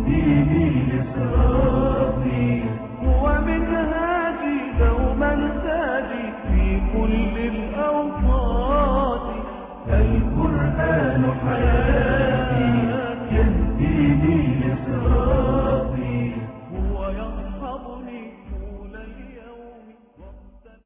يهديني لصراطي هو منهاجي دوما تاجي في كل الأوقات القرآن حياتي يهديني لصراطي هو يصحبني طول اليوم وقت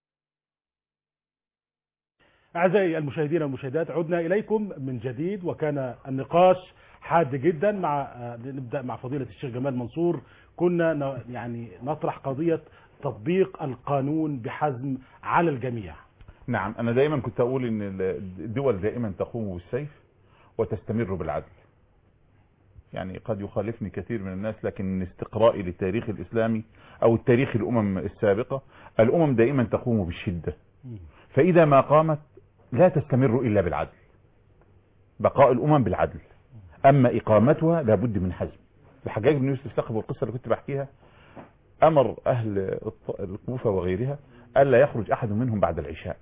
أعزائي المشاهدين والمشاهدات عدنا إليكم من جديد وكان النقاش حاد جدا مع آه، نبدأ مع فضيلة الشيخ جمال منصور كنا ن- يعني نطرح قضية تطبيق القانون بحزم على الجميع نعم أنا دائما كنت أقول إن الدول دائما تقوم بالسيف وتستمر بالعدل يعني قد يخالفني كثير من الناس لكن من استقرائي للتاريخ الإسلامي أو التاريخ الأمم السابقة الأمم دائما تقوم بالشدة فإذا ما قامت لا تستمر إلا بالعدل بقاء الأمم بالعدل أما إقامتها لابد من حزم الحجاج بن يوسف ثقب والقصة اللي كنت بحكيها أمر أهل الط- الكوفة وغيرها ألا يخرج أحد منهم بعد العشاء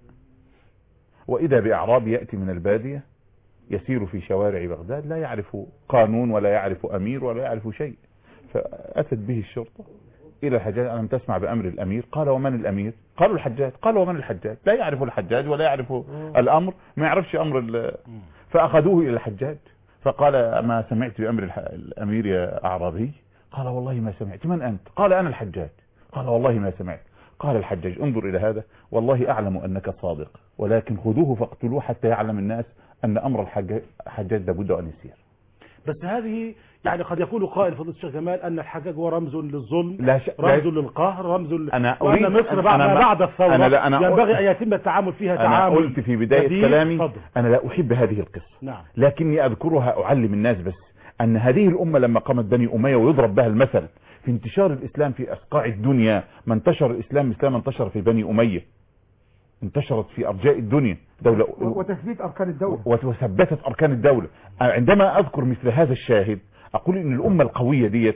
وإذا بأعرابي يأتي من البادية يسير في شوارع بغداد لا يعرف قانون ولا يعرف أمير ولا يعرف شيء فأتت به الشرطة إلى الحجاج ألم تسمع بأمر الأمير قال ومن الأمير قالوا الحجاج قال ومن الحجاج لا يعرف الحجاج ولا يعرف الأمر ما يعرفش أمر ال- فأخذوه إلى الحجاج فقال ما سمعت بأمر الح- الأمير يا أعرابي قال والله ما سمعت من أنت قال أنا الحجاج قال والله ما سمعت قال الحجاج انظر إلى هذا والله أعلم أنك صادق ولكن خذوه فاقتلوه حتى يعلم الناس أن أمر الحجاج الحجاج لابد أن يسير بس هذه يعني قد يقول قائل فضيلة الشيخ جمال أن الحجاج هو رمز للظلم لا ش... رمز لا... للقهر رمز ل... أنا وأن أريد- مصر أنا- بعد أنا ما- بعد الثورة أنا لا- أنا ينبغي أقول- أن يتم التعامل فيها أنا تعامل قلت في بداية جديد. كلامي اتفضل. أنا لا أحب هذه القصة نعم لكني أذكرها أعلم الناس بس أن هذه الأمة لما قامت بني أمية ويضرب بها المثل في انتشار الإسلام في أصقاع الدنيا ما انتشر الإسلام مثل ما انتشر في بني أمية انتشرت في أرجاء الدنيا دولة وتثبيت أركان الدولة وثبتت أركان الدولة عندما أذكر مثل هذا الشاهد أقول إن الأمة القوية ديت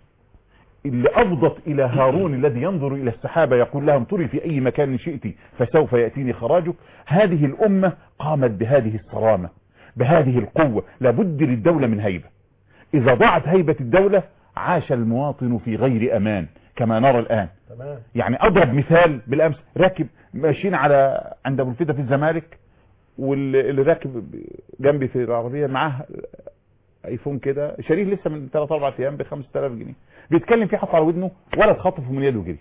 اللي أفضت إلى هارون الذي ينظر إلى السحابة يقول لهم طري في أي مكان شئت فسوف يأتيني خراجك هذه الأمة قامت بهذه الصرامة بهذه القوة لابد للدولة من هيبة إذا ضاعت هيبة الدولة عاش المواطن في غير أمان كما نرى الآن تمام يعني أضرب مثال بالأمس راكب ماشيين على عند أبو الفدا في الزمالك واللي راكب جنبي في العربية معاه ايفون كده شاريه لسه من 3 4 ايام ب 5000 جنيه بيتكلم فيه حط على ودنه ولا اتخطفه من يده وجري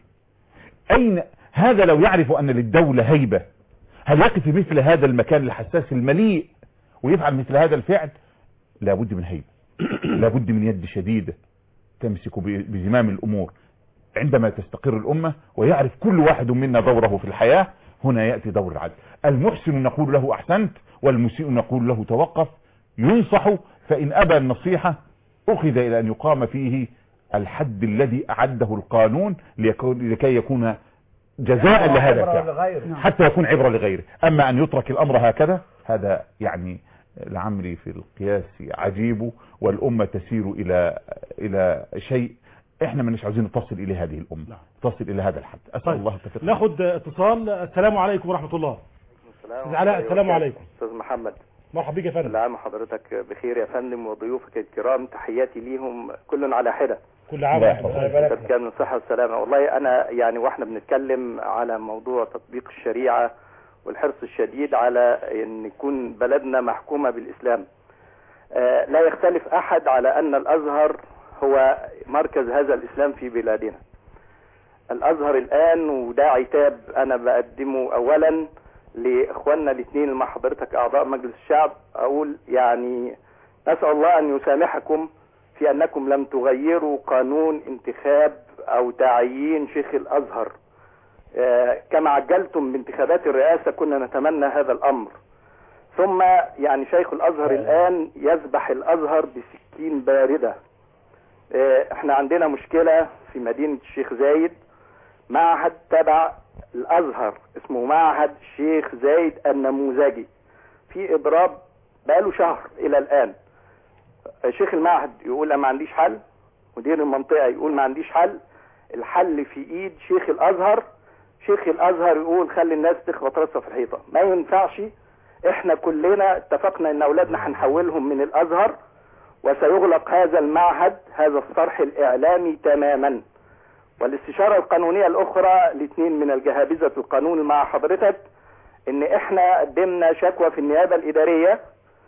اين هذا لو يعرف ان للدولة هيبة هل يقف في مثل هذا المكان الحساس المليء ويفعل مثل هذا الفعل لابد من هيبة لابد من يد شديدة تمسك ب- بزمام الامور عندما تستقر الامة ويعرف كل واحد منا دوره في الحياة هنا يأتي دور العدل المحسن نقول له احسنت والمسيء نقول له توقف ينصح فإن أبى النصيحة أخذ إلى أن يقام فيه الحد الذي أعده القانون ليكون لكي يكون جزاء لهذا الفعل حتى يكون عبرة لغيره أما أن يترك الأمر هكذا هذا يعني لعمري في القياس عجيب والأمة تسير إلى إلى شيء احنا مش عاوزين تصل إلى هذه الأمة نعم. تصل إلى هذا الحد أسأل طيب. الله التوفيق ناخد اتصال السلام عليكم ورحمة الله أستاذ علاء السلام عليكم استاذ محمد مرحبا بك يا فندم كل عام وحضرتك بخير يا فندم وضيوفك الكرام تحياتي ليهم كل على حده كل عام الله وانتم يحفظك. بخير. كان من الصحه والسلامه والله انا يعني واحنا بنتكلم على موضوع تطبيق الشريعه والحرص الشديد على ان يكون بلدنا محكومه بالاسلام آه، لا يختلف احد على ان الازهر هو مركز هذا الاسلام في بلادنا الازهر الان وده عتاب انا بقدمه اولا لاخواننا الاثنين مع حضرتك اعضاء مجلس الشعب اقول يعني نسال الله ان يسامحكم في انكم لم تغيروا قانون انتخاب او تعيين شيخ الازهر آه، كما عجلتم بانتخابات الرئاسه كنا نتمنى هذا الامر ثم يعني شيخ الازهر الان يذبح الازهر بسكين بارده آه، احنا عندنا مشكله في مدينه الشيخ زايد معهد تبع الازهر اسمه معهد الشيخ زايد النموذجي في اضراب بقاله شهر الى الان شيخ المعهد يقول أنا ما عنديش حل مدير المنطقه يقول ما عنديش حل الحل في ايد شيخ الازهر شيخ الازهر يقول خلي الناس تخبط راسها في الحيطه ما ينفعش احنا كلنا اتفقنا ان اولادنا هنحولهم من الازهر وسيغلق هذا المعهد هذا الصرح الإعلامي تماما والاستشارة القانونية الأخرى لاثنين من الجهابذة القانون مع حضرتك إن إحنا قدمنا شكوى في النيابة الإدارية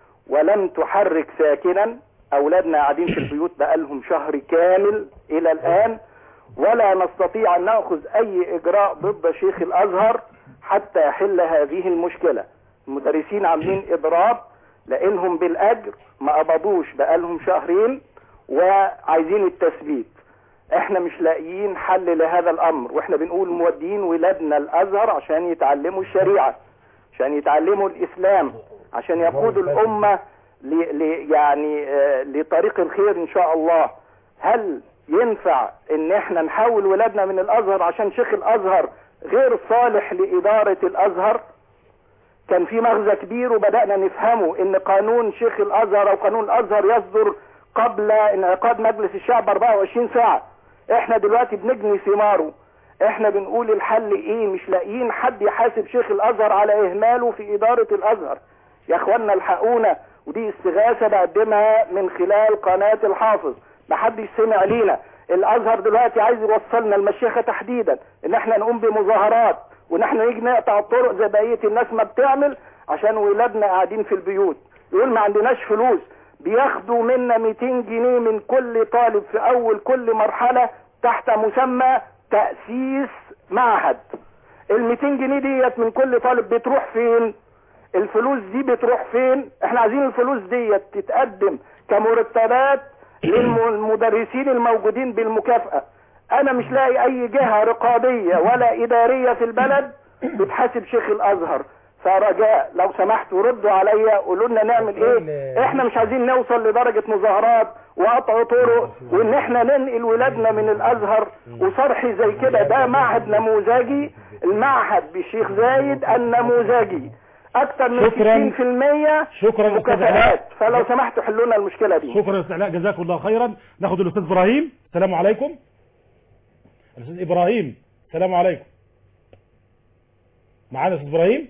ولم تحرك ساكنا أولادنا قاعدين في البيوت بقالهم شهر كامل إلى الآن ولا نستطيع أن نأخذ أي إجراء ضد شيخ الأزهر حتى يحل هذه المشكلة المدرسين عاملين إضراب لأنهم بالأجر ما قبضوش بقالهم شهرين وعايزين التثبيت احنا مش لاقيين حل لهذا الامر واحنا بنقول مودين ولادنا الازهر عشان يتعلموا الشريعة عشان يتعلموا الاسلام عشان يقودوا الامة ل ل يعني آه، لطريق الخير ان شاء الله هل ينفع ان احنا نحول ولادنا من الازهر عشان شيخ الازهر غير صالح لادارة الازهر كان في مغزى كبير وبدأنا نفهمه ان قانون شيخ الازهر او قانون الازهر يصدر قبل انعقاد مجلس الشعب 24 ساعة احنا دلوقتي بنجني ثماره احنا بنقول الحل ايه مش لاقيين حد يحاسب شيخ الازهر على اهماله في ادارة الازهر يا اخوانا الحقونا ودي استغاثة بقدمها من خلال قناة الحافظ محدش سمع لينا الازهر دلوقتي عايز يوصلنا المشيخة تحديدا ان احنا نقوم بمظاهرات وان احنا نيجي نقطع الطرق زي بقية الناس ما بتعمل عشان ولادنا قاعدين في البيوت يقول ما عندناش فلوس بياخدوا منا 200 جنيه من كل طالب في اول كل مرحلة تحت مسمى تأسيس معهد ال 200 جنيه ديت من كل طالب بتروح فين الفلوس دي بتروح فين احنا عايزين الفلوس ديت تتقدم كمرتبات للمدرسين الموجودين بالمكافأة انا مش لاقي اي جهة رقابية ولا ادارية في البلد بتحاسب شيخ الازهر فرجاء لو سمحتوا ردوا عليا قولوا لنا نعمل ايه احنا مش عايزين نوصل لدرجة مظاهرات وقطع طرق وان احنا ننقل ولادنا من الازهر وصرحي زي كده ده معهد نموذجي المعهد بالشيخ زايد النموذجي اكتر من شكراً. 60% شكرا يا استاذ علاء مكافآت فلو سمحتوا حلوا لنا المشكلة دي شكرا يا استاذ علاء جزاكم الله خيرا ناخد الاستاذ ابراهيم السلام عليكم الاستاذ ابراهيم السلام عليكم معانا استاذ ابراهيم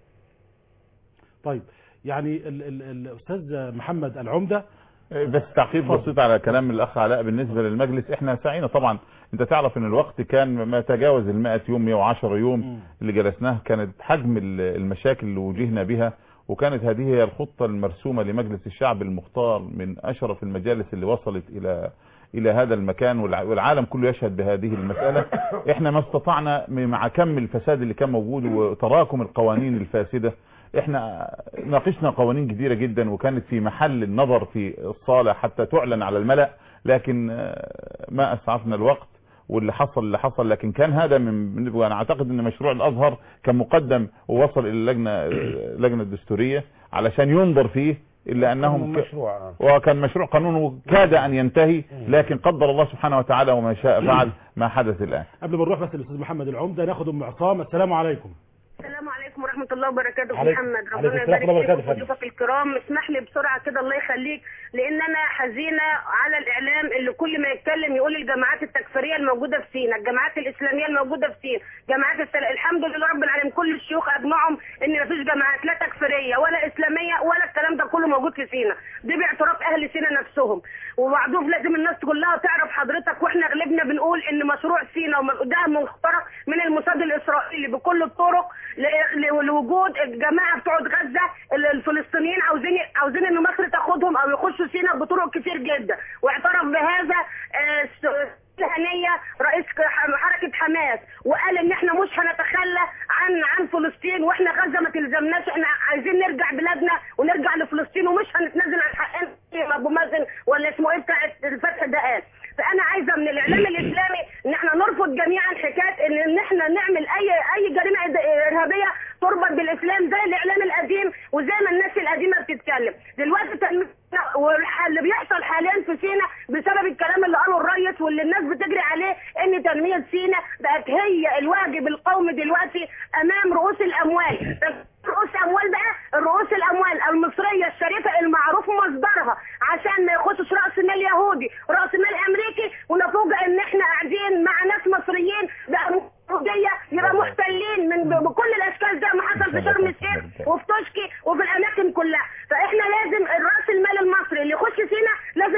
طيب يعني ال ال الاستاذ محمد العمده بس تعقيب بسيط على كلام الاخ علاء بالنسبه للمجلس احنا سعينا طبعا انت تعرف ان الوقت كان ما تجاوز ال 100 يوم 110 يوم اللي جلسناه كانت حجم ال- المشاكل اللي واجهنا بها وكانت هذه هي الخطه المرسومه لمجلس الشعب المختار من اشرف المجالس اللي وصلت الى الى هذا المكان والع- والعالم كله يشهد بهذه المساله احنا ما استطعنا مع كم الفساد اللي كان موجود وتراكم القوانين الفاسده احنا ناقشنا قوانين كثيرة جدا وكانت في محل النظر في الصالة حتى تعلن على الملأ لكن آه، ما اسعفنا الوقت واللي حصل اللي حصل لكن كان هذا من وانا اعتقد ان مشروع الازهر كان مقدم ووصل الى اللجنه اللجنه الدستوريه علشان ينظر فيه الا انهم ك- مشروع آه. وكان مشروع قانون وكاد ان ينتهي لكن قدر الله سبحانه وتعالى وما شاء فعل ما حدث الان قبل ما نروح بس الاستاذ محمد العمده ناخد ام عصام السلام عليكم السلام عليكم ورحمة الله وبركاته عليكم- محمد عليكم ربنا السلام يبارك ورحمة الله فيك وبركاته. وضيوفك الكرام اسمح لي بسرعة كده الله يخليك لأن أنا حزينة على الإعلام اللي كل ما يتكلم يقول الجماعات التكفيرية الموجودة في سينا الجماعات الإسلامية الموجودة في سينا جماعات السل... الحمد لله رب العالمين كل الشيوخ أجمعهم إن مفيش جماعات لا تكفيرية ولا إسلامية ولا الكلام ده كله موجود في سينا دي باعتراف أهل سينا نفسهم وبعدهم لازم الناس كلها تعرف حضرتك واحنا غلبنا بنقول ان مشروع سينا وم- ده مخترق من الموساد الاسرائيلي بكل الطرق ل- ل- لوجود الجماعه بتوع غزه ال- الفلسطينيين عاوزين عاوزين ان مصر تاخدهم او يخشوا سينا بطرق كتير جدا واعترف بهذا آه، س- هنية رئيس ك- حركة حماس وقال ان احنا مش هنتخلى عن عن فلسطين واحنا غزة ما تلزمناش احنا عايزين نرجع بلادنا ونرجع لفلسطين ومش هنتنازل عن حقنا زي ما ابو مازن ولا اسمه ايه بتاع الفتح ده قال فانا عايزه من الاعلام الاسلامي ان احنا نرفض جميعا حكايه ان ان احنا نعمل اي اي جريمه إد- ارهابيه تربط بالاسلام زي الاعلام القديم وزي ما الناس القديمه بتتكلم دلوقتي تنمية واللي بيحصل حاليا في سينا بسبب الكلام اللي قاله الريس واللي الناس بتجري عليه ان تنميه سينا بقت هي الواجب القومي دلوقتي امام رؤوس الاموال رؤوس اموال بقى رؤوس الاموال المصريه الشريفه المعروف مصدرها عشان ما يخشش راس مال يهودي راس مال امريكي ونفوجئ ان احنا قاعدين مع ناس مصريين بقى يهوديه يبقى محتلين من ب- بكل الاشكال زي ما حصل في شرم الشيخ وفي توشكي وفي الاماكن كلها فاحنا لازم الراس المال المصري اللي يخش سينا لازم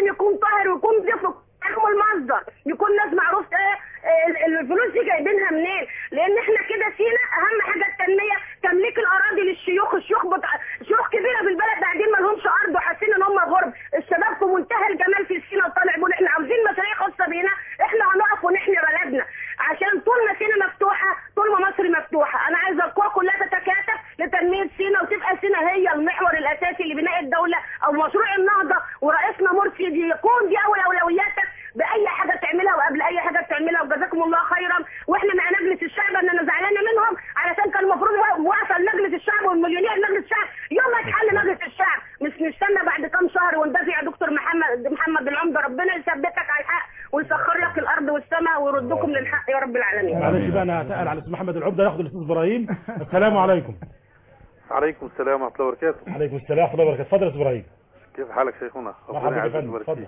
سيدي يكون دي اول اولوياتك باي حاجه تعملها وقبل اي حاجه تعملها وجزاكم الله خيرا واحنا مع مجلس الشعب ان انا زعلانه منهم علشان كان المفروض واقفه مجلس الشعب والمليونير مجلس الشعب يوم ما يتحل مجلس الشعب مش نستنى بعد كام شهر وندافع يا دكتور محمد محمد العمده ربنا يثبتك على الحق ويسخر لك الارض والسماء ويردكم للحق يا رب العالمين معلش بقى انا هسال على استاذ محمد العبده ناخد الاستاذ ابراهيم السلام عليكم عليكم السلام ورحمة الله وبركاته عليكم السلام ورحمه الله وبركاته اتفضل يا استاذ ابراهيم كيف حالك شيخنا مرحبا بك يا يعزك فندم ويبارك اتفضل فيك.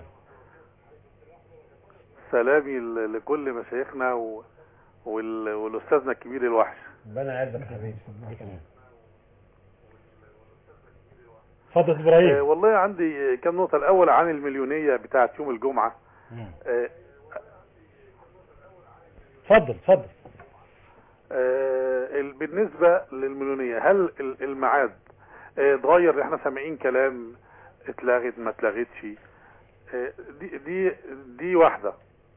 سلامي ل- لكل مشايخنا و... وال... والأستاذنا الكبير الوحش ربنا يعزك حبيبي اتفضل يا استاذ ابراهيم آه والله عندي كم نقطة الأول عن المليونية بتاعة يوم الجمعة آه اتفضل اتفضل آه ال- بالنسبة للمليونية هل ال- الميعاد آه، اتغير احنا سامعين كلام اتلغت ما اتلغتش آه، دي دي دي واحدة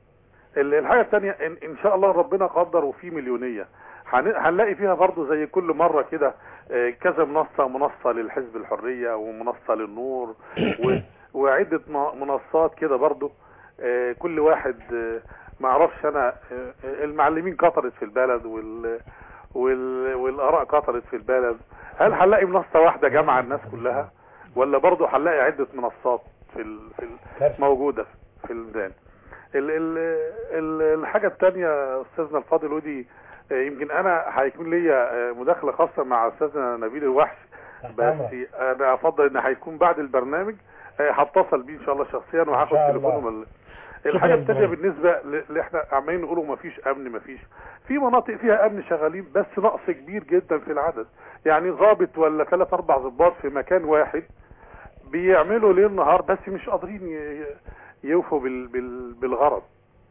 ال- الحاجة الثانية ان, ان شاء الله ربنا قدر وفي مليونية هن- هنلاقي فيها برضو زي كل مرة كده آه، كذا منصة منصة للحزب الحرية ومنصة للنور و- وعدة م- منصات كده برضو آه، كل واحد آه، ما اعرفش انا آه، آه، المعلمين كترت في البلد وال وال والاراء كترت في البلد هل هنلاقي منصة واحدة جامعة الناس كلها ولا برضو هنلاقي عدة منصات في ال... في ال... موجودة في الميدان ال... ال... ال... الحاجة التانية استاذنا الفاضل ودي آه، يمكن انا هيكون ليا آه، مداخلة خاصة مع استاذنا نبيل الوحش بس انا افضل ان هيكون بعد البرنامج آه، هتصل بيه ان شاء الله شخصيا وهاخد إن شاء الله. تليفونه من الحاجة شكراً التانية إبراهيم. بالنسبة ل- اللي احنا عمالين نقولوا مفيش امن مفيش في مناطق فيها امن شغالين بس نقص كبير جدا في العدد يعني ضابط ولا ثلاث اربع ضباط في مكان واحد بيعملوا ليل نهار بس مش قادرين ي- يوفوا بال بال بالغرض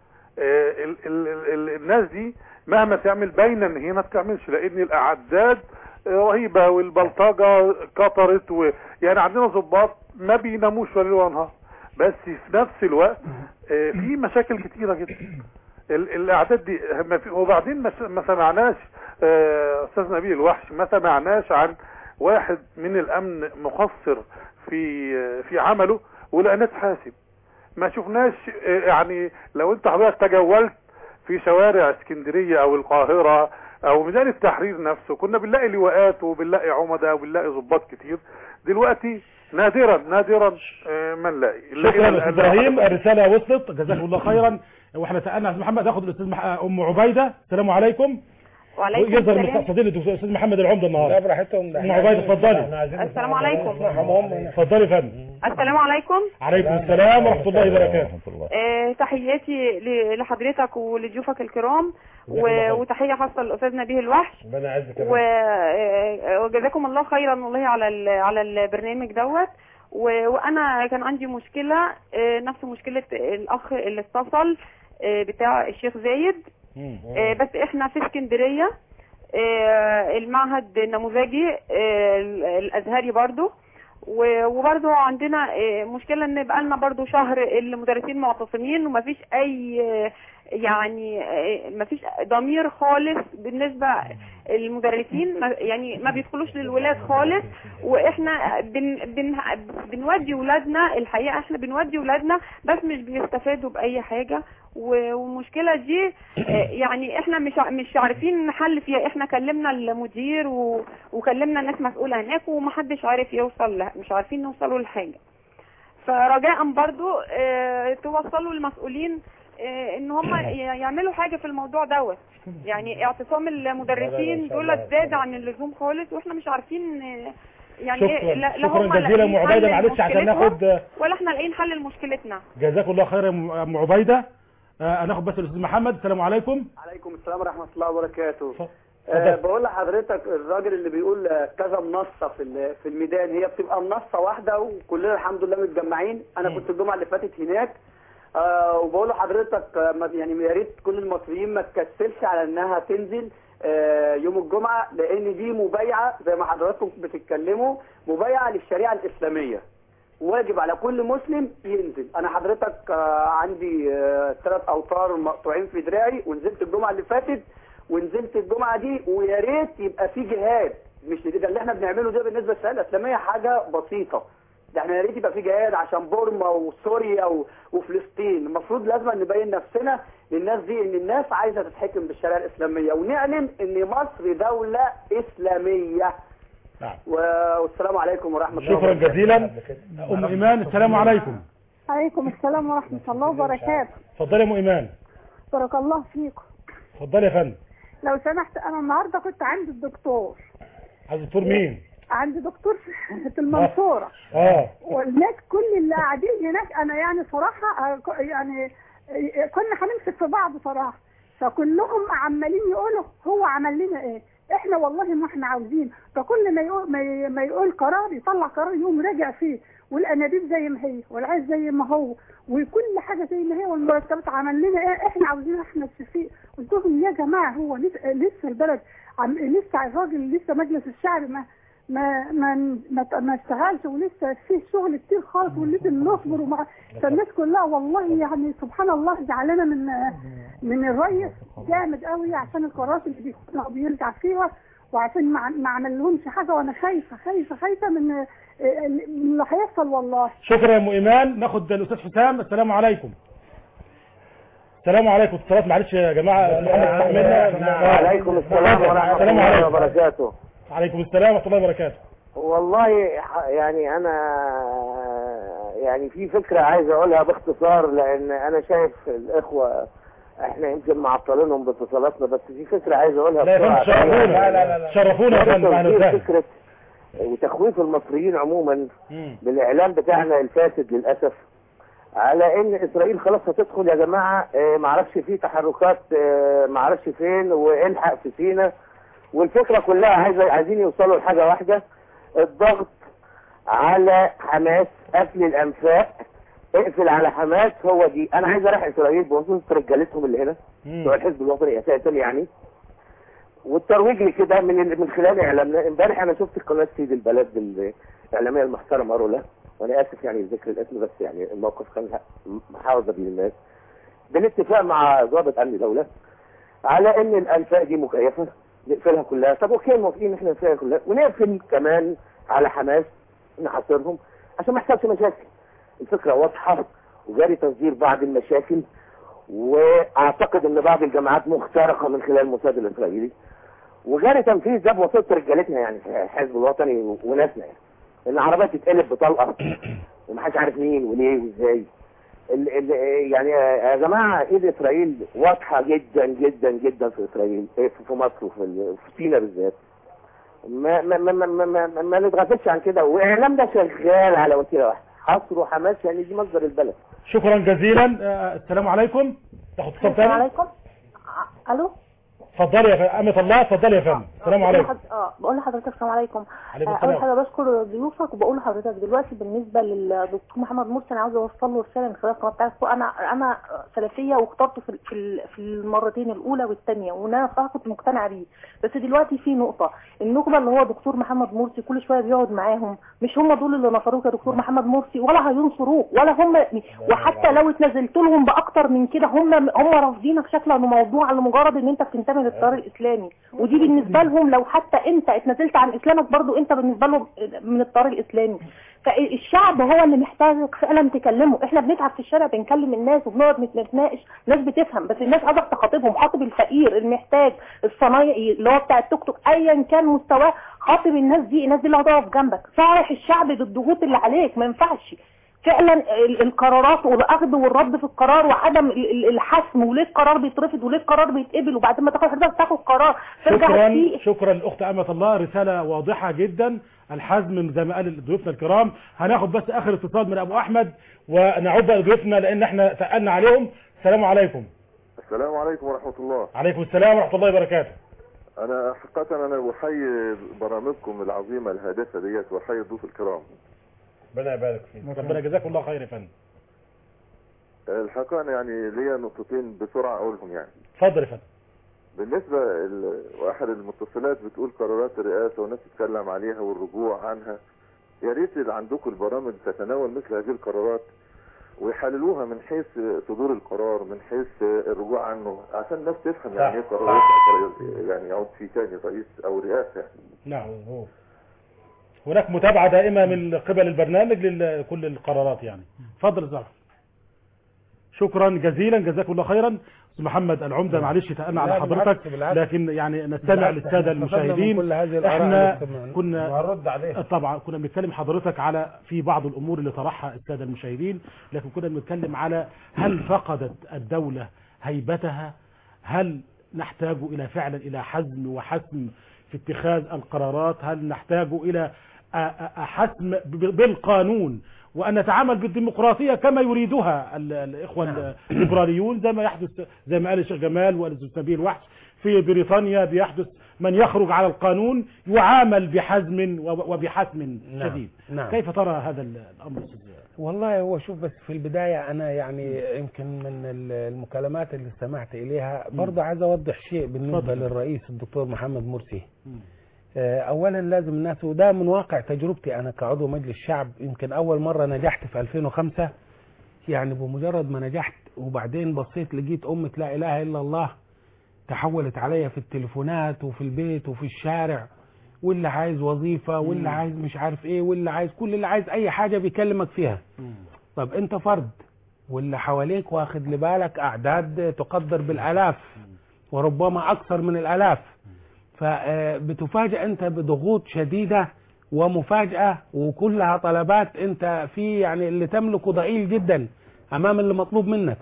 آه، ال ال ال الناس دي مهما تعمل باينه ان هي ما بتعملش لان الاعداد آه، رهيبه والبلطجه كترت و يعني عندنا ضباط ما بيناموش ولا ليل ولا نهار بس في نفس الوقت آه، في مشاكل كتيره جدا ال- الاعداد دي ما في وبعدين ما س- ما سمعناش آه، استاذ نبيل الوحش ما سمعناش عن واحد من الامن مقصر في آه، في عمله ولقيناه اتحاسب ما شفناش آه، يعني لو انت حضرتك تجولت في شوارع اسكندريه او القاهره او ميدان التحرير نفسه كنا بنلاقي لواءات وبنلاقي عمداء وبنلاقي ضباط كتير دلوقتي نادرا نادرا آه، ما نلاقي شكرا يا استاذ ابراهيم الرساله وصلت جزاكم الله خيرا واحنا سالنا استاذ محمد ناخد الاستاذ مح... ام عبيده السلام عليكم وعليكم يظهر السلام مستقصدين الدكتور استاذ محمد العمده النهارده براحتهم ام عبيده اتفضلي السلام عليكم اتفضلي يا فندم السلام عليكم عليكم السلام ورحمه الله وبركاته ورحمة الله آه، تحياتي ل- لحضرتك ولضيوفك الكرام و- وتحيه خاصه للاستاذ نبيه الوحش ربنا يعزك يا و- آه، وجزاكم الله خيرا والله على ال- على البرنامج دوت و- وانا كان عندي مشكله آه، نفس مشكله الاخ اللي اتصل آه، بتاع الشيخ زايد آه، بس احنا في اسكندريه آه، المعهد النموذجي آه، ال- الازهري برضو و- وبرضو عندنا آه، مشكله ان بقالنا برضو شهر المدرسين معتصمين ومفيش اي آه، يعني آه، مفيش ضمير خالص بالنسبه المدرسين ما- يعني ما بيدخلوش للولاد خالص واحنا بن بن بنودي ولادنا الحقيقه احنا بنودي ولادنا بس مش بيستفادوا باي حاجه و- والمشكله دي آه، يعني احنا مش ع- مش عارفين نحل فيها احنا كلمنا المدير و... وكلمنا ناس مسؤوله هناك ومحدش عارف يوصل له مش عارفين نوصلوا لحاجه فرجاء برضو آه، توصلوا المسؤولين آه، ان هم ي- يعملوا حاجه في الموضوع دوت يعني اعتصام المدرسين دول زاد عن اللزوم خالص واحنا مش عارفين آه، يعني شكرا إيه، لا لا هم شكرا جزيلا ام لاقيين عبيده حل معلش عشان لمشكلتهم ناخد ولا احنا لاقيين حل لمشكلتنا جزاكم الله خيرا يا ام عبيده آه، هناخد بس الاستاذ محمد السلام عليكم عليكم السلام ورحمة الله وبركاته اتفضل. أه بقول لحضرتك الراجل اللي بيقول آه، كذا منصة في ال- في الميدان هي بتبقى منصة واحدة وكلنا الحمد لله متجمعين أنا مم. كنت الجمعة اللي فاتت هناك أه وبقول لحضرتك آه، ما- يعني يا ريت كل المصريين ما تكسلش على إنها تنزل آه، يوم الجمعة لأن دي مبايعة زي ما حضراتكم بتتكلموا مبايعة للشريعة الإسلامية واجب على كل مسلم ينزل انا حضرتك آه، عندي ثلاث اوتار مقطوعين في دراعي ونزلت الجمعه اللي فاتت ونزلت الجمعه دي ويا ريت يبقى في جهاد مش ده اللي احنا بنعمله ده بالنسبه للشريعه الاسلاميه حاجه بسيطه ده احنا يا ريت يبقى في جهاد عشان بورما وسوريا و... وفلسطين المفروض لازم نبين نفسنا للناس دي ان الناس عايزه تتحكم بالشريعه الاسلاميه ونعلن ان مصر دوله اسلاميه نعم. و- والسلام عليكم ورحمه الله شكرا وبركاته جزيلا ام ايمان السلام عليكم عليكم السلام ورحمة الله وبركاته اتفضلي يا ام ايمان بارك الله فيكم اتفضلي يا فندم لو سمحت أنا النهاردة كنت عند الدكتور عايز دكتور مين عند دكتور في المنصورة اه والناس كل اللي قاعدين هناك أنا يعني صراحة آه، ك- يعني آه، كنا هنمسك في بعض صراحة فكلهم عمالين يقولوا هو عمل لنا ايه احنا والله ما احنا عاوزين فكل ما يقول ما, ي- ما يقول قرار يطلع قرار يقوم راجع فيه والانابيب زي ما هي والعيش زي ما هو وكل حاجه زي ما هي والمرتبات عمل لنا ايه احنا عاوزين احنا الشفيق قلت لهم يا جماعه هو لسه, لسه البلد عم لسه الراجل لسه مجلس الشعب ما ما ما ما, ما اشتغلش ولسه فيه شغل كتير خالص ولازم نصبر ومع فالناس كلها والله يعني سبحان الله زعلانه من من الرئيس جامد قوي عشان القرارات اللي بياخدها بيرجع فيها وعشان ما ما عملهمش حاجه وانا خايفه خايفه خايفه من من اللي هيحصل والله شكرا يا ام ايمان ناخد الاستاذ حسام السلام عليكم السلام عليكم اتصالات معلش يا جماعه محمد استحملنا عليكم السلام ورحمة السلام الله عليكم وبركاته عليكم السلام ورحمه الله وبركاته والله ح- يعني أنا يعني في فكرة عايز أقولها باختصار لأن أنا شايف الإخوة احنا يمكن معطلينهم باتصالاتنا بس في فكرة عايز أقولها لا يا فندم بسرعة. شرفونا لا لا لا لا. شرفونا يا فندم اهلا توجيه وسهلا فكرة وتخويف المصريين عموما مم. بالاعلام بتاعنا الفاسد للاسف على ان اسرائيل خلاص هتدخل يا جماعه آه، معرفش في تحركات آه، معرفش فين والحق في سينا والفكره كلها عايزه عايزين يوصلوا لحاجه واحده الضغط على حماس قفل الانفاق اقفل على حماس هو دي انا عايز اروح اسرائيل بوظيفه رجالتهم اللي هنا بتوع الحزب الوطني اساسا يعني والترويج لكده من من خلال اعلامنا امبارح انا شفت قناه سيد البلد الاعلاميه المحترمه رولا وانا اسف يعني لذكر الاسم بس يعني الموقف كان محاوله بين الناس بالاتفاق مع ضابط امن دوله على ان الانفاق دي مكيفه نقفلها كلها طب اوكي موافقين ان احنا نقفلها كلها ونقفل كمان على حماس نحاصرهم عشان ما يحصلش مشاكل الفكره واضحه وجاري تصدير بعض المشاكل واعتقد ان بعض الجماعات مخترقه من خلال الموساد الاسرائيلي وجاري تنفيذ ده بواسطه رجالتنا يعني في الحزب الوطني وناسنا يعني ان عربيه تتقلب بطلقه ومحدش عارف مين وليه وازاي ال ال يعني يا جماعه ايد اسرائيل واضحه جدا جدا جدا في اسرائيل في في مصر وفي ال- في سينا بالذات ما ما ما ما, ما, ما, ما, ما نتغافلش عن كده واعلام ده شغال على وتيره واحده حصر وحماس يعني دي مصدر البلد شكرا جزيلا آه، السلام عليكم تاخد اتصال السلام تاني عليكم ع- الو اتفضلي يا فندم امة الله اتفضلي يا فندم السلام بقول عليكم لحض- اه بقول لحضرتك السلام عليكم عليكم آه، السلام. اول حاجه بشكر ضيوفك وبقول لحضرتك دلوقتي بالنسبه للدكتور محمد مرسي انا عاوزه اوصل له رساله من خلال القناه بتاعتكم انا انا سلفيه واخترته في في ال- في المرتين الاولى والثانيه وانا صراحه كنت مقتنعه بيه بس دلوقتي في نقطه النخبه اللي هو دكتور محمد مرسي كل شويه بيقعد معاهم مش هم دول اللي نصروك يا دكتور محمد مرسي ولا هينصروك ولا هم وحتى لو اتنزلت لهم باكتر من كده هم هم رافضينك شكلا وموضوعا لمجرد ان انت بتنتمي للتيار الاسلامي ودي بالنسبه لهم لو حتى انت اتنزلت عن اسلامك برضو انت بالنسبه لهم من التيار الاسلامي فالشعب هو اللي محتاجك فعلا تكلمه احنا بنتعب في الشارع بنكلم الناس وبنقعد نت- نتناقش ناس بتفهم بس الناس عايزه تخاطبهم خاطب الفقير المحتاج الصنايعي اللي هو بتاع التوك توك ايا كان مستواه خاطب الناس دي الناس دي اللي هتقف جنبك صارح الشعب بالضغوط اللي عليك ما ينفعش فعلا ال- القرارات والاخذ والرد في القرار وعدم ال- ال- الحسم وليه القرار بيترفض وليه القرار بيتقبل وبعدين ما تاخد حضرتك تاخد قرار ترجع شكرا فيه شكرا الاخت امة الله رسالة واضحة جدا الحزم زي ما قال ضيوفنا الكرام هناخد بس اخر اتصال من ابو احمد ونعود بقى لضيوفنا لان احنا سألنا عليهم السلام عليكم السلام عليكم ورحمة الله عليكم السلام ورحمة الله وبركاته أنا حقيقة أنا أحيي برامجكم العظيمة الهادفة ديت وأحيي الضيوف الكرام ربنا يبارك فيك ربنا جزاكم الله خير يا فندم الحقيقة أنا يعني ليا نقطتين بسرعة أقولهم يعني اتفضل يا فندم بالنسبة ل- واحد المتصلات بتقول قرارات الرئاسة والناس تتكلم عليها والرجوع عنها يا ريت اللي عندكم البرامج تتناول مثل هذه القرارات ويحللوها من حيث صدور القرار من حيث الرجوع عنه عشان الناس تفهم يعني ايه قرار يطلع قرار يعني يعود فيه تاني رئيس او رئاسة يعني. نعم هو هناك متابعه دائمه من قبل البرنامج لكل القرارات يعني اتفضل يا زهر شكرا جزيلا جزاكم الله خيرا استاذ محمد العمده معلش تأنا على لا، بالعكس، حضرتك بالعكس. لكن يعني نستمع بالعكس، للساده احنا استفدنا من المشاهدين كل هذه الآراء احنا اللي سمعنا. كنا وهنرد عليها. طبعا كنا بنتكلم حضرتك على في بعض الامور اللي طرحها الساده المشاهدين لكن كنا بنتكلم على هل فقدت الدوله هيبتها هل نحتاج الى فعلا الى حزم وحسم في اتخاذ القرارات هل نحتاج الى أ- أ- حسم ب- بالقانون وان نتعامل بالديمقراطيه كما يريدها ال- الاخوه الليبراليون زي ما يحدث زي ما قال الشيخ جمال والاستاذ نبيل وحش في بريطانيا بيحدث من يخرج على القانون يعامل بحزم و- وبحسم نعم، شديد نعم. كيف ترى هذا ال- الامر أستاذ؟ والله هو شوف بس في البداية أنا يعني يمكن من ال- المكالمات اللي استمعت إليها برضه عايز أوضح شيء بالنسبة اتفضل. للرئيس الدكتور محمد مرسي آه، أولا لازم الناس وده من واقع تجربتي أنا كعضو مجلس الشعب يمكن أول مرة نجحت في 2005 يعني بمجرد ما نجحت وبعدين بصيت لقيت أمة لا إله إلا الله تحولت عليا في التليفونات وفي البيت وفي الشارع واللي عايز وظيفة واللي عايز مش عارف ايه واللي عايز كل اللي عايز اي حاجة بيكلمك فيها طب انت فرد واللي حواليك واخد لبالك اعداد تقدر بالالاف وربما اكثر من الالاف فبتفاجئ انت بضغوط شديدة ومفاجأة وكلها طلبات انت في يعني اللي تملكه ضئيل جدا امام اللي مطلوب منك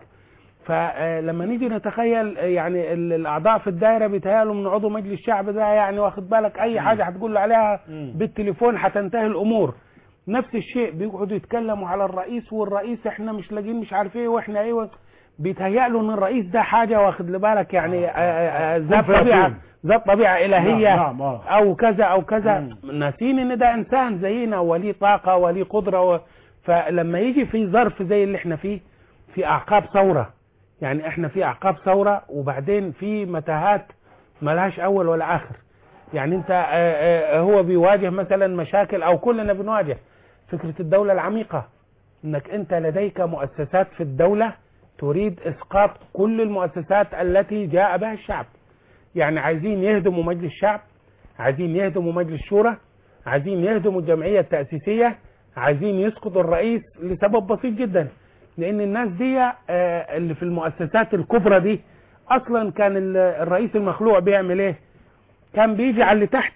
فلما نيجي نتخيل يعني ال- الاعضاء في الدايره بيتهيألوا من عضو مجلس الشعب ده يعني واخد بالك اي حاجه هتقول له عليها بالتليفون هتنتهي الامور نفس الشيء بيقعدوا يتكلموا على الرئيس والرئيس احنا مش لاقيين مش عارف ايه واحنا ايه و- بيتهيألوا ان الرئيس ده حاجه واخد لبالك يعني آه، آه، آه، ذات كن فيكون. طبيعه ذات طبيعه الهيه نعم، نعم، آه. او كذا او كذا ناسين ان ده انسان زينا وليه طاقه وليه قدره و... فلما يجي في ظرف زي اللي احنا فيه في اعقاب ثوره يعني احنا في اعقاب ثوره وبعدين في متاهات ملهاش اول ولا اخر يعني انت آه، آه، هو بيواجه مثلا مشاكل او كلنا بنواجه فكره الدوله العميقه انك انت لديك مؤسسات في الدوله تريد اسقاط كل المؤسسات التي جاء بها الشعب يعني عايزين يهدموا مجلس الشعب عايزين يهدموا مجلس الشورى عايزين يهدموا الجمعيه التاسيسيه عايزين يسقطوا الرئيس لسبب بسيط جدا لان الناس دي آه، اللي في المؤسسات الكبرى دي اصلا كان ال- الرئيس المخلوع بيعمل ايه كان بيجي على اللي تحت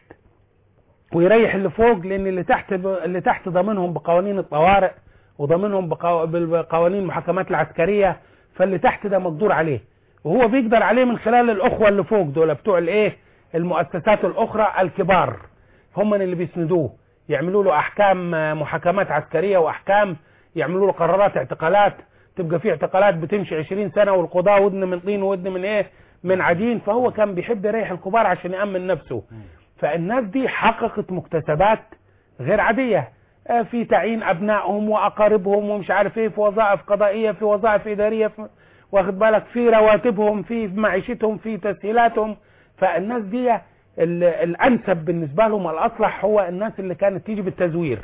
ويريح اللي فوق لان اللي تحت ب... اللي تحت ضامنهم بقوانين الطوارئ وضامنهم بقو... بقوانين المحاكمات العسكريه فاللي تحت ده مقدور عليه وهو بيقدر عليه من خلال الاخوه اللي فوق دول بتوع الايه المؤسسات الاخرى الكبار هم من اللي بيسندوه يعملوا له احكام آه، محاكمات عسكريه واحكام يعملوا له قرارات اعتقالات تبقى في اعتقالات بتمشي 20 سنه والقضاء ودن من طين ودن من ايه من عجين فهو كان بيحب يريح الكبار عشان يامن نفسه فالناس دي حققت مكتسبات غير عاديه آه، في تعيين ابنائهم واقاربهم ومش عارف ايه في وظائف قضائيه في وظائف اداريه في واخد بالك في رواتبهم في معيشتهم في تسهيلاتهم فالناس دي ال- الانسب بالنسبه لهم الاصلح هو الناس اللي كانت تيجي بالتزوير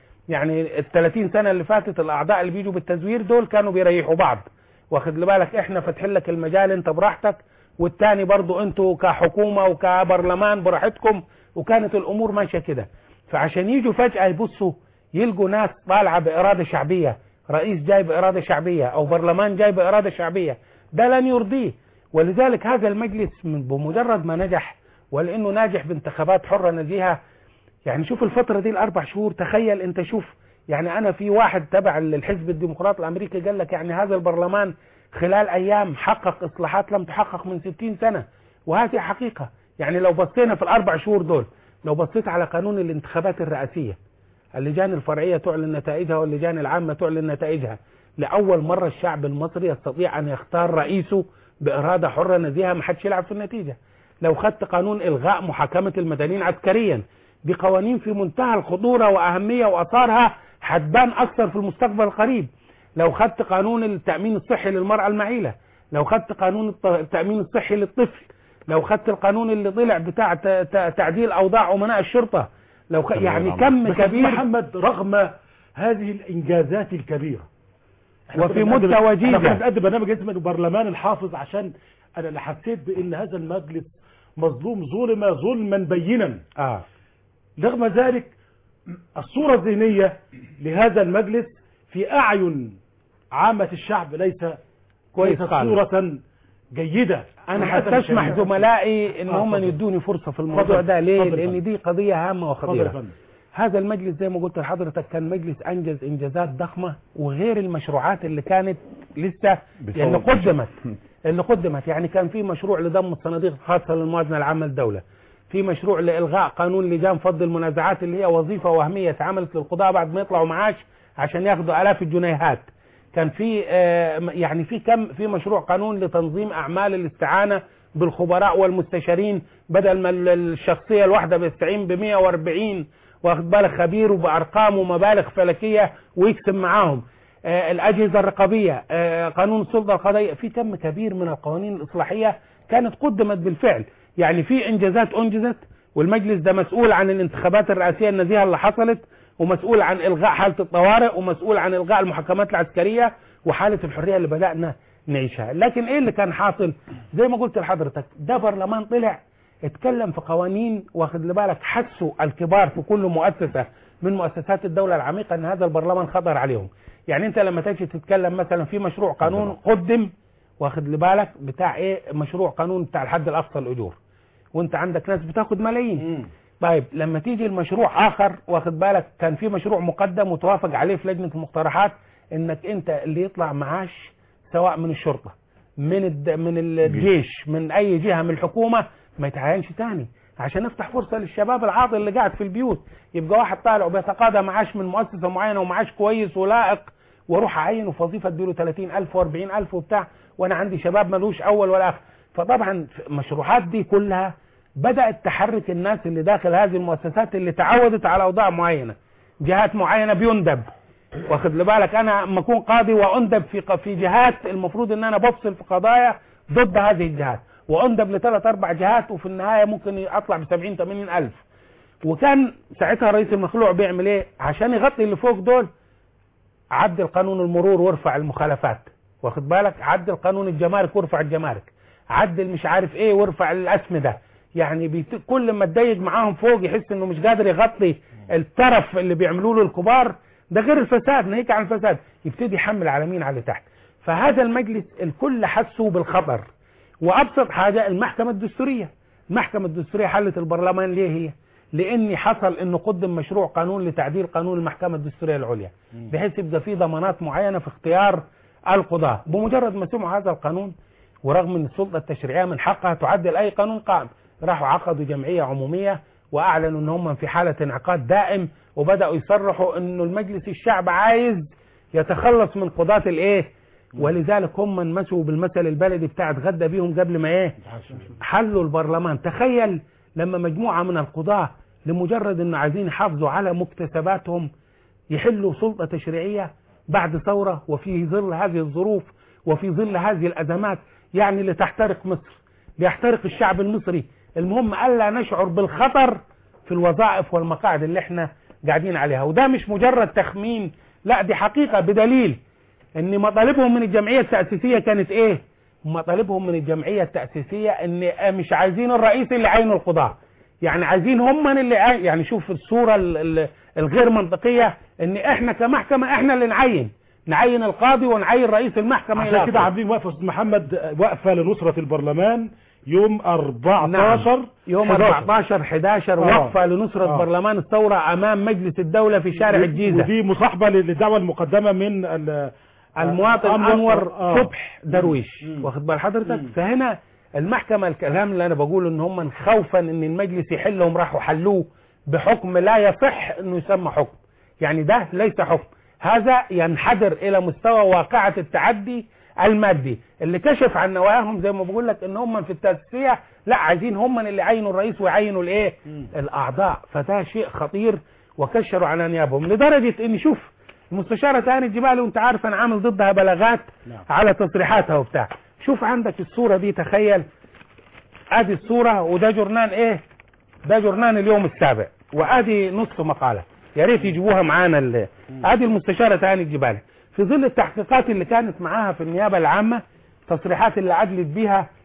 يعني ال 30 سنه اللي فاتت الاعضاء اللي بيجوا بالتزوير دول كانوا بيريحوا بعض واخد بالك احنا فاتحين لك المجال انت براحتك والتاني برضو انتوا كحكومه وكبرلمان براحتكم وكانت الامور ماشيه كده فعشان يجوا فجاه يبصوا يلقوا ناس طالعه باراده شعبيه رئيس جاي باراده شعبيه او برلمان جاي باراده شعبيه ده لن يرضيه ولذلك هذا المجلس من بمجرد ما نجح ولانه ناجح بانتخابات حره نزيهه يعني شوف الفترة دي الأربع شهور تخيل أنت شوف يعني أنا في واحد تبع الحزب الديمقراطي الأمريكي قال لك يعني هذا البرلمان خلال أيام حقق إصلاحات لم تحقق من 60 سنة وهذه حقيقة يعني لو بصينا في الأربع شهور دول لو بصيت على قانون الانتخابات الرئاسية اللجان الفرعية تعلن نتائجها واللجان العامة تعلن نتائجها لأول مرة الشعب المصري يستطيع أن يختار رئيسه بإرادة حرة نزيهة ما حدش يلعب في النتيجة لو خدت قانون إلغاء محاكمة المدنيين عسكريا دي قوانين في منتهى الخطورة وأهمية وأثارها هتبان أكثر في المستقبل القريب لو خدت قانون التأمين الصحي للمرأة المعيلة لو خدت قانون الت- التأمين الصحي للطفل لو خدت القانون اللي طلع بتاع ت- ت- تعديل أوضاع أمناء الشرطة لو خ... يعني كم بس كبير محمد رغم هذه الانجازات الكبيره إحنا وفي كنا بنقدم- مدة وجيزة. احنا كنا بنقدم برنامج اسمه برلمان الحافظ عشان انا اللي حسيت بان هذا المجلس مظلوم ظلم ظلما بينا اه رغم ذلك الصورة الذهنية لهذا المجلس في أعين عامة الشعب ليس كويس ليست خالص. صورة جيدة انا للأسف هستسمح الشديد. زملائي ان آه، هم اتفضل. يدوني فرصه في الموضوع اتفضل. ده ليه اتفضل يا لان فندم. دي قضيه هامه اتفضل يا وخطيره فندم. هذا المجلس زي ما قلت لحضرتك كان مجلس انجز انجازات ضخمه وغير المشروعات اللي كانت لسه يعني بفضل. قدمت اللي قدمت يعني كان في مشروع لضم الصناديق الخاصه للموازنه العامه للدوله في مشروع لالغاء قانون لجان فض المنازعات اللي هي وظيفه وهميه اتعملت للقضاء بعد ما يطلعوا معاش عشان ياخدوا الاف الجنيهات كان في آه، يعني في كم في مشروع قانون لتنظيم اعمال الاستعانه بالخبراء والمستشارين بدل ما ال- الشخصيه الواحده بيستعين ب 140 واخد بالك خبير وبارقام ومبالغ فلكيه ويقسم معاهم آه، الاجهزه الرقابيه آه، قانون السلطه القضائيه في كم كبير من القوانين الاصلاحيه كانت قدمت بالفعل يعني في انجازات انجزت والمجلس ده مسؤول عن الانتخابات الرئاسيه النزيهه اللي حصلت ومسؤول عن الغاء حاله الطوارئ ومسؤول عن الغاء المحاكمات العسكريه وحاله الحريه اللي بدانا نعيشها لكن ايه اللي كان حاصل زي ما قلت لحضرتك ده برلمان طلع اتكلم في قوانين واخد لي بالك حسوا الكبار في كل مؤسسه من مؤسسات الدوله العميقه ان هذا البرلمان خطر عليهم يعني انت لما تيجي تتكلم مثلا في مشروع قانون قدم واخد لي بالك بتاع ايه مشروع قانون بتاع الحد الاقصى الاجور وانت عندك ناس بتاخد ملايين طيب لما تيجي المشروع اخر واخد بالك كان في مشروع مقدم وتوافق عليه في لجنه المقترحات انك انت اللي يطلع معاش سواء من الشرطه من الد... من الجيش من اي جهه من الحكومه ما يتعينش تاني عشان نفتح فرصه للشباب العاطل اللي قاعد في البيوت يبقى واحد طالع وبيتقاضى معاش من مؤسسه معينه ومعاش كويس ولائق واروح اعينه في وظيفه اديله 30000 و40000 وبتاع وانا عندي شباب ملوش اول ولا اخر فطبعا المشروعات دي كلها بدات تحرك الناس اللي داخل هذه المؤسسات اللي تعودت على اوضاع معينه جهات معينه بيندب واخد لي بالك انا اما اكون قاضي واندب في في جهات المفروض ان انا بفصل في قضايا ضد هذه الجهات واندب لثلاث اربع جهات وفي النهايه ممكن اطلع ب 70 80 الف وكان ساعتها رئيس المخلوع بيعمل ايه عشان يغطي اللي فوق دول عدل قانون المرور وارفع المخالفات واخد بالك عدل قانون الجمارك وارفع الجمارك عدل مش عارف ايه وارفع الاسمده يعني بيت... كل ما اتضايق معاهم فوق يحس انه مش قادر يغطي الترف اللي بيعملوه له الكبار ده غير الفساد ناهيك عن الفساد يبتدي يحمل على مين على تحت فهذا المجلس الكل حسوا بالخطر وابسط حاجه المحكمه الدستوريه المحكمه الدستوريه حلت البرلمان ليه هي لان حصل انه قدم مشروع قانون لتعديل قانون المحكمه الدستوريه العليا بحيث يبقى في ضمانات معينه في اختيار القضاه بمجرد ما سمعوا هذا القانون ورغم ان السلطه التشريعيه من حقها تعدل اي قانون قائم راحوا عقدوا جمعيه عموميه واعلنوا ان هم في حاله انعقاد دائم وبداوا يصرحوا انه المجلس الشعب عايز يتخلص من قضاة الايه ولذلك هم انمسوا بالمثل البلدي بتاع اتغدى بيهم قبل ما ايه حلوا البرلمان تخيل لما مجموعة من القضاة لمجرد انه عايزين يحافظوا على مكتسباتهم يحلوا سلطة تشريعية بعد ثورة وفي ظل هذه الظروف وفي ظل هذه الأزمات يعني لتحترق مصر ليحترق الشعب المصري المهم ألا نشعر بالخطر في الوظائف والمقاعد اللي احنا قاعدين عليها وده مش مجرد تخمين لا دي حقيقة بدليل ان مطالبهم من الجمعية التأسيسية كانت ايه مطالبهم من الجمعية التأسيسية ان مش عايزين الرئيس اللي عينه القضاء يعني عايزين هم اللي عين يعني شوف الصورة ال- ال- الغير منطقية ان احنا كمحكمة احنا اللي نعين نعين القاضي ونعين رئيس المحكمة عشان إلى كده آخره. عاملين وقفه أستاذ محمد وقفه لنصره البرلمان يوم 14 نعم. يوم 11. 14 11 آه. وقفة لنصرة آه. برلمان الثورة أمام مجلس الدولة في شارع الجيزة ودي مصاحبه للدعوه المقدمه من ال- المواطن أنور- أنور آه. صبح درويش واخد بال حضرتك فهنا المحكمة الكلام اللي أنا بقوله إن هم خوفا إن المجلس يحلهم راحوا حلوه بحكم لا يصح إنه يسمى حكم يعني ده ليس حكم هذا ينحدر إلى مستوى واقعة التعدي المادي اللي كشف عن نواياهم زي ما بقول لك ان هم في التاسيسيه لا عايزين هم اللي يعينوا الرئيس ويعينوا الايه الاعضاء فده شيء خطير وكشروا على انيابهم لدرجه ان شوف المستشاره تاني الجبالي وانت عارف انا عامل ضدها بلاغات على تصريحاتها وبتاع شوف عندك الصوره دي تخيل ادي الصوره وده جورنان ايه ده جورنان اليوم السابع وادي نص مقاله يا ريت يجيبوها معانا ال- ادي المستشاره تاني الجبالي في ظل التحقيقات اللي كانت معاها في النيابه العامه تصريحات اللي عدلت بيها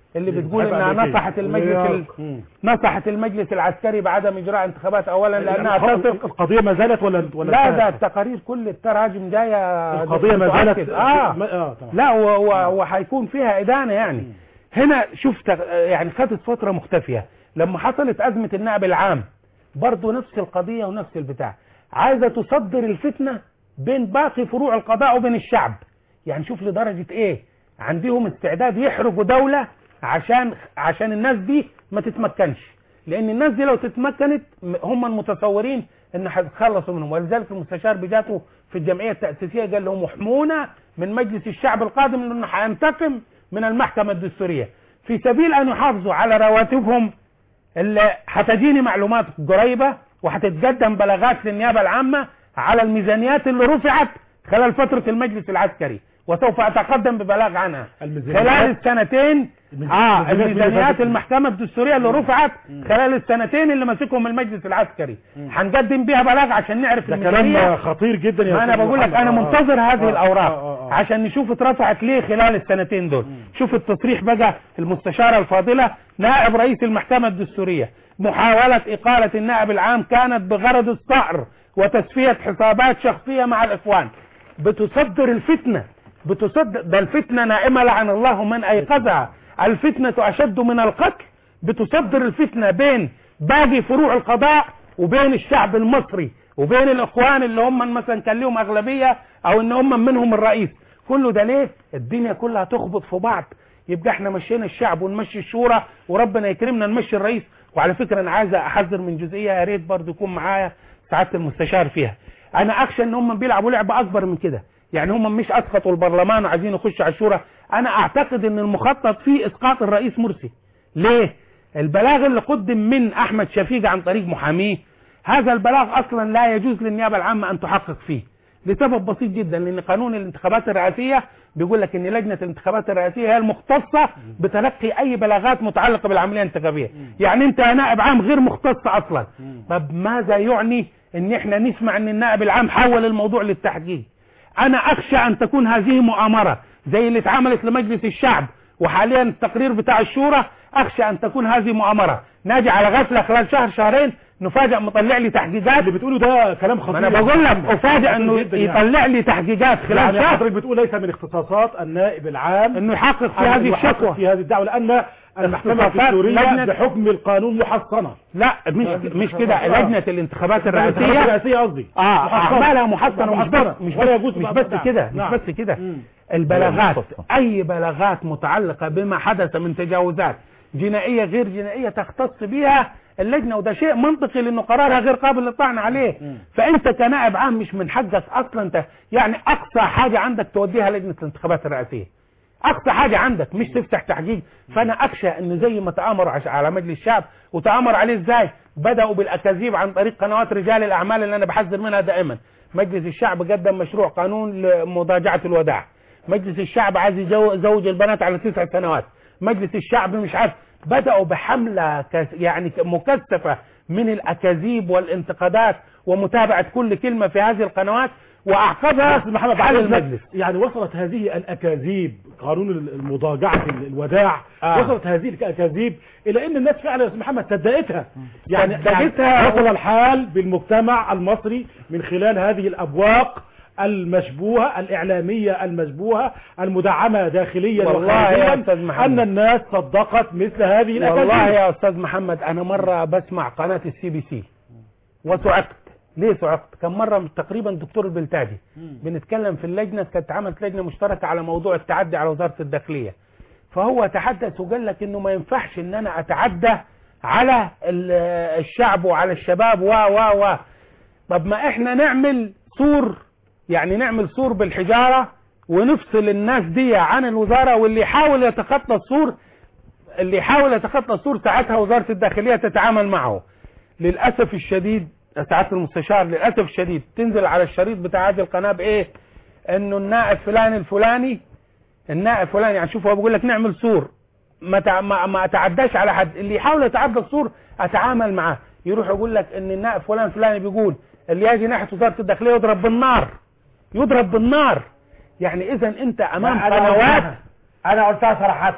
اللي بتقول عيب انها عليك. نصحت المجلس ال... مم. نصحت المجلس العسكري بعدم اجراء انتخابات اولا لانها تثق القضيه ما زالت ولا ولا لا انتهت؟ ده التقارير كل التراجم جايه القضيه ما زالت تؤكد. اه ما- اه تمام. لا و- و- وهيكون فيها إدانة يعني هنا شفت يعني خدت فترة مختفية لما حصلت أزمة النائب العام برضه نفس القضية ونفس البتاع عايزة تصدر الفتنة بين باقي فروع القضاء وبين الشعب يعني شوف لدرجة ايه عندهم استعداد يحرقوا دولة عشان عشان الناس دي ما تتمكنش لان الناس دي لو تتمكنت م- هم المتصورين ان هتخلصوا منهم ولذلك المستشار بجاته في الجمعيه التاسيسيه قال لهم احمونا من مجلس الشعب القادم لانه هينتقم من المحكمه الدستوريه في سبيل ان يحافظوا على رواتبهم اللي هتجيني معلومات قريبه وهتتقدم بلاغات للنيابه العامه على الميزانيات اللي رفعت خلال فتره المجلس العسكري وسوف اتقدم ببلاغ عنها الميزانيات- خلال السنتين اه الميزانيات اللي الميزانيات فاتت. المحكمه الدستوريه اللي رفعت خلال السنتين اللي مسكهم المجلس العسكري هنقدم بيها بلاغ عشان نعرف ده الميزانيه كلام خطير جدا يا ما انا أستاذ بقول لك محمد. انا آه. منتظر هذه آه. الاوراق آه. آه. عشان نشوف اترفعت ليه خلال السنتين دول شوف التصريح بقى المستشارة الفاضلة نائب رئيس المحكمة الدستورية محاولة إقالة النائب العام كانت بغرض الصقر وتصفية حسابات شخصية مع الإخوان بتصدر الفتنة بتصدر ده الفتنة نائمة لعن الله من أيقظها الفتنة أشد من القتل بتصدر الفتنة بين باقي فروع القضاء وبين الشعب المصري وبين الإخوان اللي هم مثلا كان لهم أغلبية أو إن هم منهم الرئيس كله ده ليه الدنيا كلها تخبط في بعض يبقى احنا مشينا الشعب ونمشي الشورى وربنا يكرمنا نمشي الرئيس وعلى فكرة انا عايز احذر من جزئية يا ريت برضه يكون معايا سعادة المستشار فيها انا اخشى ان هم بيلعبوا لعبة اكبر من كده يعني هم مش اسقطوا البرلمان وعايزين يخشوا على الشورى انا اعتقد ان المخطط فيه اسقاط الرئيس مرسي ليه البلاغ اللي قدم من احمد شفيق عن طريق محاميه هذا البلاغ اصلا لا يجوز للنيابة العامة ان تحقق فيه لسبب بسيط جدا لان قانون الانتخابات الرئاسية بيقول لك ان لجنة الانتخابات الرئاسية هي المختصة بتلقي اي بلاغات متعلقة بالعملية الانتخابية يعني انت يا نائب عام غير مختص اصلا طب ماذا يعني ان احنا نسمع ان النائب العام حول الموضوع للتحقيق انا اخشى ان تكون هذه مؤامرة زي اللي اتعملت لمجلس الشعب وحاليا التقرير بتاع الشورى اخشى ان تكون هذه مؤامرة ناجي على غفلة خلال شهر شهرين نفاجئ مطلع لي تحقيقات اللي بتقوله ده كلام خطير ما انا بقول لك افاجئ انه خطير جداً يعني. يطلع لي تحقيقات خلال يعني شهر حضرتك بتقول ليس من اختصاصات النائب العام انه يحقق في أن هذه يحقق الشكوى في هذه الدعوة لأن المحكمة اختصاصات الدستورية لجنة- بحكم القانون محصنة لا مش مش كده آه. لجنة الانتخابات الانتخابات الرئاسية الرئاسية قصدي اه محصنة. اعمالها محصنة مش محصنة. بس مش ولا بس يجوز مش بعض بس الدعم. كده مش نعم. بس كده مم. البلاغات محصنة. اي بلاغات متعلقة بما حدث من تجاوزات جنائية غير جنائية تختص بها اللجنة وده شيء منطقي لانه قرارها غير قابل للطعن عليه فانت كنائب عام مش من حقك اصلا انت يعني اقصى حاجة عندك توديها لجنة الانتخابات الرئاسية اقصى حاجة عندك مش تفتح تحقيق فانا اخشى ان زي ما تآمروا عش- على مجلس الشعب وتآمر عليه ازاي بدأوا بالاكاذيب عن طريق قنوات رجال الاعمال اللي انا بحذر منها دائما مجلس الشعب قدم مشروع قانون لمضاجعة الوداع مجلس الشعب عايز يجو- يزوج البنات على تسع سنوات مجلس الشعب مش عارف بدأوا بحملة كس- يعني مكثفة من الأكاذيب والانتقادات ومتابعة كل كلمة في هذه القنوات وأعقبها أستاذ محمد حل بعد إذنك، المجلس يعني وصلت هذه الأكاذيب قانون المضاجعة الوداع آه. وصلت هذه الأكاذيب إلى أن الناس فعلا يا أستاذ محمد صدقتها يعني صدقتها. يعني وصل الحال بالمجتمع المصري من خلال هذه الأبواق المشبوهة الإعلامية المشبوهة المدعمة داخليا والله يا وخارجيا أستاذ محمد. أن الناس صدقت مثل هذه الأكاذيب والله يا أستاذ محمد أنا مرة بسمع قناة السي بي سي وسعقت ليه سعقت كان مرة تقريبا الدكتور البلتاجي بنتكلم في اللجنة كانت عملت لجنة مشتركة على موضوع التعدي على وزارة الداخلية فهو تحدث وقال لك انه ما ينفعش ان انا اتعدى على ال- الشعب وعلى الشباب و و و طب ما احنا نعمل سور يعني نعمل سور بالحجارة ونفصل الناس دي عن الوزارة واللي يحاول يتخطى السور اللي يحاول يتخطى السور ساعتها وزارة الداخلية تتعامل معه للأسف الشديد يا سعادة المستشار للأسف الشديد تنزل على الشريط بتاع هذه القناة بإيه إنه النائب فلان الفلاني النائب فلان يعني شوف هو بيقول لك نعمل سور ما تع... ما, ما اتعداش على حد اللي يحاول يتعدى السور اتعامل معاه يروح يقول لك ان النائب فلان فلان بيقول اللي يجي ناحيه وزاره الداخليه يضرب بالنار يضرب بالنار يعني اذا انت امام أنا قنوات قلتها. انا قلتها صراحة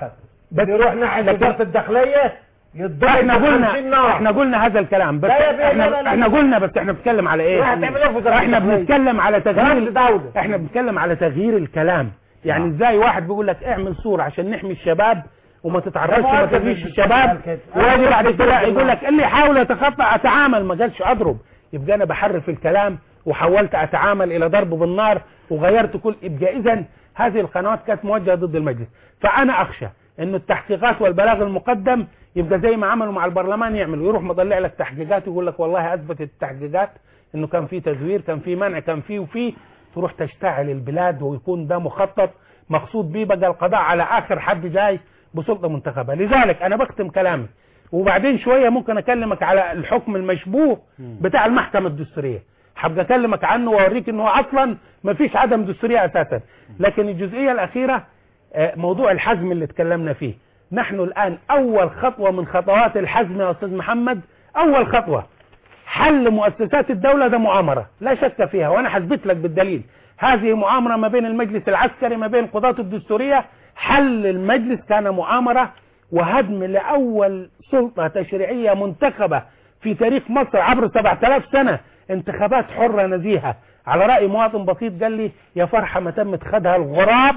بس يروح ناحيه لكن- وزاره الداخليه يتضرب احنا ب 50 قلنا نار. احنا قلنا هذا الكلام بس لا يا بيه، احنا لا لا لا. احنا قلنا بس احنا بنتكلم على ايه لا، هتعمل ايه في وزارة احنا الداخلية؟ بنتكلم على تغيير رئيس دولة. احنا بنتكلم على تغيير الكلام يعني ازاي واحد بيقول لك اعمل صورة عشان نحمي الشباب وما تتعرضش ده وما مؤكد تغيش إن الشباب قال كده. واجي أنا بعد قلت كده كده. يقول لك اللي يحاول يتخطى اتعامل ما قالش اضرب يبقى انا بحرف الكلام وحاولت اتعامل الى ضرب بالنار وغيرت كل يبقى اذا هذه القنوات كانت موجهه ضد المجلس فانا اخشى انه التحقيقات والبلاغ المقدم يبقى زي ما عملوا مع البرلمان يعملوا يروح مطلع لك تحقيقات ويقول لك والله اثبتت التحقيقات انه كان في تزوير كان في منع كان في وفي تروح تشتعل البلاد ويكون ده مخطط مقصود بيه بقى القضاء على اخر حد جاي بسلطه منتخبه لذلك انا بختم كلامي وبعدين شويه ممكن اكلمك على الحكم المشبوه بتاع المحكمه الدستوريه هبقى اكلمك عنه واوريك ان هو اصلا ما فيش عدم دستوريه اساسا لكن الجزئيه الاخيره آه، موضوع الحزم اللي اتكلمنا فيه نحن الان اول خطوه من خطوات الحزم يا استاذ محمد اول خطوه حل مؤسسات الدولة ده مؤامرة لا شك فيها وأنا حثبت لك بالدليل هذه مؤامرة ما بين المجلس العسكري ما بين قضاة الدستورية حل المجلس كان مؤامرة وهدم لأول سلطة تشريعية منتخبة في تاريخ مصر عبر 7000 سنة انتخابات حرة نزيهة على رأي مواطن بسيط قال لي يا فرحة ما تمت خدها الغراب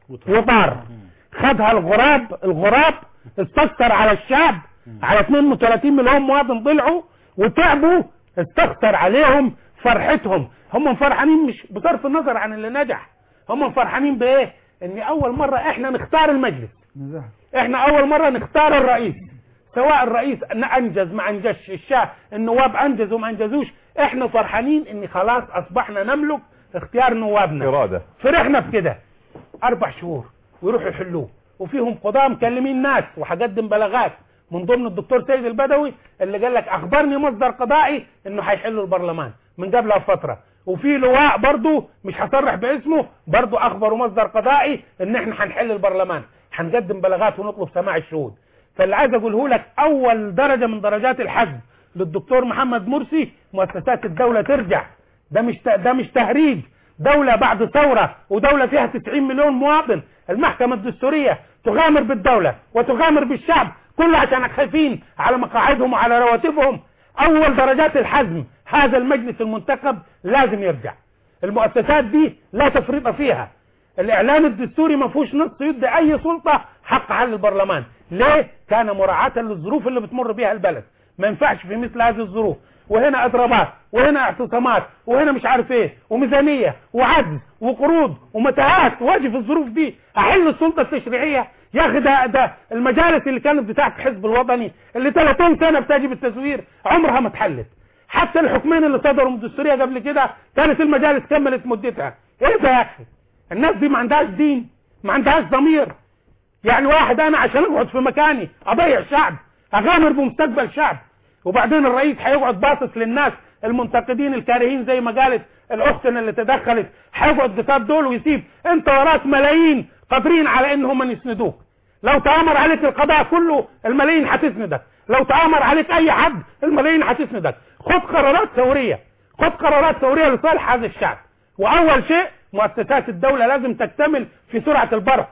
وطار خدها الغراب الغراب استكتر على الشعب على 32 مليون مواطن طلعوا وتعبوا استكتر عليهم فرحتهم هم فرحانين مش بصرف النظر عن اللي نجح هم فرحانين بايه ان اول مرة احنا نختار المجلس احنا اول مرة نختار الرئيس سواء الرئيس انجز ما انجزش الشاه النواب انجزوا ما انجزوش احنا فرحانين ان خلاص اصبحنا نملك اختيار نوابنا إرادة فرحنا في كده اربع شهور ويروحوا يحلوه وفيهم قضاة مكلمين ناس وهقدم بلاغات من ضمن الدكتور سيد البدوي اللي قال لك اخبرني مصدر قضائي انه هيحلوا البرلمان من قبلها بفتره وفي لواء برضه مش هصرح باسمه برضه اخبروا مصدر قضائي ان احنا هنحل البرلمان هنقدم بلاغات ونطلب سماع الشهود فاللي عايز اقوله لك اول درجه من درجات الحزم للدكتور محمد مرسي مؤسسات الدوله ترجع ده مش ت- ده مش تهريج دولة بعد ثورة ودولة فيها 90 مليون مواطن المحكمة الدستورية تغامر بالدولة وتغامر بالشعب كله عشان خايفين على مقاعدهم وعلى رواتبهم أول درجات الحزم هذا المجلس المنتخب لازم يرجع المؤسسات دي لا تفريط فيها الإعلان الدستوري ما فيهوش نص يدي أي سلطة حق حل البرلمان ليه؟ كان مراعاة للظروف اللي بتمر بيها البلد ما ينفعش في مثل هذه الظروف وهنا اضرابات وهنا اعتصامات وهنا مش عارف ايه وميزانيه وعجز وقروض ومتاهات واجي في الظروف دي احل السلطه التشريعيه يا اخي ده ده المجالس اللي كانت بتاعت الحزب الوطني اللي 30 سنه بتجي بالتزوير عمرها ما اتحلت حتى الحكمين اللي صدروا من الدستوريه قبل كده كانت المجالس كملت مدتها ايه ده يا اخي الناس دي ما عندهاش دين ما عندهاش ضمير يعني واحد انا عشان اقعد في مكاني اضيع شعب اغامر بمستقبل شعب وبعدين الرئيس هيقعد باصص للناس المنتقدين الكارهين زي ما قالت الاختنا اللي تدخلت هيقعد قصاد دول ويسيب انت وراك ملايين قادرين على ان هم يسندوك لو تآمر عليك القضاء كله الملايين هتسندك لو تآمر عليك اي حد الملايين هتسندك خد قرارات ثورية خد قرارات ثورية لصالح هذا الشعب واول شيء مؤسسات الدولة لازم تكتمل في سرعة البرق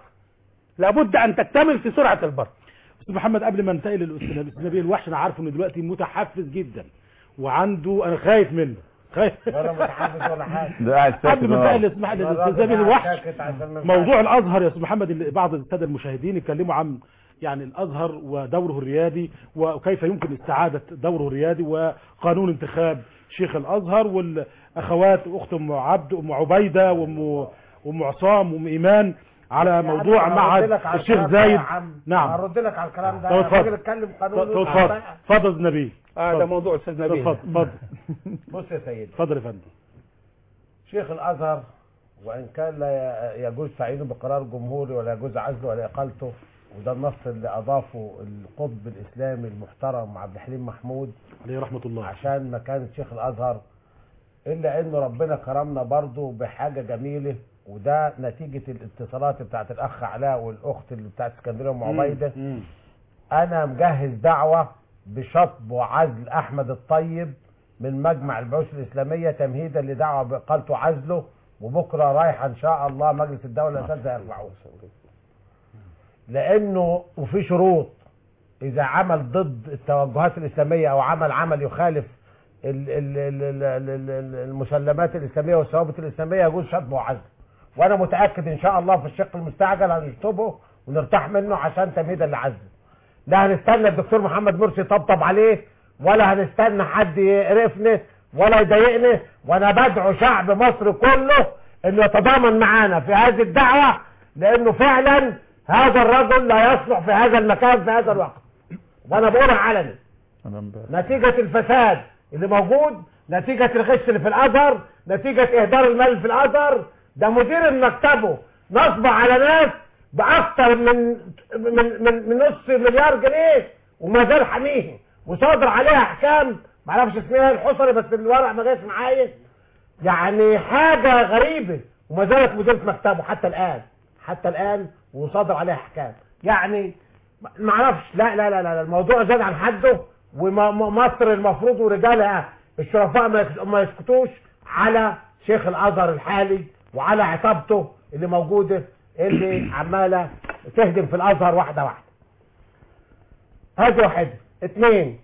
لابد ان تكتمل في سرعة البرق استاذ محمد قبل ما انتقل للاستاذ نبيل الوحش انا عارفه انه دلوقتي متحفز جدا وعنده انا خايف منه خايف ولا متحفز ولا حاجه ده قاعد ساكت قبل ما آه. انتقل اسمح لي الراجل الاستاذ نبيل قاعد الوحش ساكت عشان ما موضوع الازهر يا استاذ محمد اللي بعض الساده المشاهدين اتكلموا عن يعني الازهر ودوره الريادي وكيف يمكن استعاده دوره الريادي وقانون انتخاب شيخ الازهر والاخوات اخت ام عبد ام عبيده وام ام عصام وام ايمان على موضوع أنا مع هرد لك على الشيخ الكلام ده يا زايد عم. نعم هرد لك على الكلام ده طب اتفضل. الراجل اتكلم قانون طب اتفضل اتفضل يا نبيل اه ده موضوع استاذ نبيل اتفضل اتفضل بص يا سيدي اتفضل يا فندم شيخ الازهر وان كان لا يجوز تعيينه بقرار جمهوري ولا يجوز عزله ولا اقالته وده النص اللي اضافه القطب الاسلامي المحترم عبد الحليم محمود عليه رحمه الله عشان مكانه شيخ الازهر الا انه ربنا كرمنا برضه بحاجه جميله وده نتيجه الاتصالات بتاعت الاخ علاء والاخت اللي بتاعت اسكندريه ام عبيده مم. انا مجهز دعوه بشطب وعزل احمد الطيب من مجمع البعوث الاسلاميه تمهيدا لدعوه باقالته وعزله وبكره رايحه ان شاء الله مجلس الدوله الاساتذه يرفعوه لانه وفي شروط اذا عمل ضد التوجهات الاسلاميه او عمل عمل يخالف ال- ال- ال- ال- ال- ال- المسلمات الاسلاميه والثوابت الاسلاميه يجوز شطبه وعزله وانا متاكد ان شاء الله في الشق المستعجل هنشطبه ونرتاح منه عشان تمهيدا لعزله لا هنستنى الدكتور محمد مرسي يطبطب عليه ولا هنستنى حد يقرفنا ولا يضايقنا وانا بدعو شعب مصر كله انه يتضامن معانا في هذه الدعوه لانه فعلا هذا الرجل لا يصلح في هذا المكان في هذا الوقت وانا بقولها علني أنا امبارح. نتيجة الفساد اللي موجود نتيجة الغش اللي في الأزهر نتيجة إهدار المال في الأزهر ده مدير مكتبه نصب على ناس بأكثر من من من, من نص مليار جنيه وما زال حميه وصادر عليها أحكام معرفش اسمها الحصري بس الورق ما جاش معايا يعني حاجة غريبة وما زالت مديرة مكتبه حتى الآن حتى الآن وصادر عليها أحكام يعني ما اعرفش لا لا لا لا الموضوع زاد عن حده ومصر المفروض ورجالها الشرفاء ما يس- ما يسكتوش على شيخ الازهر الحالي وعلى عصابته اللي موجوده اللي عماله تهدم في الازهر واحده واحده. هذه واحده. اثنين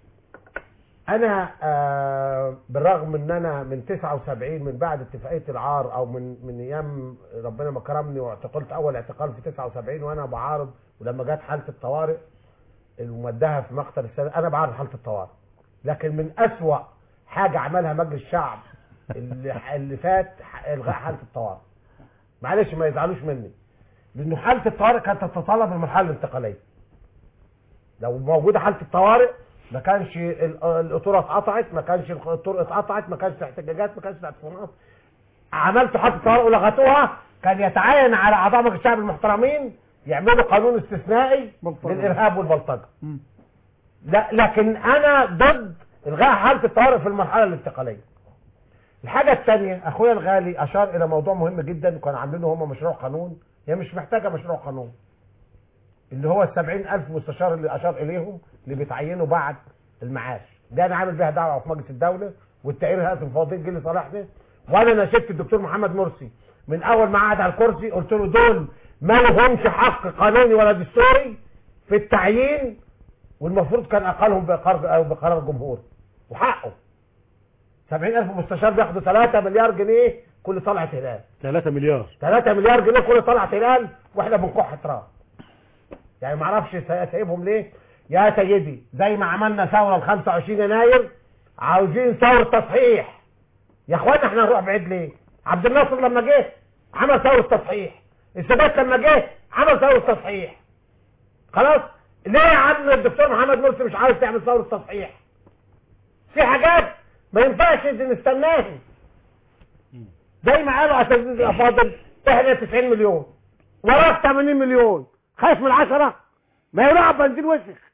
انا آه بالرغم ان انا من 79 من بعد اتفاقيه العار او من من ايام ربنا ما كرمني واعتقلت اول اعتقال في 79 وانا بعارض ولما جت حاله الطوارئ المودها في مقتل السنة انا بعرض حاله الطوارئ لكن من اسوأ حاجه عملها مجلس الشعب اللي, اللي فات الغاء حاله الطوارئ معلش ما يزعلوش مني لانه حاله الطوارئ كانت تتطلب المرحله الانتقاليه لو موجوده حاله الطوارئ ما كانش ال- القطوره اتقطعت ما كانش الطرق اتقطعت ما كانش احتجاجات ما كانش اعتصامات عملت حاله الطوارئ ولغتوها كان يتعين على اعضاء مجلس الشعب المحترمين يعملوا قانون استثنائي للارهاب والبلطجه لا لكن انا ضد الغاء حاله الطوارئ في المرحله الانتقاليه الحاجه الثانيه اخويا الغالي اشار الى موضوع مهم جدا وكانوا عاملينه هم مشروع قانون هي مش محتاجه مشروع قانون اللي هو السبعين ألف مستشار اللي أشار إليهم اللي بيتعينوا بعد المعاش ده أنا عامل بيها دعوة في مجلس الدولة والتقرير هذا فاضل جه لصالحنا وأنا ناشدت الدكتور محمد مرسي من أول ما قعد على الكرسي قلت له دول ما لهمش حق قانوني ولا دستوري في التعيين والمفروض كان أقلهم بقرار أو بقرار جمهوري وحقه 70000 مستشار بياخدوا 3 مليار جنيه كل طلعة هلال 3 مليار 3 مليار جنيه كل طلعة هلال واحنا بنكح تراب يعني ما اعرفش سايبهم ليه يا سيدي زي ما عملنا ثوره ال 25 يناير عاوزين ثوره تصحيح يا اخوانا احنا هنروح بعيد ليه عبد الناصر لما جه عمل ثوره تصحيح السادات لما جه عمل ثوره تصحيح خلاص ليه يا عم الدكتور محمد مرسي مش عاوز تعمل ثوره تصحيح في حاجات ما ينفعش نستناها زي ما قالوا اساتذه الافاضل احنا 90 مليون وراك 80 مليون خايف من العشرة ما يروح بنزين وسخ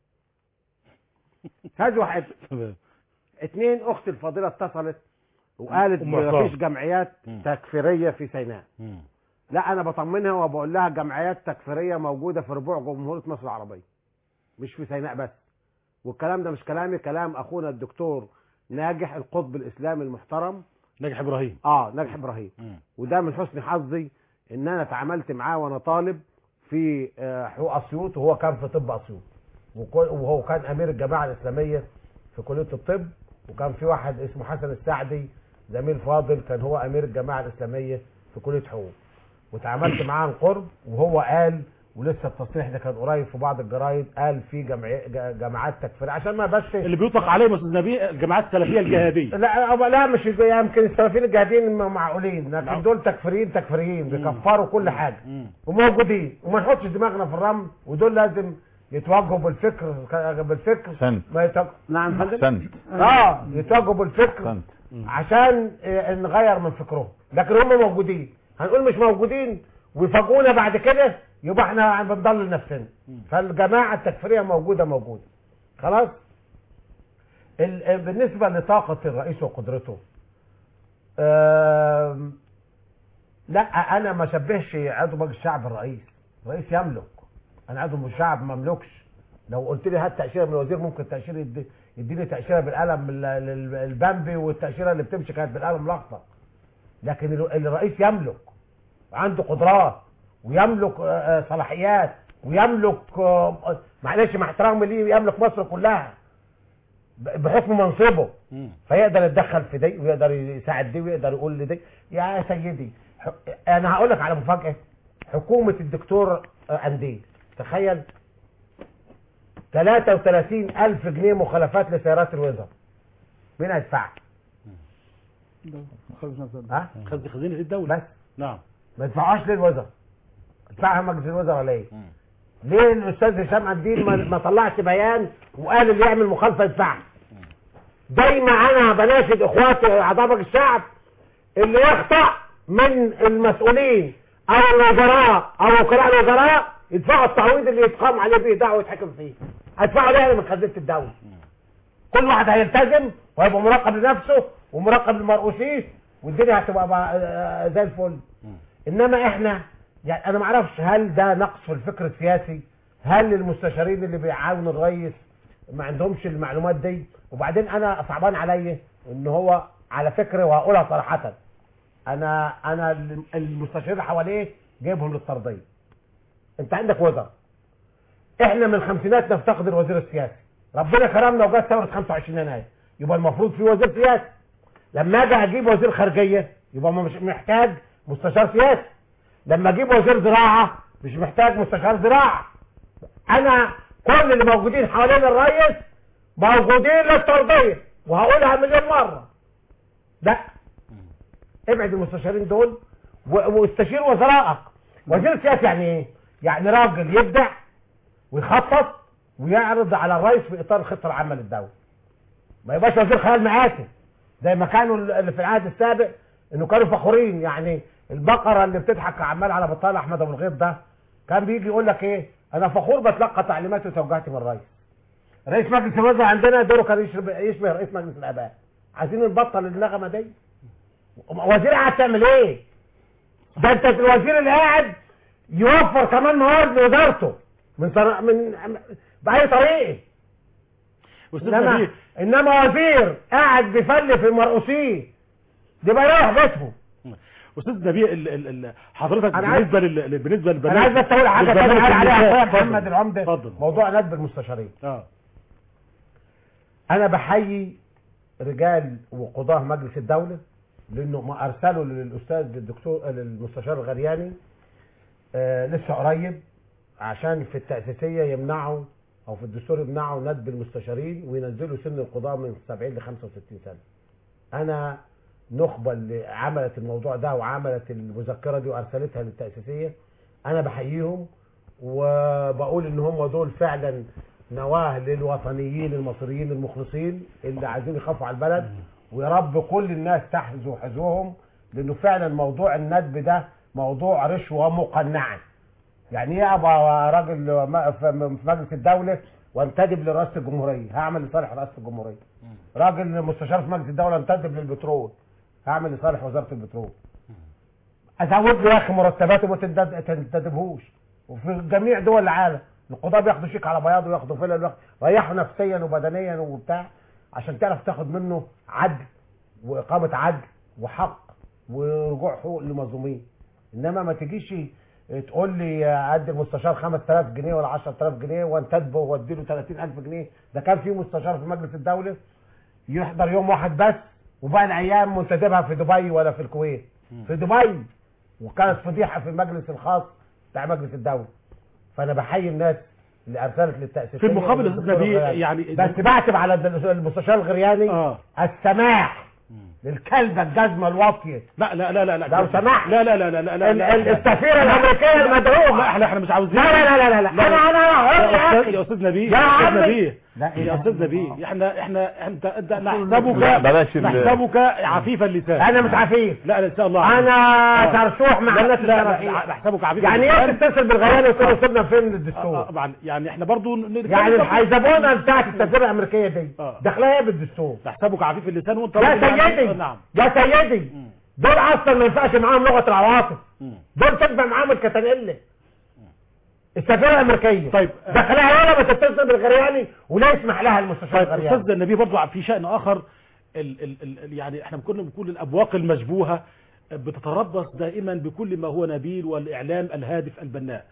هذه واحد اثنين اخت الفاضلة اتصلت وقالت أم ما عصام. فيش جمعيات تكفيرية في سيناء لا انا بطمنها وبقول لها جمعيات تكفيرية موجودة في ربوع جمهورية مصر العربية مش في سيناء بس والكلام ده مش كلامي كلام اخونا الدكتور ناجح القطب الاسلامي المحترم ناجح ابراهيم اه ناجح ابراهيم وده من حسن حظي ان انا اتعاملت معاه وانا طالب في آه، حقوق اسيوط وهو كان في طب اسيوط وكو- وهو كان امير الجماعه الاسلاميه في كليه الطب وكان في واحد اسمه حسن السعدي زميل فاضل كان هو امير الجماعه الاسلاميه في كليه حقوق وتعاملت معاه عن قرب وهو قال ولسه التصريح ده كان قريب في بعض الجرايد قال في جمعي- ج- جماعات تكفيريه عشان ما بس اللي بيطلق عليهم استاذ نبيل الجماعات السلفيه الجهاديه لا أو لا مش يمكن السلفيين الجاهدين م- معقولين لكن نعم. دول تكفيريين تكفيريين بيكفروا كل حاجه وموجودين وما نحطش دماغنا في الرمل ودول لازم يتواجهوا بالفكر بالفكر أحسنت. ما يتو... نعم فندم أحسنت. اه يتواجهوا بالفكر أحسنت. عشان آه، نغير من فكرهم لكن هم موجودين هنقول مش موجودين ويفاجئونا بعد كده يبقى احنا بنضلل نفسنا فالجماعه التكفيريه موجوده موجوده خلاص ال- بالنسبه لطاقه الرئيس وقدرته آم، لا انا ما شبهش عضو مجلس الشعب الرئيس الرئيس يملك انا عضو مجلس الشعب ما املكش لو قلت لي هات تاشيره من الوزير ممكن التاشيره يدي يديني تاشيره بالقلم ال- ال- البامبي والتاشيره اللي بتمشي كانت بالقلم الاخضر لكن ال- الرئيس يملك عنده قدرات ويملك آه، آه، صلاحيات ويملك آه، معلش مع احترامي ليه يملك مصر كلها ب- بحكم منصبه فيقدر يتدخل في دي ويقدر يساعد دي ويقدر يقول لدي يا سيدي ح- انا هقول لك على مفاجاه حكومه الدكتور انديل تخيل 33 ألف جنيه مخالفات لسيارات الوزراء مين هيدفعها؟ ها؟ خزن خزينه الدوله بس نعم ما يدفعوهاش ليه الوزراء؟ يدفعها مجلس الوزراء ولا ايه؟ ليه الاستاذ هشام قنديل ما, ما طلعش بيان وقال اللي يعمل مخالفه يدفعها؟ دايما انا بناشد اخواتي اعضاء مجلس الشعب اللي يخطأ من المسؤولين او الوزراء او وكلاء الوزراء يدفعوا التعويض اللي يتقام عليه فيه دعوه يتحكم فيه هيدفعوا ليه من خزينه الدوله كل واحد هيلتزم وهيبقى مراقب لنفسه ومراقب لمرؤوسيه والدنيا هتبقى بقى- آه، زي الفل انما احنا يعني انا ما اعرفش هل ده نقص في الفكر السياسي هل المستشارين اللي بيعاونوا الرئيس ما عندهمش المعلومات دي وبعدين انا صعبان عليا ان هو على فكره وهقولها صراحه انا انا المستشارين اللي حواليه جايبهم للترضيه انت عندك وزراء احنا من الخمسينات نفتقد الوزير السياسي ربنا كرمنا وجت ثوره 25 يناير يبقى المفروض في وزير سياسي لما اجي اجيب وزير خارجيه يبقى مش محتاج مستشار سياسي لما اجيب وزير زراعه مش محتاج مستشار زراعه انا كل اللي موجودين حوالين الرئيس موجودين للترضيه وهقولها مليون مره لا ابعد المستشارين دول و- واستشير وزرائك وزير سياسي يعني ايه يعني راجل يبدع ويخطط ويعرض على الرئيس في اطار الخطه العامه للدوله ما يبقاش وزير خيال مآتي زي ما كانوا اللي في العهد السابق انه كانوا فخورين يعني البقره اللي بتضحك عمال على بطال احمد ابو الغيط ده كان بيجي يقول لك ايه انا فخور بتلقى تعليمات وتوجيهات من الرئيس رئيس مجلس الوزراء عندنا دوره كان يشبه, يشبه رئيس مجلس الاباء عايزين نبطل النغمه دي وزير قاعد تعمل ايه ده انت الوزير اللي قاعد يوفر كمان موارد لوزارته من صر... من باي طريقه أستاذ انما نبيل. انما وزير قاعد بيفلي في مرؤوسيه دي بقى يروح بيتهم استاذ نبيل ال ال ال حضرتك أنا عايز- بالنسبه لل... بالنسبه للبنات انا عايز بس اقول حاجه للبنات تانية قال عليها والنساء. اخويا اتفضل. محمد العمده اتفضل. موضوع ندب المستشارين اه انا بحيي رجال وقضاه مجلس الدوله لانه ما ارسلوا للاستاذ الدكتور للمستشار الغرياني آه لسه قريب عشان في التاسيسيه يمنعوا او في الدستور يمنعوا ندب المستشارين وينزلوا سن القضاه من 70 ل 65 سنه انا نخبه اللي عملت الموضوع ده وعملت المذكره دي وارسلتها للتاسيسيه انا بحييهم وبقول ان هم دول فعلا نواه للوطنيين المصريين المخلصين اللي عايزين يخافوا على البلد ويا رب كل الناس تحذو حذوهم لانه فعلا موضوع الندب ده موضوع رشوه مقنعه يعني ايه ابقى راجل م- في في مجلس الدوله وانتدب لرئاسه الجمهوريه هعمل لصالح رئاسه الجمهوريه راجل مستشار في مجلس الدوله انتدب للبترول هعمل لصالح وزاره البترول ازود له يا اخي مرتباته ما تندب- تنتدبهوش وفي جميع دول العالم القضاة بياخدوا شيك على بياض وياخدوا فيلا وياخدوا- ريحوا نفسيا وبدنيا وبتاع عشان تعرف تاخد منه عدل واقامه عدل وحق ورجوع حقوق للمظلومين انما ما تجيش تقول لي ادي المستشار 5000 جنيه ولا 10000 جنيه وانتدبه وادي له 30000 جنيه ده كان في مستشار في مجلس الدوله يحضر يوم واحد بس وباقي الايام منتدبها في دبي ولا في الكويت في دبي وكانت فضيحه في المجلس الخاص بتاع مجلس الدوله فانا بحيي الناس اللي ارسلت للتاسيس في المقابل يا أستاذ نبيل، يعني- بس بعتب على المستشار الغرياني آه. السماح للكلبه الجزمه الواطيه لا لا لا لا لا لو سمحت لا لا لا لا لا لا ال- لا. ال- السفيره الامريكيه المدعوه لا احنا احنا مش عاوزين لا لا لا لا لا انا انا يا يا استاذ أخي. يا استاذ نبيل يا يا استاذ عمي. نبيل لا يا إله استاذ إلا نبيل احنا احنا انت انت لا، نحسبك بلاش ال- نحسبك عفيف اللسان انا مش عفيف لا لا ان شاء الله انا آه. ترشوح مع لا، الناس لا لا الشرعية. نحسبك عفيف يعني اللسان. ايه تتصل بالغيان وتقول له سيبنا فين الدستور آه، طبعا يعني احنا برضو نتكلم يعني برضو. الحيزبونه بتاعت السفيره الامريكيه دي آه. داخلها ايه بالدستور نحسبك عفيف اللسان وانت يا راجل يعني- سيدي نعم يا سيدي دول اصلا ما ينفعش معاهم لغه العواطف دول تتبع معاهم الكتانيلا السفيره الامريكيه طيب دخلها ولا ما تتصل بالغرياني ولا يسمح لها المستشار طيب الغرياني استاذ النبي برضو في شأن اخر ال ال ال يعني احنا كنا بنقول الابواق المشبوهه بتتربص دائما بكل ما هو نبيل والاعلام الهادف البناء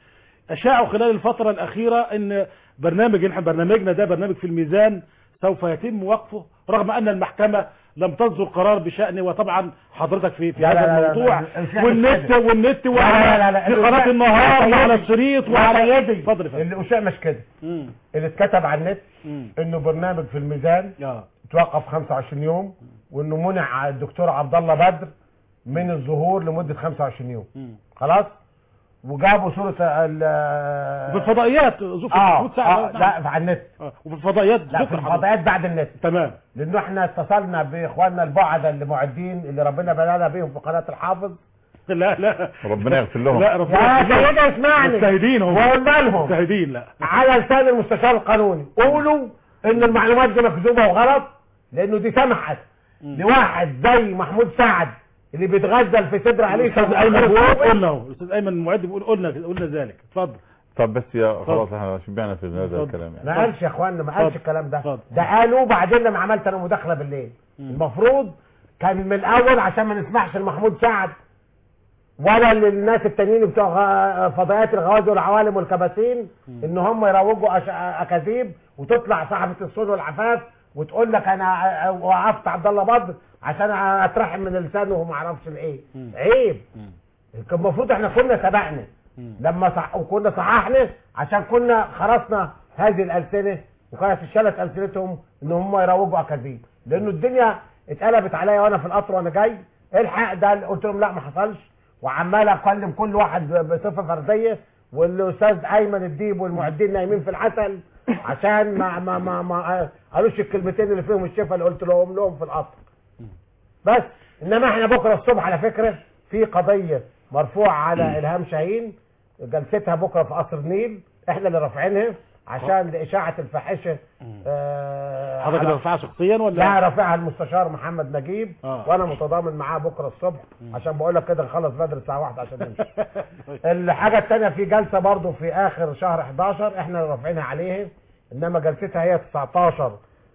اشاعوا خلال الفتره الاخيره ان برنامج احنا برنامجنا ده برنامج في الميزان سوف يتم وقفه رغم ان المحكمه لم تصدر قرار بشأنه وطبعا حضرتك في في لا هذا لا لا لا الموضوع لا، الإشاعة والنت مش كده. والنت لا لا لا لا، في قناه الإشاعة- النهار لا، وعلى يدي. الشريط لا، وعلى لا، يدي. اتفضل يا فندم. اللي أشاع مش كده مم. اللي اتكتب على النت مم. انه برنامج في الميزان اه توقف 25 يوم وانه منع الدكتور عبد الله بدر من الظهور لمده 25 يوم مم. خلاص وجابوا صوره ال وفي الفضائيات ظروف اه, محمود سعد آه لا على النت آه. وفي الفضائيات لا في ذكر حضرتك. الفضائيات بعد النت تمام لانه احنا اتصلنا باخواننا البعدة اللي معدين اللي ربنا بلانا بيهم في قناه الحافظ لا لا ربنا يغفر لهم لا يا ربنا سيدي اسمعني مجتهدين هم وقلنا لهم مجتهدين لا على لسان المستشار القانوني قولوا ان المعلومات دي مكذوبه وغلط لانه دي سمحت لواحد زي محمود سعد اللي بيتغزل في صدر عليه الاستاذ ايمن بيقول قلنا اهو الاستاذ ايمن المعد بيقول قلنا قلنا ذلك اتفضل طب بس يا خلاص احنا شبعنا في هذا الكلام يعني ما قالش يا اخوانا ما قالش اتفضل. الكلام ده اتفضل. ده قالوا بعدين لما عملت انا مداخله بالليل المفروض كان من الاول عشان ما نسمعش لمحمود سعد ولا للناس التانيين بتوع غ- فضائيات الغوازي والعوالم والكباسين ان هم يروجوا أش- اكاذيب وتطلع صاحبه الصوت والعفاف وتقول لك انا وقفت عبد الله بدر عشان اترحم من لسانه وما اعرفش الايه عيب كان المفروض احنا كنا سبقنا لما صح وكنا صححنا عشان كنا خرصنا هذه الالسنه وكانت اتشالت السنتهم ان هم يروجوا اكاذيب لانه الدنيا اتقلبت عليا وانا في القطر وانا جاي الحق ده قلت لهم لا ما حصلش وعمال اكلم كل واحد ب- بصفه فرديه والاستاذ ايمن الديب والمعدين نايمين في العسل عشان ما ما ما, ما قالوش الكلمتين اللي فيهم الشفا اللي قلت لهم لهم في القطر بس انما احنا بكره الصبح على فكره في قضيه مرفوعه على الهام شاهين جلستها بكره في قصر النيل احنا اللي رافعينها عشان لاشاعه الفاحشه آه حضرتك على- رافعها شخصيا ولا لا رافعها المستشار محمد نجيب آه. وانا متضامن معاه بكره الصبح عشان بقول لك كده نخلص بدري الساعه 1 عشان نمشي الحاجه الثانيه في جلسه برضو في اخر شهر 11 احنا اللي رافعينها عليه انما جلستها هي 19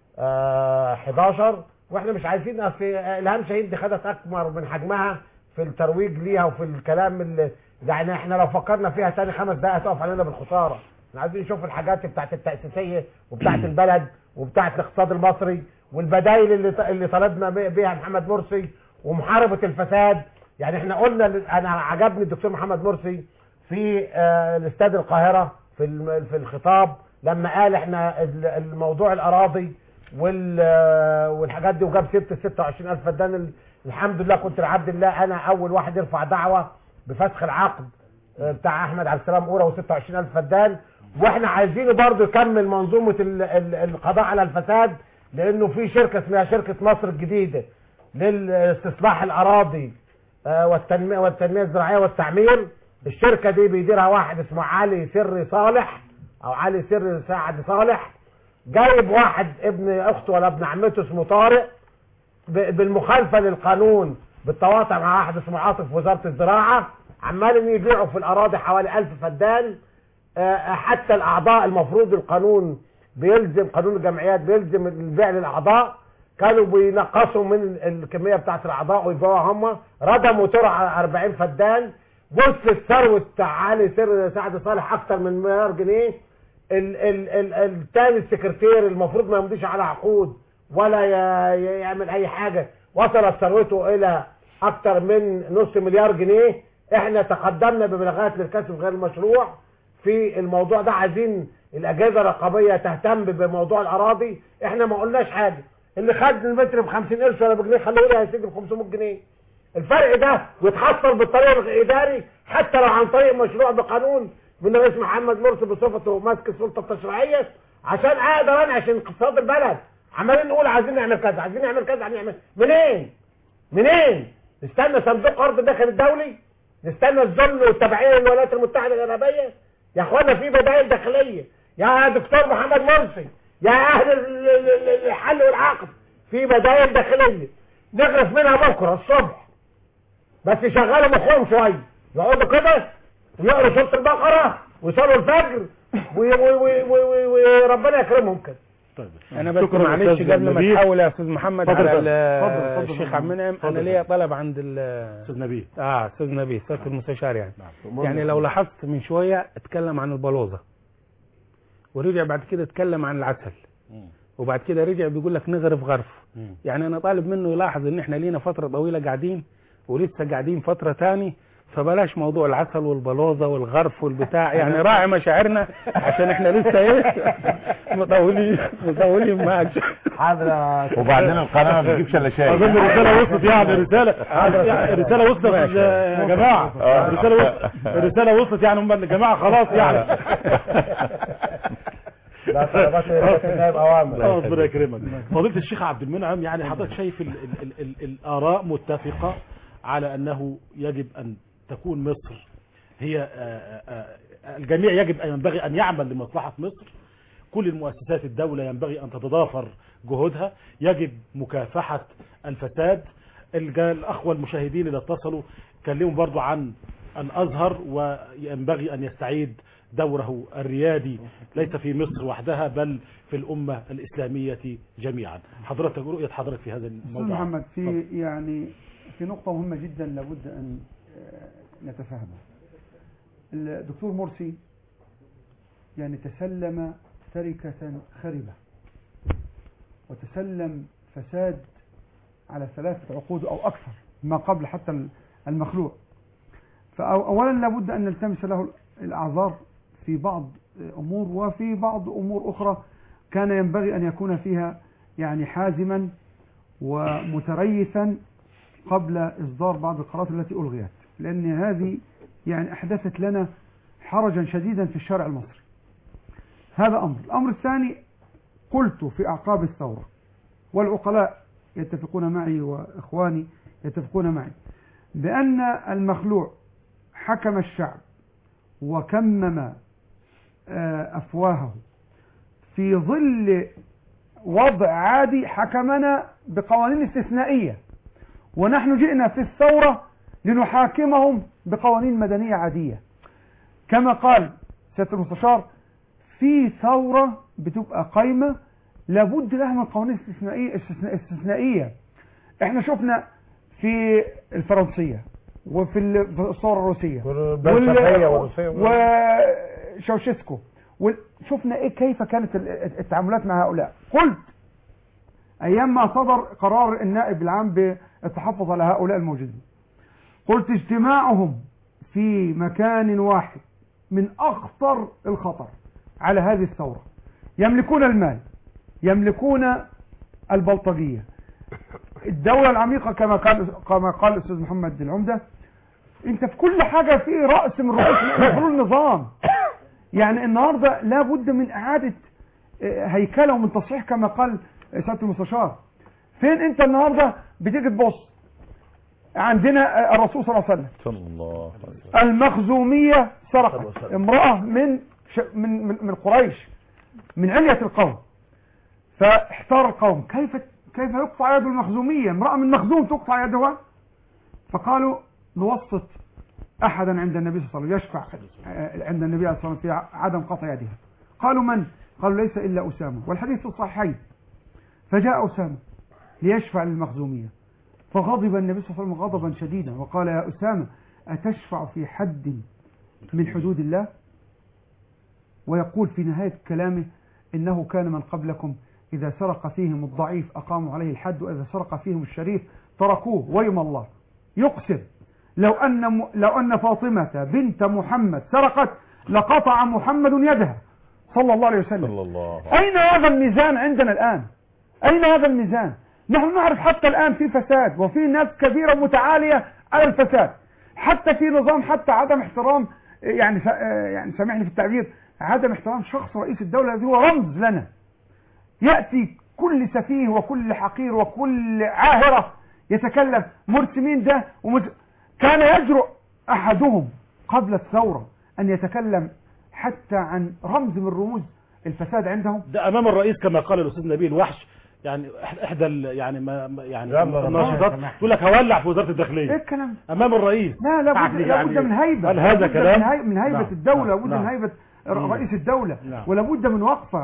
آه 11 واحنا مش عايزين اصل الهام شهيد دي خدت اكبر من حجمها في الترويج ليها وفي الكلام اللي يعني احنا لو فكرنا فيها تاني خمس دقائق هتقف علينا بالخساره احنا عايزين نشوف الحاجات بتاعت التاسيسيه وبتاعت البلد وبتاعت الاقتصاد المصري والبدائل اللي اللي طلبنا بيها محمد مرسي ومحاربه الفساد يعني احنا قلنا انا عجبني الدكتور محمد مرسي في آه، الاستاد القاهره في الم- في الخطاب لما قال احنا ال- الموضوع الاراضي وال آه، والحاجات دي وجاب سيره ال 26000 فدان ال- الحمد لله كنت لعبد الله انا اول واحد يرفع دعوه بفسخ العقد آه، بتاع احمد عبد السلام اورا و26000 فدان واحنا عايزينه برضه يكمل منظومه ال- ال- القضاء على الفساد لانه في شركه اسمها شركه مصر الجديده للاستصلاح الاراضي آه، والتنميه والتنميه الزراعيه والتعمير الشركه دي بيديرها واحد اسمه علي سري صالح او علي سري سعد صالح جايب واحد ابن اخته ولا ابن عمته اسمه طارق ب- بالمخالفه للقانون بالتواطع مع واحد اسمه عاطف في وزاره الزراعه عمالين يبيعوا في الاراضي حوالي 1000 فدان آه، حتى الاعضاء المفروض القانون بيلزم قانون الجمعيات بيلزم البيع للاعضاء كانوا بينقصوا من الكميه بتاعت الاعضاء ويبيعوها هم ردموا ترعه 40 فدان وصلت ثروه علي سر سعد صالح اكتر من مليار جنيه ال ال ال التاني السكرتير المفروض ما يمضيش على عقود ولا ي- ي- يعمل اي حاجه وصلت ثروته الى اكتر من نص مليار جنيه احنا تقدمنا ببلاغات للكسب غير المشروع في الموضوع ده عايزين الاجهزه الرقابيه تهتم بموضوع الاراضي احنا ما قلناش حاجه اللي خد المتر ب 50 قرش ولا بجنيه خلوه لي هيسجن ب 500 جنيه الفرق ده يتحصل بالطريق الاداري حتى لو عن طريق مشروع بقانون من رئيس محمد مرسي بصفته ماسك السلطه التشريعيه عشان اقدر انعش اقتصاد البلد عمالين نقول عايزين نعمل كذا عايزين نعمل كذا عايزين نعمل منين منين نستنى صندوق ارض الداخل الدولي نستنى الظلم والتبعيه للولايات المتحده الارابيه يا اخوانا في بدائل داخليه يا دكتور محمد مرسي يا اهل ال- ال- ال- الحل والعقد في بدائل داخليه نغرف منها بكره الصبح بس يشغلوا مخهم شويه يقعدوا كده ويقروا سوره البقره ويصلوا الفجر وي- وي- وي- وي- وي- وربنا يكرمهم كده طيب انا بس شكراً معلش أستاذ قبل ما نبيل. تحول يا استاذ محمد اتفضل على اتفضل. ال- اتفضل، اتفضل. الشيخ عبد المنعم انا اتفضل. ليا طلب عند ال- استاذ نبيل اه استاذ نبيل سياده المستشار يعني نعم. يعني لو لاحظت من شويه اتكلم عن البلوزه ورجع بعد كده اتكلم عن العسل وبعد كده رجع بيقول لك نغرف غرف مم. يعني انا طالب منه يلاحظ ان احنا لينا فتره طويله قاعدين ولسه قاعدين فتره تاني فبلاش موضوع العسل والبلوزه والغرف والبتاع يعني راعي مشاعرنا عشان احنا لسه ايه مطولين مطولين معاك حاضر وبعدين القناه ما بتجيبش الا شاي اظن الرساله وصلت يعني رساله يعني الرساله وصلت ماشي. يا جماعه آه. الرساله وصلت الرساله وصلت يعني هم الجماعه خلاص يعني لا طلبات النائب اوامر آه، ربنا يكرمك فضيله الشيخ عبد المنعم يعني حضرتك شايف ال ال ال ال الاراء متفقه على انه يجب ان تكون مصر هي آه، آه، آه، الجميع يجب ان ينبغي ان يعمل لمصلحه مصر كل المؤسسات الدولة ينبغي أن تتضافر جهودها يجب مكافحة الفساد الج- الأخوة المشاهدين اللي اتصلوا كلموا برضو عن الأزهر وينبغي أن يستعيد دوره الريادي ليس في مصر وحدها بل في الأمة الإسلامية جميعا حضرتك رؤية حضرتك في هذا استاذ الموضوع محمد في يعني في نقطة مهمة جدا لابد أن آه، نتفهمها الدكتور مرسي يعني تسلم تركة خربة وتسلم فساد على ثلاثة عقود أو أكثر ما قبل حتى المخلوع فأولا لابد أن نلتمس له الأعذار في بعض أمور وفي بعض أمور أخرى كان ينبغي أن يكون فيها يعني حازما ومتريثا قبل إصدار بعض القرارات التي ألغيت لأن هذه يعني أحدثت لنا حرجا شديدا في الشارع المصري هذا أمر الأمر الثاني قلت في أعقاب الثورة والعقلاء يتفقون معي وإخواني يتفقون معي بأن المخلوع حكم الشعب وكمم آه، أفواهه في ظل وضع عادي حكمنا بقوانين استثنائية ونحن جئنا في الثورة لنحاكمهم بقوانين مدنية عادية كما قال سيادة المستشار في ثورة بتبقى قايمة لابد لها من قوانين استثنائية استثناء- استثنائية احنا شفنا في الفرنسية وفي ال- في الثورة الروسية والبلشفية والروسية. وشاوشيسكو وال- شفنا ايه كيف كانت ال- التعاملات مع هؤلاء قلت ايام ما صدر قرار النائب العام بالتحفظ على هؤلاء الموجودين قلت اجتماعهم في مكان واحد من اخطر الخطر على هذه الثورة يملكون المال يملكون البلطجية الدولة العميقة كما قال كما قال الأستاذ محمد العمدة أنت في كل حاجة في رأس من رؤوس حلول النظام يعني النهاردة لابد من إعادة آه، هيكلة ومن تصحيح كما قال سيادة المستشار فين أنت النهاردة بتيجي تبص عندنا آه، الرسول صلى الله عليه وسلم صلى الله عليه وسلم المخزومية سرقت امرأة من ش... من من من قريش من علية القوم فاحتار القوم كيف كيف يقطع يد المخزومية امرأة من مخزوم تقطع يدها فقالوا نوسط أحدا عند النبي صلى الله عليه وسلم يشفع آه، عند النبي عليه الصلاة والسلام في عدم قطع يدها قالوا من قالوا ليس إلا أسامة والحديث في الصحيحين فجاء أسامة ليشفع للمخزومية فغضب النبي صلى الله عليه وسلم غضبا شديدا وقال يا أسامة أتشفع في حد من حدود الله ويقول في نهاية كلامه إنه كان من قبلكم إذا سرق فيهم الضعيف أقاموا عليه الحد وإذا سرق فيهم الشريف تركوه ويم الله يقسم لو أن م... لو أن فاطمة بنت محمد سرقت لقطع محمد يدها صلى الله عليه وسلم صلى الله عليه أين هذا الميزان عندنا الآن أين هذا الميزان نحن نعرف حتى الآن في فساد وفي ناس كبيرة متعالية على الفساد حتى في نظام حتى عدم احترام يعني س- يعني سامحني في التعبير عدم احترام شخص رئيس الدولة الذي هو رمز لنا يأتي كل سفيه وكل حقير وكل عاهرة يتكلم مرسمين ده ومرس... كان يجرؤ أحدهم قبل الثورة أن يتكلم حتى عن رمز من رموز الفساد عندهم ده امام الرئيس كما قال الاستاذ نبيل وحش يعني إح- احدى ال- يعني ما ما- يعني يلا الناشطات ربنا تقول لك هولع في وزاره ايه الداخليه الكلام امام الرئيس لا لابد يعني- لابد من هيبة هل هذا لابد كلام من, هي... من هيبة نعم، الدولة نعم، لابد من نعم. هيبة مم. رئيس الدولة نعم. ولابد من وقفة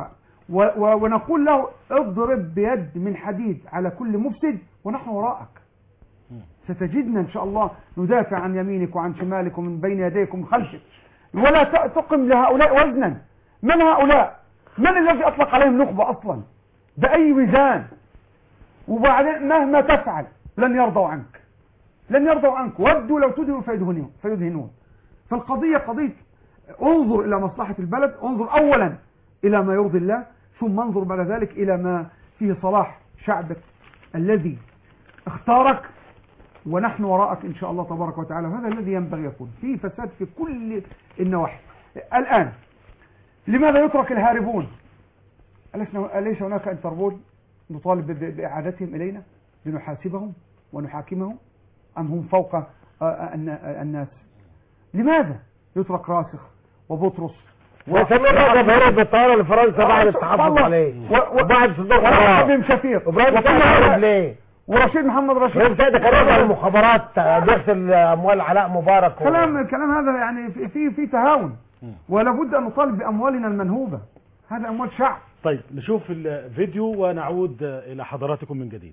و و ونقول له اضرب بيد من حديد على كل مفسد ونحن وراءك ستجدنا إن شاء الله ندافع عن يمينك وعن شمالك ومن بين يديك ومن خلفك ولا ت- تقم لهؤلاء وزنا من هؤلاء من الذي أطلق عليهم نخبة أصلا بأي ميزان وبعدين مهما تفعل لن يرضوا عنك لن يرضوا عنك ودوا لو تدهنوا فيدهنون فيدهنون فالقضية قضية انظر إلى مصلحة البلد انظر أولا إلى ما يرضي الله ثم انظر بعد ذلك إلى ما فيه صلاح شعبك الذي اختارك ونحن وراءك إن شاء الله تبارك وتعالى وهذا الذي ينبغي يكون في فساد في كل النواحي الآن لماذا يترك الهاربون أليس أليس هناك انتربول نطالب ب- بإعادتهم إلينا لنحاسبهم ونحاكمهم أم هم فوق آه، آه، النا- الناس لماذا يترك راسخ وبطرس وسمير رجب هرب بالطياره لفرنسا بعد التحفظ عليه وبعد صدق وابراهيم شفيق ابراهيم وكل سعد هؤلاء- هرب ليه؟ ورشيد محمد رشيد ابراهيم سعد كان رجل المخابرات آه، بيغسل اموال علاء مبارك و- كلام الكلام هذا يعني في في, في تهاون ولا بد ان نطالب باموالنا المنهوبه هذا اموال شعب طيب نشوف الفيديو ونعود إلى حضراتكم من جديد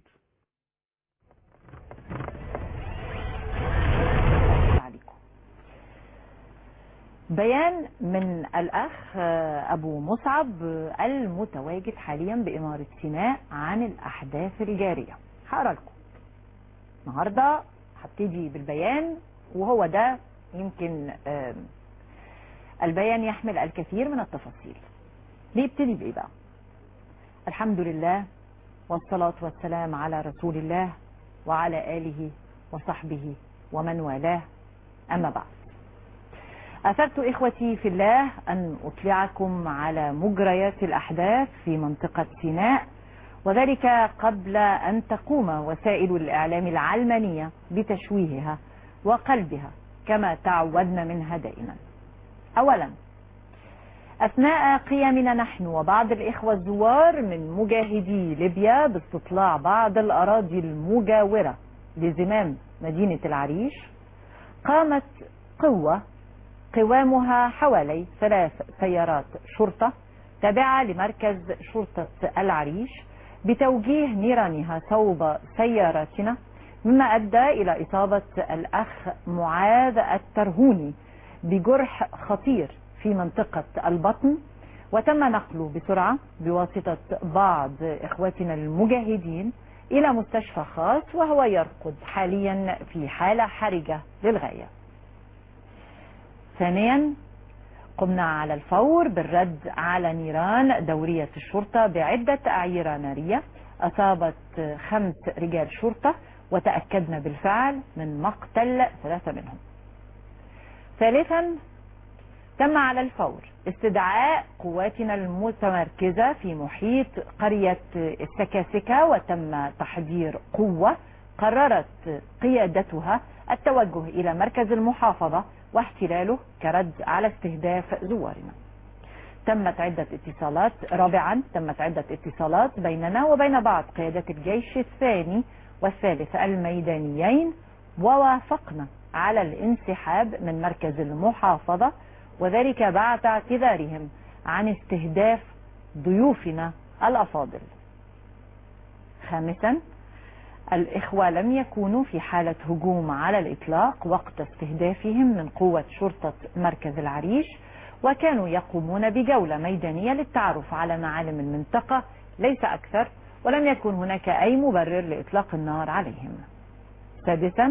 بيان من الأخ آه، أبو مصعب آه، المتواجد حاليا بإمارة سيناء عن الأحداث الجارية هقرا لكم النهارده هبتدي بالبيان وهو ده يمكن آم، البيان يحمل الكثير من التفاصيل بيبتدي بإيه بقى الحمد لله والصلاة والسلام على رسول الله وعلى آله وصحبه ومن والاه أما بعد أثرت إخوتي في الله أن أطلعكم على مجريات الأحداث في منطقة سيناء وذلك قبل أن تقوم وسائل الإعلام العلمانية بتشويهها وقلبها كما تعودنا منها دائما أولا أثناء قيامنا نحن وبعض الإخوة الزوار من مجاهدي ليبيا باستطلاع بعض الأراضي المجاورة لزمام مدينة العريش قامت قوة قوامها حوالي ثلاث سيارات شرطة تابعة لمركز شرطة العريش بتوجيه نيرانها صوب سياراتنا مما أدى إلى إصابة الأخ معاذ الترهوني بجرح خطير في منطقة البطن وتم نقله بسرعة بواسطة بعض إخواتنا المجاهدين إلى مستشفى خاص وهو يرقد حاليا في حالة حرجة للغاية ثانيا قمنا على الفور بالرد على نيران دورية الشرطة بعدة أعيرة نارية أصابت خمس رجال شرطة وتأكدنا بالفعل من مقتل ثلاثة منهم ثالثا تم على الفور استدعاء قواتنا المتمركزة في محيط قرية السكاسكة وتم تحضير قوة قررت قيادتها التوجه إلى مركز المحافظة واحتلاله كرد على استهداف زوارنا تمت عدة اتصالات رابعا تمت عدة اتصالات بيننا وبين بعض قيادات الجيش الثاني والثالث الميدانيين ووافقنا على الانسحاب من مركز المحافظة وذلك بعد اعتذارهم عن استهداف ضيوفنا الأفاضل خامسا الإخوة لم يكونوا في حالة هجوم على الإطلاق وقت استهدافهم من قوة شرطة مركز العريش وكانوا يقومون بجولة ميدانية للتعرف على معالم المنطقة ليس أكثر ولم يكن هناك أي مبرر لإطلاق النار عليهم سادسا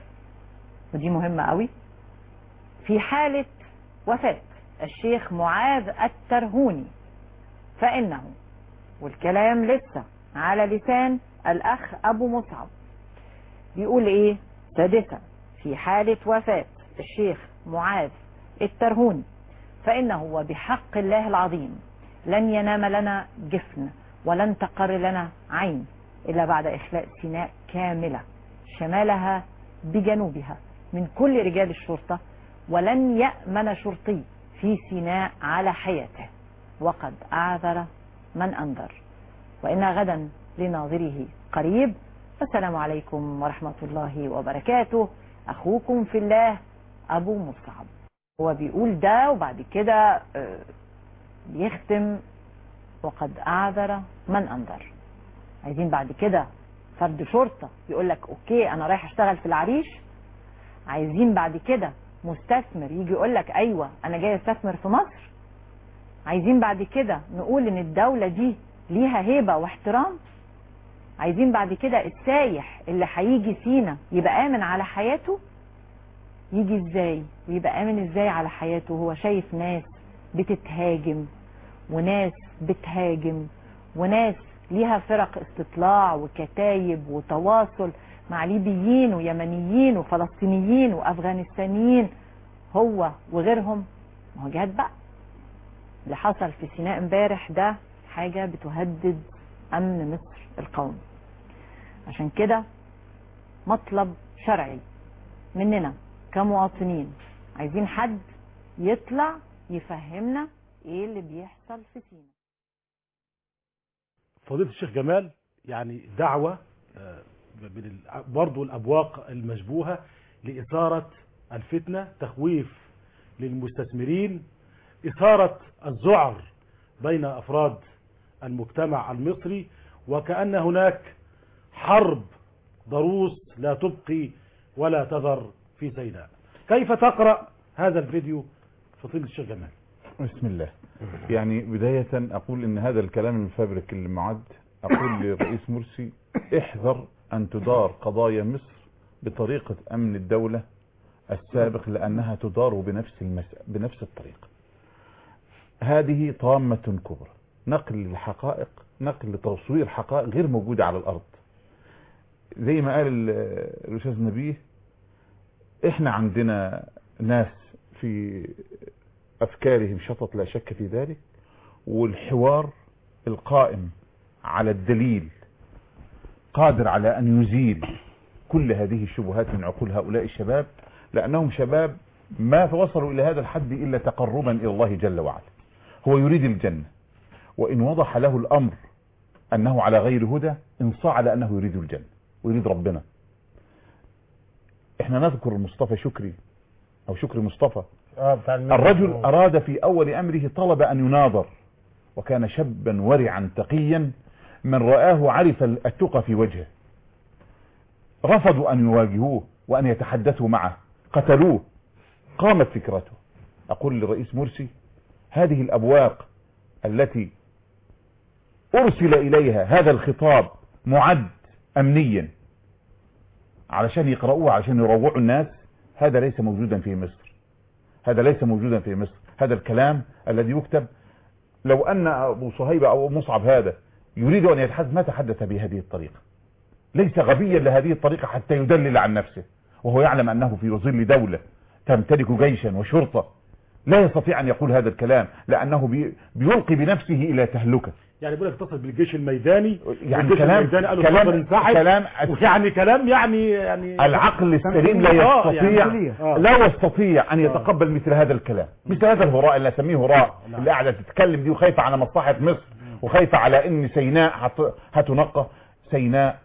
ودي مهمة قوي في حالة وفاة الشيخ معاذ الترهوني فإنه والكلام لسه على لسان الأخ أبو مصعب بيقول إيه سادسا في حالة وفاة الشيخ معاذ الترهوني فإنه وبحق الله العظيم لن ينام لنا جفن ولن تقر لنا عين إلا بعد إخلاء سيناء كاملة شمالها بجنوبها من كل رجال الشرطة ولن يأمن شرطي في سيناء على حياته وقد أعذر من أنذر وإن غدا لناظره قريب السلام عليكم ورحمة الله وبركاته أخوكم في الله أبو مصعب هو بيقول ده وبعد كده آه، بيختم وقد أعذر من أنذر عايزين بعد كده فرد شرطة يقول لك أوكي أنا رايح أشتغل في العريش عايزين بعد كده مستثمر يجي يقول لك أيوة أنا جاي أستثمر في مصر عايزين بعد كده نقول إن الدولة دي ليها هيبة واحترام عايزين بعد كده السايح اللي هيجي سينا يبقى آمن على حياته يجي ازاي ويبقى آمن ازاي على حياته وهو شايف ناس بتتهاجم وناس بتهاجم وناس ليها فرق استطلاع وكتايب وتواصل مع ليبيين ويمنيين وفلسطينيين وافغانستانيين هو وغيرهم ما هو جهاد بقى اللي حصل في سيناء امبارح ده حاجة بتهدد امن مصر القومي عشان كده مطلب شرعي مننا كمواطنين عايزين حد يطلع يفهمنا ايه اللي بيحصل في سينا فضيلة الشيخ جمال يعني دعوة آه، من ال- برضو الأبواق المشبوهة لإثارة الفتنة تخويف للمستثمرين إثارة الذعر بين أفراد المجتمع المصري وكأن هناك حرب ضروس لا تبقي ولا تذر في سيناء كيف تقرأ هذا الفيديو فضيلة الشيخ جمال بسم الله يعني بداية أقول إن هذا الكلام المفبرك اللي معد أقول للرئيس مرسي احذر أن تدار قضايا مصر بطريقة أمن الدولة السابق لأنها تدار بنفس المس... بنفس الطريقة هذه طامة كبرى نقل الحقائق نقل لتصوير حقائق غير موجودة على الأرض زي ما قال ال- الأستاذ نبيه احنا عندنا ناس في أفكارهم شطط لا شك في ذلك والحوار القائم على الدليل قادر على أن يزيل كل هذه الشبهات من عقول هؤلاء الشباب لأنهم شباب ما وصلوا إلى هذا الحد إلا تقربا إلى الله جل وعلا هو يريد الجنة وإن وضح له الأمر أنه على غير هدى انصاع أنه يريد الجنة ويريد ربنا احنا نذكر مصطفى شكري أو شكري مصطفى اه بتاع الميديا. الرجل أراد في أول أمره طلب أن يناظر وكان شابا ورعا تقيا من رآه عرف التقى في وجهه رفضوا أن يواجهوه وأن يتحدثوا معه قتلوه قامت فكرته أقول للرئيس مرسي هذه الأبواق التي أرسل إليها هذا الخطاب معد أمنيا علشان يقرأوه علشان يروعوا الناس هذا ليس موجودا في مصر هذا ليس موجودا في مصر هذا الكلام الذي يكتب لو أن أبو صهيب أو أبو مصعب هذا يريد أن يتحدث ما تحدث بهذه الطريقة ليس غبيا لهذه الطريقة حتى يدلل عن نفسه وهو يعلم أنه في ظل دولة تمتلك جيشا وشرطة لا يستطيع أن يقول هذا الكلام لأنه بي بيلقي بنفسه إلى تهلكة يعني بيقول لك اتصل بالجيش الميداني يعني والجيش كلام- الميداني قالوا كلام- اتفضل انسحب كلام- يعني كلام يعني يعني العقل السليم لا آه، يستطيع يعني آه. لا يستطيع ان يتقبل مثل هذا الكلام مثل هذا الهراء اللي اسميه هراء اللي قاعده تتكلم دي وخايفه على مصلحه مصر وخايفه على ان سيناء هت- هتنقى سيناء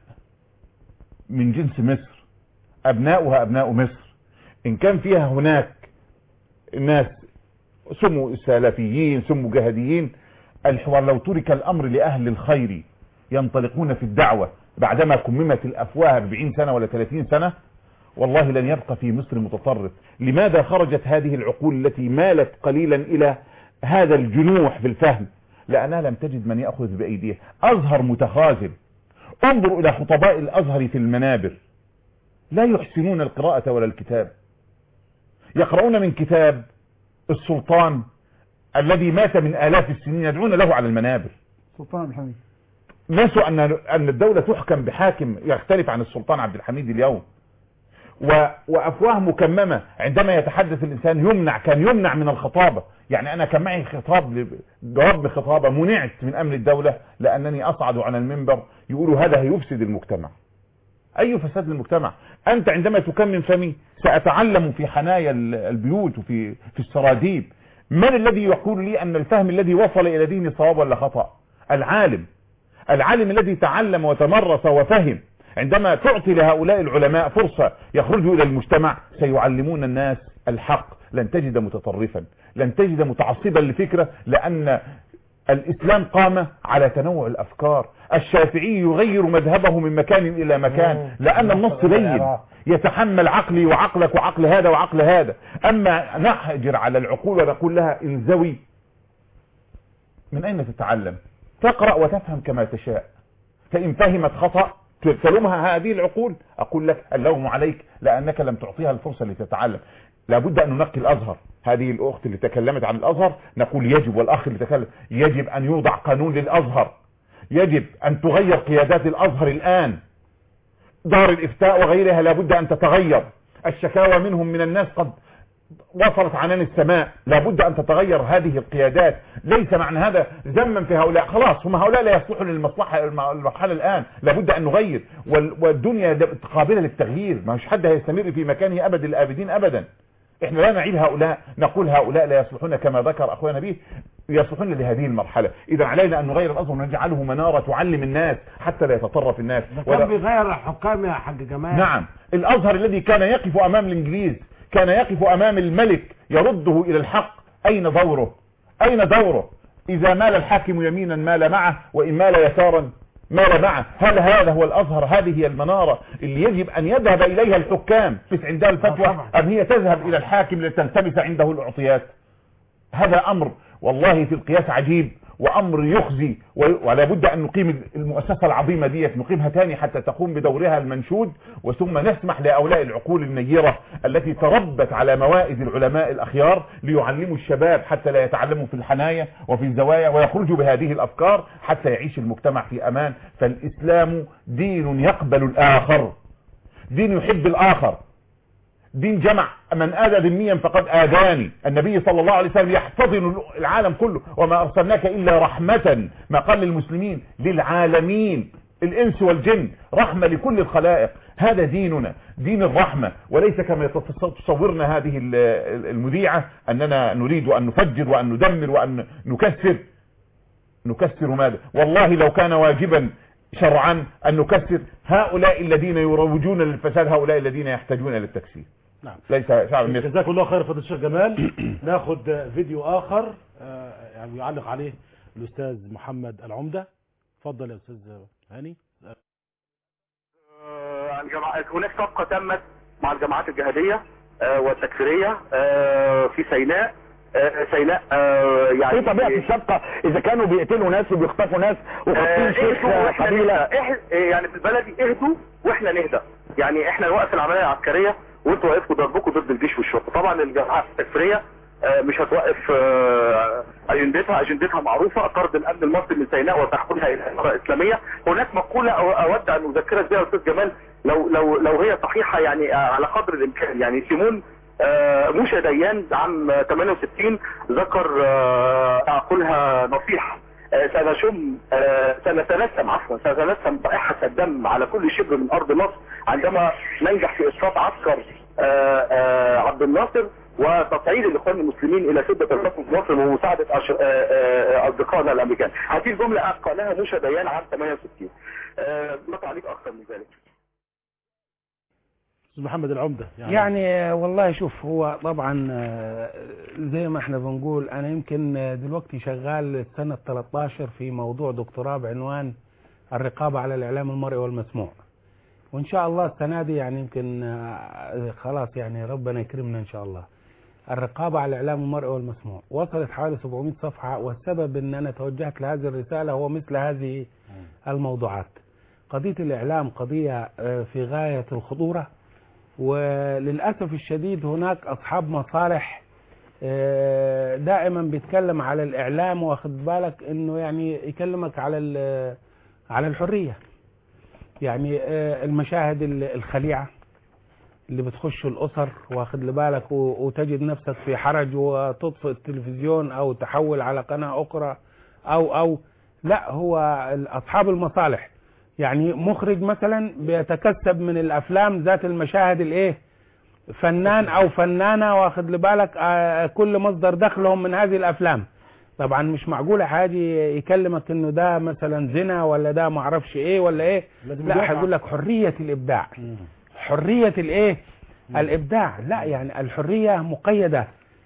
من جنس مصر ابناؤها ابناء مصر ان كان فيها هناك ناس سموا سلفيين سموا جهاديين الحوار لو ترك الامر لاهل الخير ينطلقون في الدعوة بعدما كممت الافواه 40 سنة ولا 30 سنة والله لن يبقى في مصر متطرف لماذا خرجت هذه العقول التي مالت قليلا الى هذا الجنوح في الفهم لانها لم تجد من يأخذ بايديها ازهر متخاذل انظروا الى خطباء الازهر في المنابر لا يحسنون القراءة ولا الكتاب يقرؤون من كتاب السلطان الذي مات من آلاف السنين يدعون له على المنابر سلطان عبد الحميد نسوا أن أن الدولة تحكم بحاكم يختلف عن السلطان عبد الحميد اليوم و... وأفواه مكممة عندما يتحدث الإنسان يمنع كان يمنع من الخطابة يعني أنا كان معي خطاب ل- جواب بخطابة منعت من أمن الدولة لأنني أصعد على المنبر يقولوا هذا هيفسد المجتمع أي فساد للمجتمع أنت عندما تكمم فمي سأتعلم في حنايا ال- البيوت وفي في السراديب من الذي يقول لي أن الفهم الذي وصل إلى ديني صواب ولا خطأ العالم العالم الذي تعلم وتمرس وفهم عندما تعطي لهؤلاء العلماء فرصة يخرجوا إلى المجتمع سيعلمون الناس الحق لن تجد متطرفا لن تجد متعصبا لفكرة لأن الإسلام قام على تنوع الأفكار الشافعي يغير مذهبه من مكان إلى مكان لأن النص بين يتحمل عقلي وعقلك وعقل هذا وعقل هذا أما نحجر على العقول ونقول لها انزوي من أين تتعلم تقرأ وتفهم كما تشاء فإن فهمت خطأ تلومها هذه العقول أقول لك اللوم عليك لأنك لم تعطيها الفرصة لتتعلم لابد أن ننقي الأزهر هذه الأخت اللي تكلمت عن الأزهر نقول يجب والأخ اللي تكلم يجب أن يوضع قانون للأزهر يجب أن تغير قيادات الأزهر الآن دار الإفتاء وغيرها لابد أن تتغير الشكاوى منهم من الناس قد وصلت عنان السماء لابد أن تتغير هذه القيادات ليس معنى هذا ذما في هؤلاء خلاص هم هؤلاء لا يصلحوا للمصلحة المرحلة الآن لابد أن نغير وال- والدنيا قابلة للتغيير ما مش حد هيستمر في مكانه أبد الآبدين أبدا احنا لا نعيب هؤلاء نقول هؤلاء لا يصلحون كما ذكر اخونا به يصلحون لهذه المرحلة اذا علينا ان نغير الازهر ونجعله منارة تعلم الناس حتى لا يتطرف الناس كان بيغير الحكام يا حاج جمال نعم الازهر الذي كان يقف امام الانجليز كان يقف امام الملك يرده الى الحق اين دوره اين دوره اذا مال الحاكم يمينا مال معه وان مال يسارا مال معه هل هذا هو الازهر هذه هي المنارة اللي يجب ان يذهب اليها الحكام بس عندها الفتوى ام هي تذهب الى الحاكم لتلتمس عنده الاعطيات هذا امر والله في القياس عجيب وامر يخزي و- ولا بد ان نقيم المؤسسة العظيمة ديت نقيمها تاني حتى تقوم بدورها المنشود وثم نسمح لهؤلاء العقول النيرة التي تربت على موائد العلماء الاخيار ليعلموا الشباب حتى لا يتعلموا في الحنايا وفي الزوايا ويخرجوا بهذه الافكار حتى يعيش المجتمع في امان فالاسلام دين يقبل الاخر دين يحب الاخر دين جمع من آذى ذميا فقد آذاني النبي صلى الله عليه وسلم يحتضن العالم كله وما أرسلناك إلا رحمة ما قال للمسلمين للعالمين الإنس والجن رحمة لكل الخلائق هذا ديننا دين الرحمة وليس كما تصورنا هذه ال- المذيعة أننا نريد أن نفجر وأن ندمر وأن نكسر نكسر ماذا والله لو كان واجبا شرعا أن نكسر هؤلاء الذين يروجون للفساد هؤلاء الذين يحتاجون للتكسير نعم ليس شعب مصر جزاك الله خير فضيله الشيخ جمال ناخد فيديو اخر آه، يعني يعلق عليه الاستاذ محمد العمده اتفضل يا استاذ هاني الجماعة هناك صفقة تمت مع الجماعات الجهادية آه، والتكفيرية آه، في سيناء آه، سيناء آه، يعني ايه طبيعة الصفقة اذا كانوا بيقتلوا ناس وبيخطفوا ناس وخاطفين شيخ اهدوا واحنا قبيلة نهدى إح- يعني بالبلدي اهدوا واحنا نهدى يعني احنا نوقف العملية العسكرية وانتوا وقفتوا ضربكم ضد الجيش والشرطة طبعا الجماعات التكفيرية آه، مش هتوقف آه، اجندتها اجندتها معروفة طرد الامن المصري من سيناء وتحويلها الى امارة اسلامية هناك مقولة أو- اود ان اذكرك بها يا استاذ جمال لو لو لو هي صحيحة يعني آه، على قدر الامكان يعني سيمون آه، موشى ديان عام 68 ذكر آه، اقولها نصيحة آه، سنشم آه، سنتنسم عفوا سنتنسم رائحة الدم على كل شبر من ارض مصر عندما ننجح في اسقاط عسكر آه، آه، عبد الناصر وتصعيد الاخوان المسلمين الى سده الحكم في مصر ومساعده أش- آه، آه، اصدقائنا الامريكان هذه الجمله قالها موشى ديان عام 68 آه، لا تعليق اكثر من ذلك استاذ محمد العمده يعني آه، والله شوف هو طبعا آه، زي ما احنا بنقول انا يمكن آه، دلوقتي شغال سنة 13 في موضوع دكتوراه بعنوان الرقابة على الاعلام المرئي والمسموع وان شاء الله السنة دي يعني يمكن آه، خلاص يعني ربنا يكرمنا ان شاء الله الرقابة على الاعلام المرئي والمسموع وصلت حوالي 700 صفحة والسبب ان انا توجهت لهذه الرسالة هو مثل هذه الموضوعات قضية الاعلام قضية آه، في غاية الخطورة وللأسف الشديد هناك أصحاب مصالح آه، دائما بيتكلم على الإعلام واخد بالك إنه يعني يكلمك على ال- على الحرية يعني آه، المشاهد ال- الخليعة اللي بتخش الأسر واخد بالك و- وتجد نفسك في حرج وتطفئ التلفزيون أو تحول على قناة أخرى أو أو لا هو أصحاب المصالح يعني مخرج مثلا بيتكسب من الافلام ذات المشاهد الايه فنان او فنانه واخد لبالك آه، كل مصدر دخلهم من هذه الافلام طبعا مش معقوله حاجه يكلمك انه ده مثلا زنا ولا ده معرفش ايه ولا ايه لازم لا يدافع. هيقول لك حريه الابداع حريه الايه الابداع لا يعني الحريه مقيده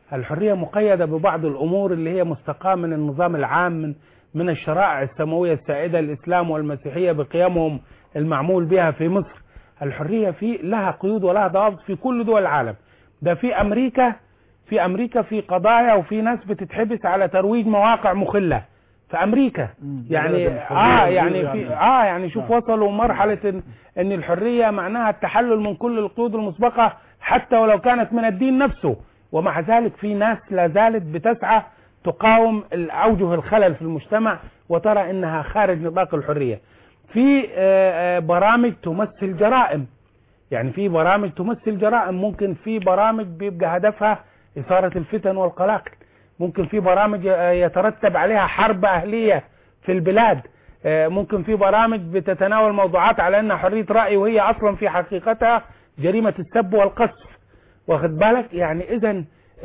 الحرية مقيدة ببعض الأمور اللي هي مستقاة من النظام العام من من الشرائع السماوية السائدة الإسلام والمسيحية بقيمهم المعمول بها في مصر الحرية في لها قيود ولها ضوابط في كل دول العالم ده في أمريكا في أمريكا في قضايا وفي ناس بتتحبس على ترويج مواقع مخلة في أمريكا يعني بلد اه الحرية يعني يعني. في اه يعني شوف وصلوا مرحلة إن, ان الحرية معناها التحلل من كل القيود المسبقة حتى ولو كانت من الدين نفسه ومع ذلك في ناس لا زالت بتسعى تقاوم اوجه الخلل في المجتمع وترى انها خارج نطاق الحرية في آه، آه، برامج تمثل جرائم يعني في برامج تمثل جرائم ممكن في برامج بيبقى هدفها إثارة الفتن والقلاقل ممكن في برامج آه، يترتب عليها حرب أهلية في البلاد آه، ممكن في برامج بتتناول موضوعات على أنها حرية رأي وهي أصلا في حقيقتها جريمة السب والقذف واخد بالك يعني إذا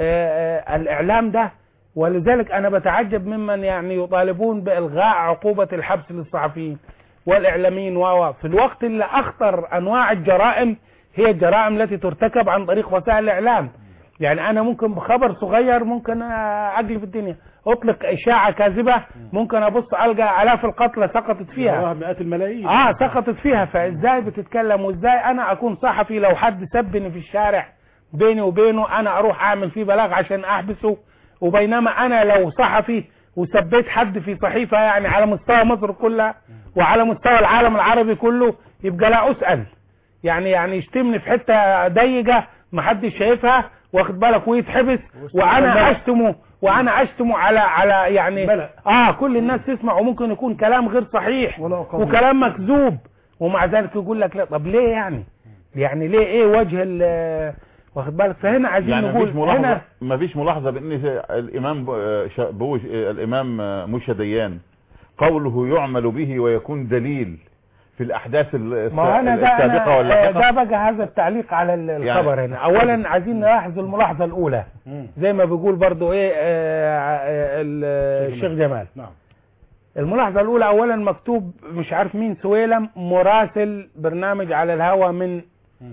الإعلام ده ولذلك أنا بتعجب ممن يعني يطالبون بإلغاء عقوبة الحبس للصحفيين والإعلاميين و في الوقت اللي أخطر أنواع الجرائم هي الجرائم التي ترتكب عن طريق وسائل الإعلام يعني أنا ممكن بخبر صغير ممكن أقلب الدنيا أطلق إشاعة كاذبة ممكن أبص ألقى آلاف القتلى سقطت فيها وراها مئات الملايين اه سقطت فيها فازاي بتتكلم وازاي انا اكون صحفي لو حد سبني في الشارع بيني وبينه انا اروح اعمل فيه بلاغ عشان احبسه وبينما انا لو صحفي وسبيت حد في صحيفة يعني على مستوى مصر كلها وعلى مستوى العالم العربي كله يبقى لا اسأل يعني يعني يشتمني في حتة ضيقة محدش شايفها واخد بالك ويتحبس وانا اشتمه وانا اشتمه على على يعني اه كل الناس تسمع وممكن يكون كلام غير صحيح وكلام مكذوب ومع ذلك يقول لك لا طب ليه يعني يعني ليه ايه وجه ال واخد بالك فهنا عايزين يعني نقول مفيش ملاحظة هنا مفيش ملاحظة بان الامام ب- ش- بوش الامام موشى ديان قوله يعمل به ويكون دليل في الاحداث ال- ما انا ده السابقة أنا واللاحقة ده بقى هذا التعليق على ال- الخبر هنا اولا عايزين نلاحظ الملاحظه الاولى زي ما بيقول برضو ايه آه، آه، ال- الشيخ جمال نعم الملاحظه الاولى اولا مكتوب مش عارف مين سويلم مراسل برنامج على الهوا من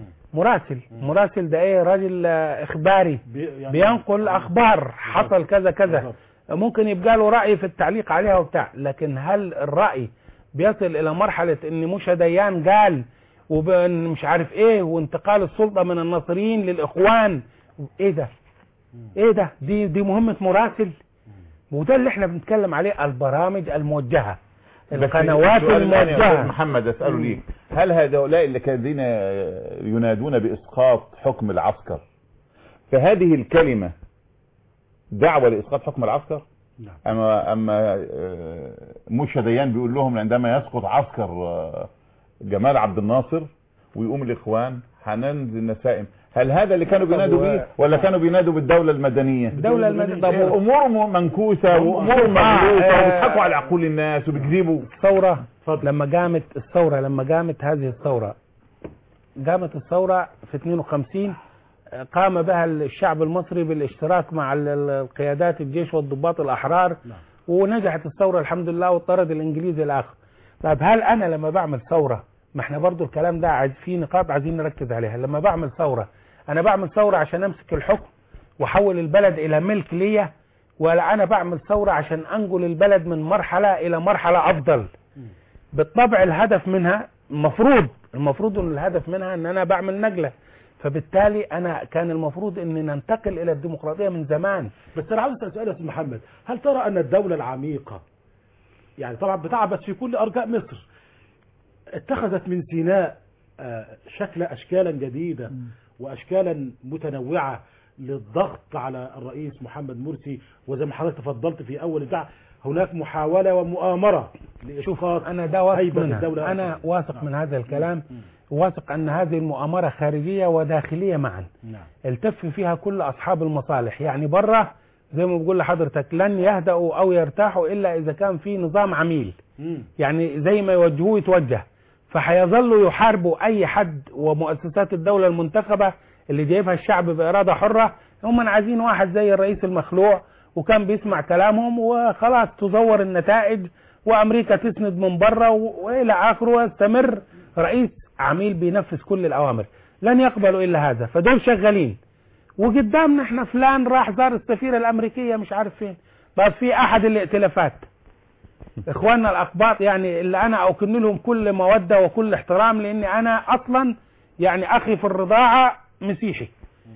مراسل مراسل ده ايه راجل آه، اخباري يعني بينقل اخبار حصل كذا كذا ممكن يبقى له راي في التعليق عليها وبتاع لكن هل الراي بيصل الى مرحله ان موشى ديان قال وبان مش عارف ايه وانتقال السلطه من الناصريين للاخوان ايه ده ايه ده دي دي مهمه مراسل وده اللي احنا بنتكلم عليه البرامج الموجهه بس القنوات السؤال الآن يا أستاذ الموجهه محمد اساله ليك هل هؤلاء اللي كانوا ينادون باسقاط حكم العسكر فهذه الكلمة دعوة لاسقاط حكم العسكر نعم. اما اما آه، موشى ديان بيقول لهم عندما يسقط عسكر آه، جمال عبد الناصر ويقوم الاخوان هننزل نسائم هل هذا اللي كانوا بينادوا بيه ولا كانوا بينادوا بالدولة المدنية الدولة المدنية. طب هو- امور م- منكوسة وامور آه، مغلوطة آه، وبيضحكوا على عقول الناس وبيكذبوا الثورة لما قامت الثورة لما قامت هذه الثورة قامت الثورة في 52 قام بها الشعب المصري بالاشتراك مع ال- ال- القيادات الجيش والضباط الأحرار ونجحت الثورة الحمد لله واضطرد الإنجليزي الآخر طيب هل أنا لما بعمل ثورة ما احنا برضو الكلام ده عايز في نقاط عايزين نركز عليها لما بعمل ثورة أنا بعمل ثورة عشان أمسك الحكم وأحول البلد إلى ملك ليا ولا أنا بعمل ثورة عشان أنقل البلد من مرحلة إلى مرحلة أفضل بالطبع الهدف منها المفروض المفروض ان الهدف منها ان انا بعمل نقله فبالتالي انا كان المفروض ان ننتقل الى الديمقراطيه من زمان بس انا عاوز اسال سؤال يا استاذ محمد هل ترى ان الدوله العميقه يعني طبعا بتعبث في كل ارجاء مصر اتخذت من سيناء آه، شكل اشكالا جديده واشكالا متنوعه للضغط على الرئيس محمد مرسي وزي ما حضرتك تفضلت في اول البتاع هناك محاوله ومؤامره لاسقاط انا ده واثق هيبة منها الدولة انا واثق من هذا الكلام واثق ان هذه المؤامره خارجيه وداخليه معا نعم التف فيها كل اصحاب المصالح يعني بره زي ما بقول لحضرتك لن يهدأوا او يرتاحوا الا اذا كان في نظام عميل يعني زي ما يوجهوه يتوجه فهيظلوا يحاربوا اي حد ومؤسسات الدولة المنتخبة اللي جايبها الشعب بإرادة حرة هم عايزين واحد زي الرئيس المخلوع وكان بيسمع كلامهم وخلاص تزور النتائج وامريكا تسند من بره و- والى اخره ويستمر رئيس عميل بينفذ كل الاوامر لن يقبلوا الا هذا فدول شغالين وقدامنا احنا فلان راح زار السفيرة الامريكية مش عارف فين طب في احد الائتلافات اخواننا الاقباط يعني اللي انا اوكن لهم كل مودة وكل احترام لاني انا اصلا يعني اخي في الرضاعة مسيحي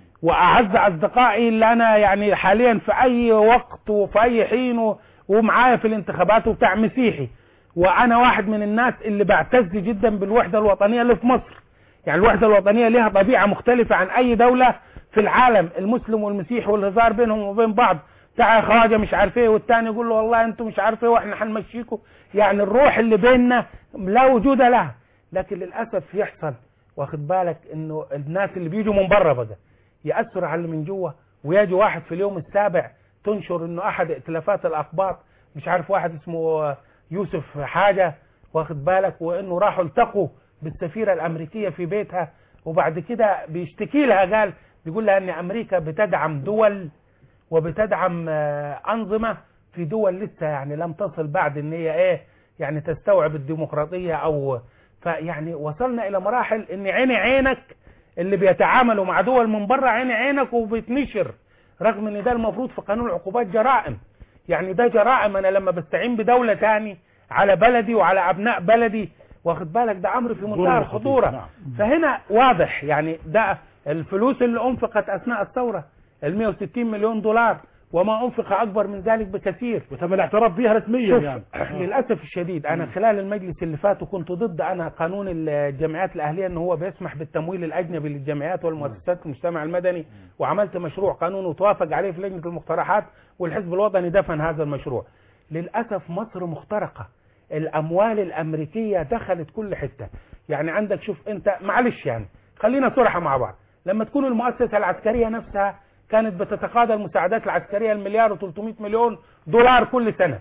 واعز اصدقائي اللي انا يعني حاليا في اي وقت وفي اي حين و- ومعايا في الانتخابات وبتاع مسيحي وانا واحد من الناس اللي بعتز جدا بالوحدة الوطنية اللي في مصر يعني الوحدة الوطنية لها طبيعة مختلفة عن اي دولة في العالم المسلم والمسيحي والهزار بينهم وبين بعض بتاع يا خواجه مش عارف ايه والتاني يقول له والله انتم مش عارف ايه واحنا هنمشيكم يعني الروح اللي بيننا لا وجود لها لكن للاسف يحصل واخد بالك انه الناس اللي بيجوا من بره بقى ياثروا على اللي من جوه ويجي واحد في اليوم السابع تنشر انه احد ائتلافات الاقباط مش عارف واحد اسمه يوسف حاجه واخد بالك وانه راحوا التقوا بالسفيره الامريكيه في بيتها وبعد كده بيشتكي لها قال بيقول لها ان امريكا بتدعم دول وبتدعم آه، انظمه في دول لسه يعني لم تصل بعد ان هي ايه يعني تستوعب الديمقراطيه او فيعني وصلنا الى مراحل ان عيني عينك اللي بيتعاملوا مع دول من بره عيني عينك وبتنشر رغم ان ده المفروض في قانون العقوبات جرائم يعني ده جرائم انا لما بستعين بدوله تاني على بلدي وعلى ابناء بلدي واخد بالك ده امر في منتهى ظلم خطير، الخطوره نعم. فهنا واضح يعني ده الفلوس اللي انفقت اثناء الثوره ال 160 مليون دولار وما انفق اكبر من ذلك بكثير وتم الاعتراف بها رسميا شوف يعني للاسف الشديد انا خلال المجلس اللي فات وكنت ضد انا قانون الجمعيات الاهليه ان هو بيسمح بالتمويل الاجنبي للجمعيات والمؤسسات المجتمع المدني وعملت مشروع قانون وتوافق عليه في لجنه المقترحات والحزب الوطني دفن هذا المشروع للاسف مصر مخترقه الاموال الامريكيه دخلت كل حته يعني عندك شوف انت معلش يعني خلينا صراحه مع بعض لما تكون المؤسسه العسكريه نفسها كانت بتتقاضى المساعدات العسكريه المليار و300 مليون دولار كل سنه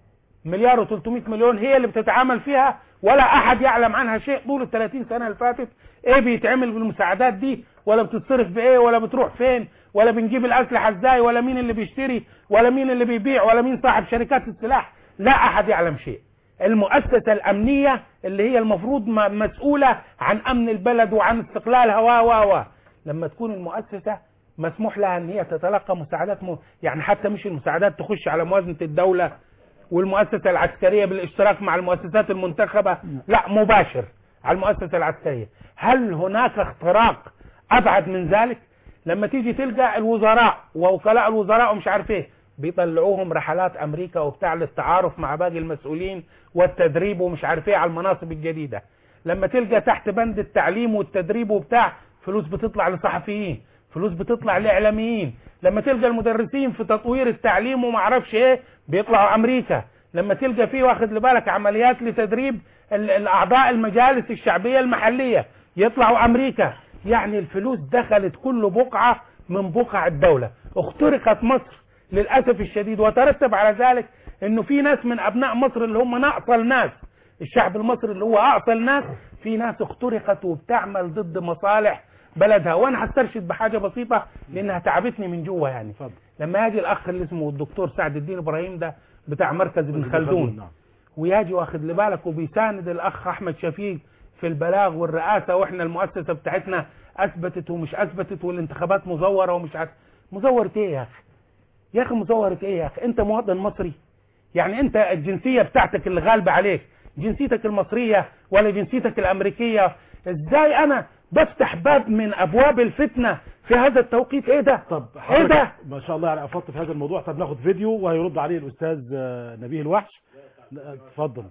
مليار و300 مليون هي اللي بتتعامل فيها ولا احد يعلم عنها شيء طول ال 30 سنه اللي فاتت ايه بيتعمل بالمساعدات دي ولا بتتصرف بايه ولا بتروح فين ولا بنجيب الاسلحه ازاي ولا مين اللي بيشتري ولا مين اللي بيبيع ولا مين صاحب شركات السلاح لا احد يعلم شيء المؤسسة الأمنية اللي هي المفروض م- مسؤولة عن أمن البلد وعن استقلالها و و و لما تكون المؤسسة مسموح لها ان هي تتلقى مساعدات م... يعني حتى مش المساعدات تخش على موازنة الدولة والمؤسسة العسكرية بالاشتراك مع المؤسسات المنتخبة لا مباشر على المؤسسة العسكرية هل هناك اختراق أبعد من ذلك لما تيجي تلقى الوزراء ووكلاء الوزراء ومش عارف ايه بيطلعوهم رحلات امريكا وبتاع للتعارف مع باقي المسؤولين والتدريب ومش عارف ايه على المناصب الجديده لما تلقى تحت بند التعليم والتدريب وبتاع فلوس بتطلع لصحفيين فلوس بتطلع لاعلاميين لما تلقى المدرسين في تطوير التعليم وما اعرفش ايه بيطلعوا امريكا لما تلقى فيه واخد لبالك عمليات لتدريب ال- الاعضاء المجالس الشعبيه المحليه يطلعوا امريكا يعني الفلوس دخلت كل بقعه من بقع الدوله اخترقت مصر للاسف الشديد وترتب على ذلك انه في ناس من ابناء مصر اللي هم اعصى ناس الشعب المصري اللي هو اعصى الناس في ناس اخترقت وبتعمل ضد مصالح بلدها وانا هسترشد بحاجه بسيطه لانها تعبتني من جوه يعني لما يجي الاخ اللي اسمه الدكتور سعد الدين ابراهيم ده بتاع مركز ابن خلدون نعم. ويجي واخد لبالك وبيساند الاخ احمد شفيق في البلاغ والرئاسه واحنا المؤسسه بتاعتنا اثبتت ومش اثبتت والانتخابات مزوره ومش عارف مزورة ايه يا اخي يا اخي مزورة ايه يا اخي انت مواطن مصري يعني انت الجنسيه بتاعتك اللي غالبه عليك جنسيتك المصريه ولا جنسيتك الامريكيه ازاي انا بفتح باب من ابواب الفتنه في هذا التوقيت ايه ده طب ايه ده حضرتك ما شاء الله يعني افضت في هذا الموضوع طب ناخد فيديو وهيرد عليه الاستاذ آه، نبيه الوحش لا، اتفضل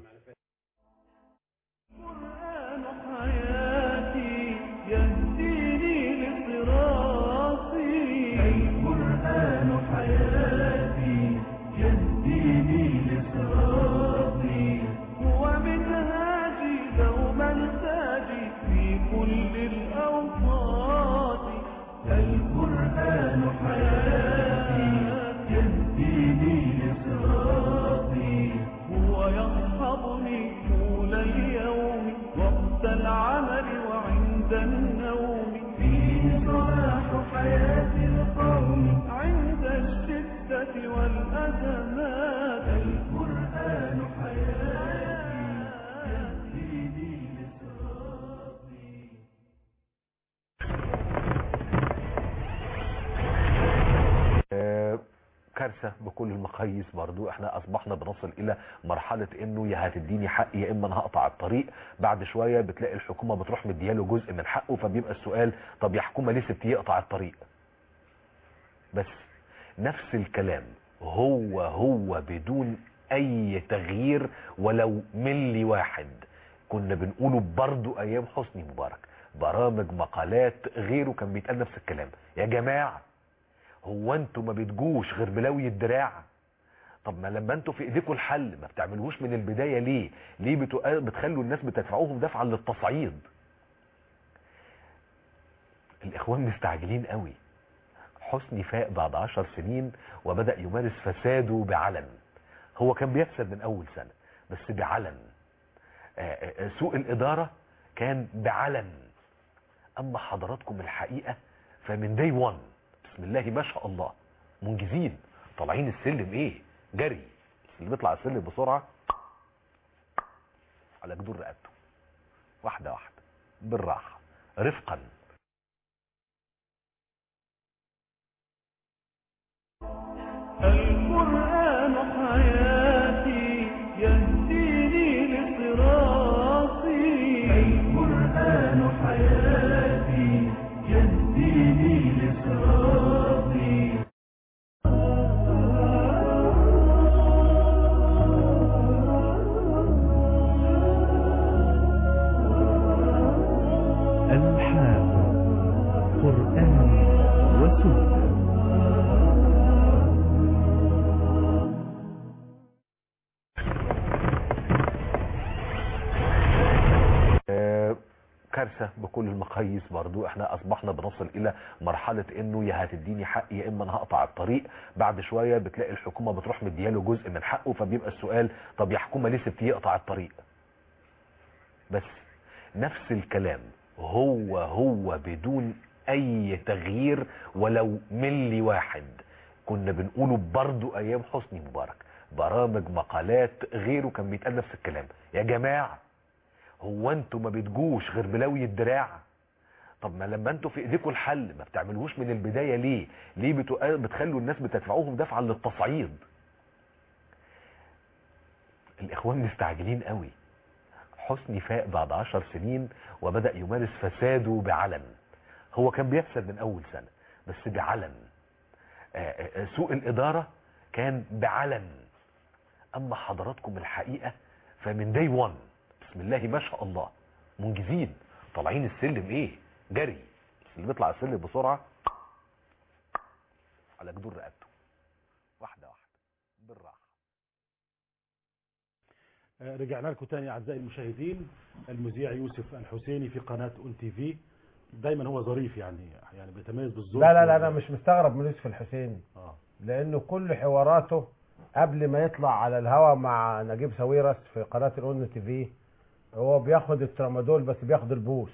حياتي يهديني لصراطي القرآن حياتي يهديني لصراطي هو منهاجي دوما تاجي في كل الأوقات القرآن حياتي يهديني لصراطي هو يصحبني طول اليوم وقت العمل وعند النوم فيه صلاح حياة القوم عند الشدة والأزمات القرآن حياتي يهديني لصراطي كارثة بكل المقاييس برضو احنا اصبحنا بنصل الى مرحلة انه يا هتديني حق يا اما انا هقطع الطريق بعد شوية بتلاقي الحكومة بتروح مدياله جزء من حقه فبيبقى السؤال طب يا حكومة ليه سبتيه يقطع الطريق بس نفس الكلام هو هو بدون اي تغيير ولو ملي واحد كنا بنقوله برضو ايام حسني مبارك برامج مقالات غيره كان بيتقال نفس الكلام يا جماعة هو انتوا ما بتجوش غير بلوي الدراع طب ما لما انتوا في ايديكم الحل ما بتعملوش من البداية ليه ليه بتو- بتخلوا الناس بتدفعوهم دفعا للتصعيد الاخوان مستعجلين قوي حسني فاق بعد عشر سنين وبدأ يمارس فساده بعلن هو كان بيفسد من اول سنة بس بعلن آه، آه، آه، سوء الادارة كان بعلن اما حضراتكم الحقيقة فمن داي وان بسم الله ما شاء الله منجزين طالعين السلم ايه جري اللي بيطلع السلم بسرعة على جدور رقبته واحدة واحدة بالراحة رفقا القرآن حياتي يهديني لصراطي القرآن حياتي يهديني لصراطي الحاء قرآن وسنة آه، كارثة بكل المقاييس برضو احنا اصبحنا بنصل الى مرحلة انه يا هتديني حق يا اما انا هقطع الطريق بعد شوية بتلاقي الحكومة بتروح مدياله جزء من حقه فبيبقى السؤال طب يا حكومة ليه سبتيه يقطع الطريق بس نفس الكلام هو هو بدون اي تغيير ولو ملي واحد كنا بنقوله برضو ايام حسني مبارك برامج مقالات غيره كان بيتقال نفس الكلام يا جماعة هو انتوا ما بتجوش غير بلوي الدراع طب ما لما انتوا في ايديكم الحل ما بتعملوش من البداية ليه ليه بتو- بتخلوا الناس بتدفعوهم دفعا للتصعيد الاخوان مستعجلين قوي حسني فاق بعد عشر سنين وبدأ يمارس فساده بعلن هو كان بيفسد من اول سنة بس بعلن آه، آه، آه، سوء الادارة كان بعلن اما حضراتكم الحقيقة فمن داي وان بسم الله ما شاء الله منجزين طالعين السلم ايه جري اللي بيطلع السلم بسرعة على جدور رقبته واحدة واحدة بالراحة آه، رجعنا لكم تاني اعزائي المشاهدين المذيع يوسف الحسيني في قناه اون تي في دايما هو ظريف يعني يعني بيتميز بالظروف لا لا لا انا مش مستغرب من يوسف الحسيني اه لانه كل حواراته قبل ما يطلع على الهوا مع نجيب ساويرس في قناه الاون تي في هو بياخد الترامادول بس بياخد البوس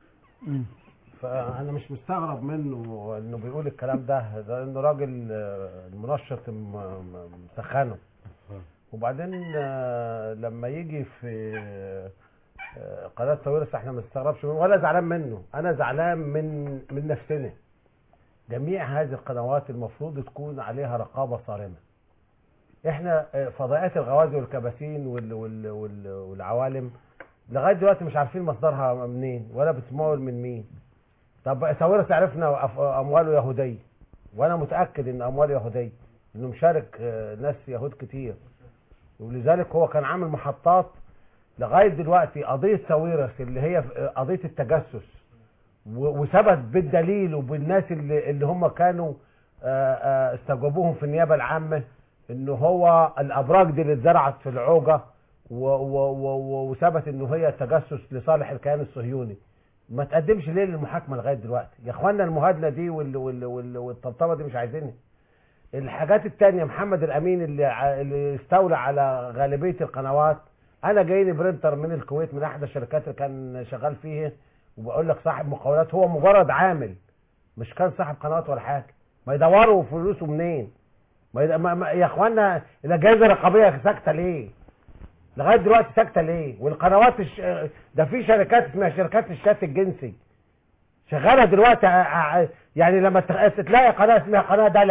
فانا مش مستغرب منه انه بيقول الكلام ده ده انه راجل آه، المنشط م- م- مسخنه وبعدين آه، لما يجي في آه، قناه ساويرس احنا ما نستغربش منه ولا زعلان منه انا زعلان من من نفسنا جميع هذه القنوات المفروض تكون عليها رقابه صارمه احنا آه، فضائيات الغوازي والكباسين وال وال وال والعوالم لغايه دلوقتي مش عارفين مصدرها منين ولا بتمول من مين طب ساويرس عرفنا أف- امواله يهوديه وانا متاكد ان امواله يهوديه انه مشارك آه، ناس يهود كتير ولذلك هو كان عامل محطات لغايه دلوقتي قضيه ساويرس اللي هي في- قضيه التجسس و- وثبت بالدليل وبالناس اللي, اللي هم كانوا آه، آه، استجوبوهم في النيابه العامه ان هو الابراج دي اللي اتزرعت في العوجه و- و- و- و- وثبت ان هي تجسس لصالح الكيان الصهيوني ما تقدمش ليه للمحاكمه لغايه دلوقتي يا اخوانا المهادنه دي وال- وال- وال- والطبطبه دي مش عايزينها الحاجات التانية محمد الامين اللي ع- اللي استولى على غالبيه القنوات انا جايني برينتر من الكويت من احدى الشركات اللي كان شغال فيها وبقول لك صاحب مقاولات هو مجرد عامل مش كان صاحب قنوات ولا حاجه ما يدوروا فلوسه منين ما يد... ما... ما... يا اخوانا الاجهزه الرقابيه ساكته ليه لغايه دلوقتي ساكته ليه والقنوات الش... ده في شركات اسمها شركات الشات الجنسي شغاله دلوقتي ع- ع- يعني لما ت- تلاقي قناه اسمها قناه دلع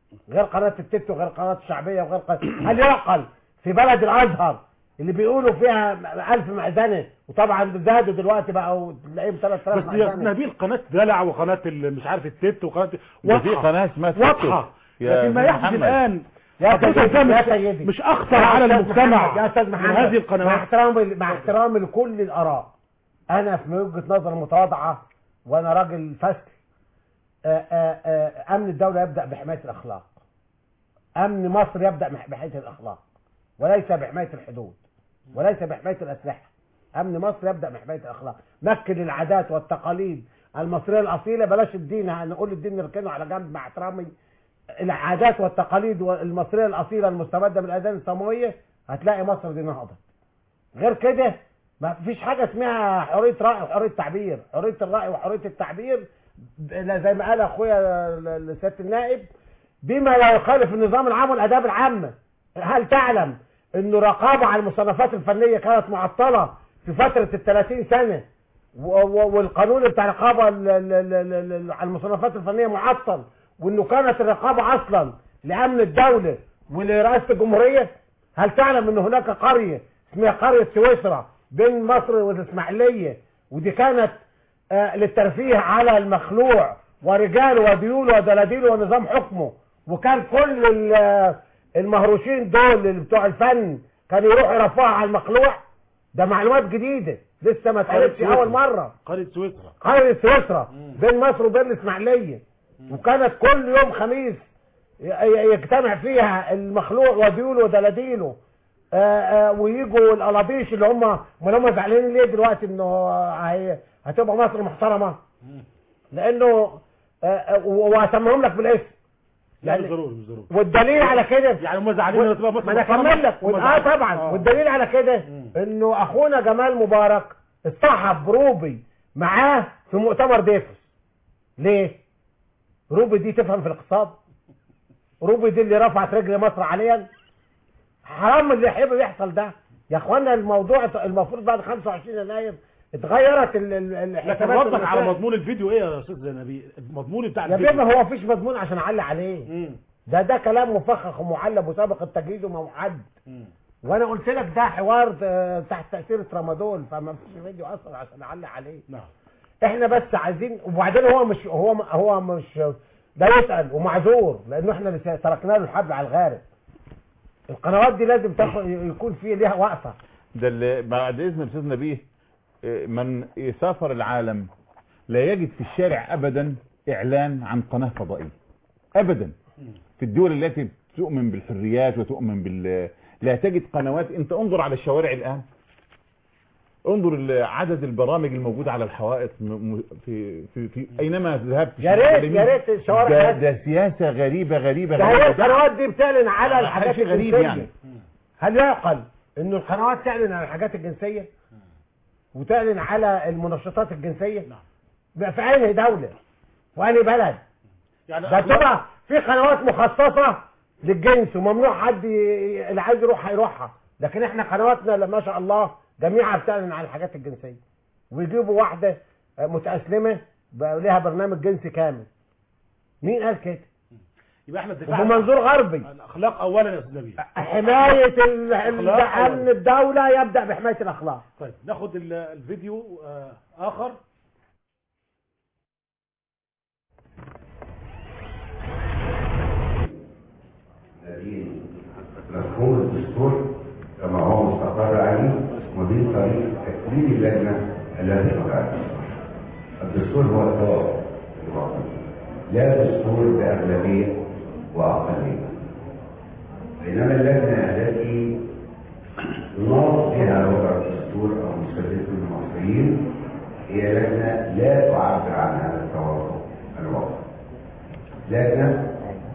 غير قناه التيك وغير قناه الشعبيه وغير قناة هل يعقل في بلد الازهر اللي بيقولوا فيها ألف مأذنة وطبعا زادوا دلوقتي بقوا تلاقيهم 3000 بس يا نبيل قناه دلع وقناه ال- مش عارف التت وقناه ده في واضحة. قناة اسمها تيك واضحه يا لكن ما أستاذ يحدث محمد. الان يا حضرتك سيدي ده يا مش- سيدي مش اخطر يا على أستاذ المجتمع محمد، يا استاذ من محمد هذه مع القنوات احترامي مع احترامي لكل الاراء انا في وجهه نظر متواضعه وانا راجل فاسد آه، آه، آه، امن الدوله يبدا بحمايه الاخلاق امن مصر يبدا بح- بحمايه الاخلاق وليس بحمايه الحدود وليس بحمايه الاسلحه امن مصر يبدا بحمايه الاخلاق مكن العادات والتقاليد المصريه الاصيله بلاش الدين هنقول الدين نركنه على جنب مع احترامي العادات والتقاليد المصريه الاصيله المستمده من الاذان السماويه هتلاقي مصر دي نهضت غير كده ما فيش حاجه اسمها حريه راي وحريه تعبير حريه الراي وحريه التعبير ب- لا زي ما قال اخويا ل- لسياده النائب بما لا يخالف النظام العام والاداب العامه هل تعلم ان رقابه على المصنفات الفنيه كانت معطله في فتره ال 30 سنه و- و- والقانون بتاع الرقابه ال- ال- ال- ال- ال- على المصنفات الفنيه معطل وانه كانت الرقابه اصلا لامن الدوله ولرئاسه الجمهوريه هل تعلم ان هناك قريه اسمها قريه سويسرا بين مصر والاسماعيليه ودي كانت آه، للترفيه على المخلوع ورجال وديول ودلاديل ونظام حكمه وكان كل ال- آه، المهروشين دول اللي بتوع الفن كانوا يروحوا يرفعوا على المخلوع ده معلومات جديده لسه ما اتعرفش اول مره قريه سويسرا قرية سويسرا بين مصر وبين الإسماعيلية وكانت كل يوم خميس ي- ي- يجتمع فيها المخلوع وديوله ودلاديله آه، آه، ويجوا القلابيش اللي هم امال هم زعلانين ليه دلوقتي انه هي- هتبقى مصر محترمه لانه آه، آه، وهسميهم لك بالاسم لا يعني- مش ضروري مش ضروري والدليل على كده يعني هم زعلانين و- إن تبقى مصر ما انا محترمة؟ اكمل لك هم اه زعلانين. طبعا آه. والدليل على كده انه اخونا جمال مبارك اصطحب روبي معاه في مؤتمر ديفوس ليه روبي دي تفهم في الاقتصاد روبي دي اللي رفعت رجل مصر عليا حرام اللي يحب يحصل ده يا اخوانا الموضوع المفروض بعد 25 يناير اتغيرت ال- ال- لكن الحسابات وضح على والمسائل. مضمون الفيديو ايه يا استاذ نبيل المضمون بتاع يا الفيديو بيه ما هو مفيش مضمون عشان اعلق عليه ده ده كلام مفخخ ومعلب وسابق التجهيز وموحد وانا قلت لك ده حوار آه، تحت تاثير ترامادول فما فيش فيديو اصلا عشان اعلق عليه نعم احنا بس عايزين وبعدين هو مش هو هو مش ده يسال ومعذور لانه احنا اللي تركنا له الحبل على الغارب القنوات دي لازم تاخد يكون في ليها وقفه ده اللي بعد اذن الاستاذ نبيه إيه، من سافر العالم لا يجد في الشارع ابدا اعلان عن قناه فضائيه ابدا في الدول التي تؤمن بالحريات وتؤمن بال لا تجد قنوات انت انظر على الشوارع الان انظر ال- عدد البرامج الموجوده على الحوائط م- م- في في, في اينما ذهبت يا ريت يا ريت الشوارع ده, بس. ده سياسه غريبه غريبه ده هي غريبة. القنوات دي بتعلن على ده الحاجات شيء غريب الجنسيه يعني. هل يعقل ان القنوات تعلن على الحاجات الجنسيه وتعلن على المنشطات الجنسيه بقى في اي دوله واني بلد يعني ده تبقى في قنوات مخصصه للجنس وممنوع حد ي- اللي عايز يروح هيروحها لكن احنا قنواتنا لما ما شاء الله جميعها بتعلن عن الحاجات الجنسيه ويجيبوا واحده آه، متاسلمه بقى لها برنامج جنسي كامل مين قال كده يبقى احنا الدفاع وبمنظور غربي الاخلاق اولا يا استاذ نبيل حمايه ال- ال- أخلاق امن أولاً. الدوله يبدا بحمايه الاخلاق طيب ناخد ال- الفيديو آه، اخر مفهوم الدستور كما هو مستقر عليه ومن طريق تكوين اللجنة التي تضع الدستور هو الدور الوطني لا دستور بأغلبية وأقلية بينما اللجنة التي يناط بها وضع الدستور أو مستفيد من المصريين هي لجنة لا تعبر عن هذا التوافق الوطني لجنة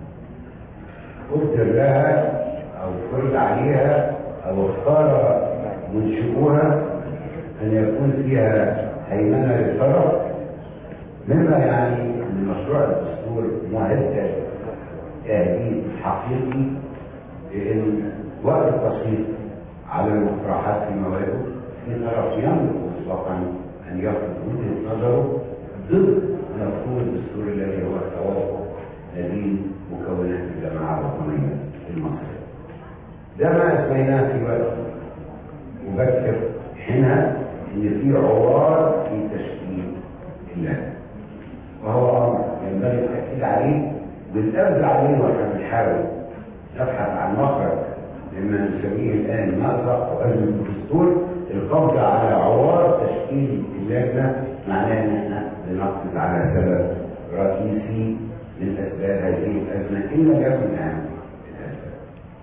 قدر لها او فرض عليها او اختار منشئوها ان يكون فيها هيمنه للطرف مما يعني ان مشروع الدستور مهدد تهديد حقيقي لان وقت بسيط على المقترحات في مواده في طرف يملك مسبقا ان يفرض وجهه نظره ضد مفهوم الدستور الذي هو التوافق هذه مكونات الجماعة الوطنية المصرية ده ما أسميناه في وقت مبكر هنا إن في عوار في تشكيل اللجنة وهو أمر ينبغي التأكيد عليه بالأبدع عليه واحنا بنحاول نبحث عن مخرج لما نسميه الآن مأزق وأزمة الدستور القبض على عوار تشكيل اللجنة معناه إن احنا بنقصد على سبب رئيسي من أسباب هذه الأزمة إن لم يكن أهم الأسباب.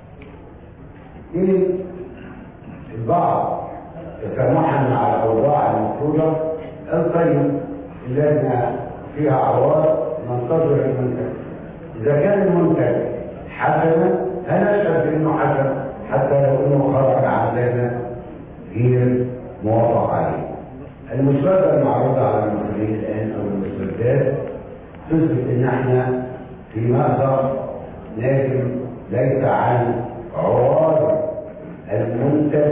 إيه البعض تسامحا مع الأوضاع المفروضة قال طيب اللجنة فيها عوار ننتظر المنتج إذا كان المنتج حسنا هنشهد بأنه حسن حتى لو أنه خرج عن لجنة غير موافق عليه المسودة المعروضة على المصريين الآن أو المسودات تثبت إن احنا في مأزق لكن ليس عن عوار المنتج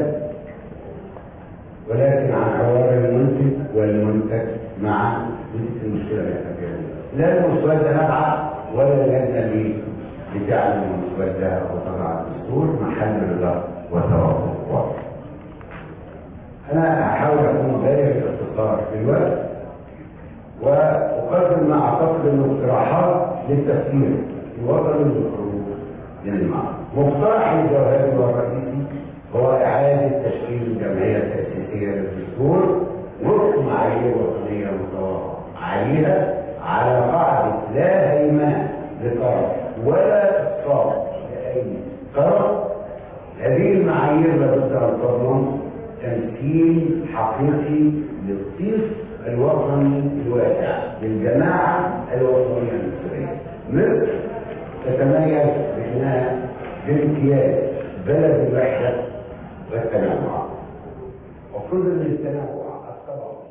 ولكن عن عوار المنتج والمنتج معا دي المشكلة اللي احنا فيها لا المسودة نبعة ولا اللجنة اللي بتعمل المسودة وتضع الدستور محل رضا وتوافق واضح أنا هحاول أكون بالغ الاختصار في الوقت وأقدم ما أعتقد أنه اقتراحات للتفكير الوطني والخروج من المعنى. مقترح الجوهري والرئيسي هو إعادة تشكيل الجمعية التأسيسية للدستور وفق معايير وطنية متوافق عليها على قاعدة لا هيمنة لطرف ولا إقصاء لأي طرف هذه المعايير لابد أن تضمن تمثيل حقيقي للطيف الوطني الواسع للجماعة الوطنية المصرية مصر تتميز بأنها بامتياز بلد الوحدة والتنوع وكل من التنوع الطبقي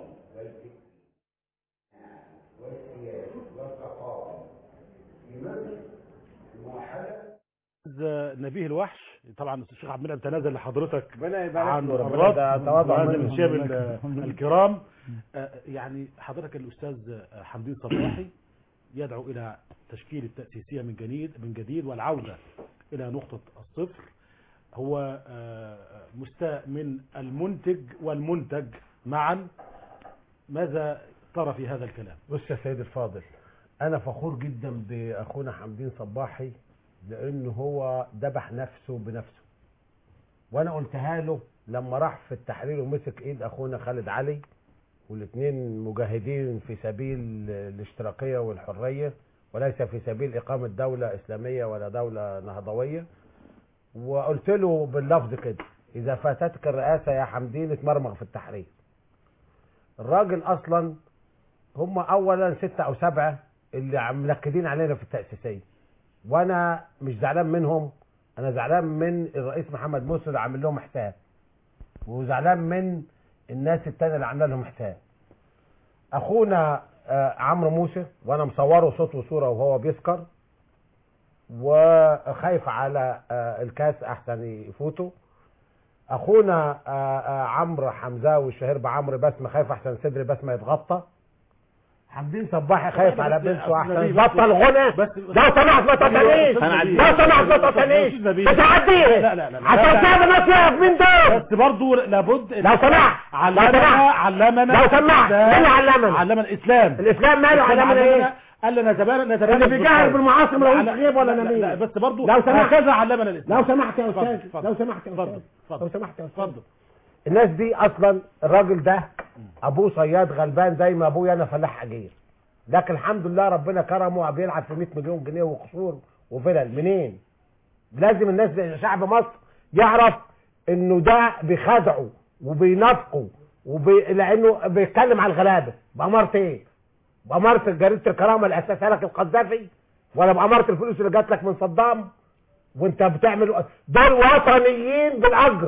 والسياسي والثقافي في مصر الموحدة أستاذ نبيه الوحش طبعا الشيخ عبد المنعم تنازل لحضرتك ربنا يبارك عن له، ربنا الرد ده تواضع وهذا منه. من شيم الحمد لله. ال- الحمد لله. الكرام آه، يعني حضرتك الأستاذ حمدين صباحي يدعو إلى تشكيل التأسيسية من جديد من جديد والعودة إلى نقطة الصفر هو آه، مستاء من المنتج والمنتج معا ماذا ترى في هذا الكلام بص يا سيدي الفاضل انا فخور جدا باخونا حمدين صباحي لانه هو ذبح نفسه بنفسه وانا قلتها له لما راح في التحرير ومسك ايد اخونا خالد علي والاثنين مجاهدين في سبيل الاشتراكيه والحريه وليس في سبيل اقامه دوله اسلاميه ولا دوله نهضويه وقلت له باللفظ كده اذا فاتتك الرئاسه يا حمدين اتمرمغ في التحرير الراجل اصلا هم اولا ستة او سبعة اللي عم منكدين علينا في التأسيسية وانا مش زعلان منهم انا زعلان من الرئيس محمد مرسي اللي عامل لهم حساب وزعلان من الناس التانية اللي عامله لهم حساب اخونا آه، عمرو موسى وانا مصوره صوت وصورة وهو بيسكر وخايف على آه، الكاس احسن يفوتوا اخونا آه، آه، عمرو حمزاوي الشهير بعمرو بسمه خايف احسن صدري بسمه يتغطى حمدين صباحي خايف على بنته احسن بطل غنى لو سمحت ما تقطعنيش لو سمحت ما تقطعنيش بتعديه لا لا لا لا. عشان كده الناس يقف من دول بس برضه لابد لو سمحت لو علمنا سمحت علمنا لو سمحت ده- مين اللي علمنا علمنا الاسلام الاسلام ماله الإسلام علمنا ايه قال لنا نتبارك نتبارك اللي بيجاهر بالمعاصي ما لهوش لا- غيب ولا لا- لا- نميمة. لا بس برضه لو سمحت. هكذا علمنا الاسلام لو سمحت يا اتفضل، استاذ اتفضل. لو سمحت يا اتفضل، استاذ اتفضل. لو سمحت يا استاذ اتفضل الناس دي اصلا الراجل ده ابوه صياد غلبان زي ما ابويا انا فلاح حجير لكن الحمد لله ربنا كرمه بيلعب في 100 مليون جنيه وقصور وفلل منين لازم الناس زي شعب مصر يعرف انه ده بيخدعوا وبينافقوا وبي... لانه بيتكلم على الغلابه باماره ايه باماره جريده الكرامه اللي اسسها لك القذافي ولا باماره الفلوس اللي جات لك من صدام وانت بتعمل دول وطنيين بالاجر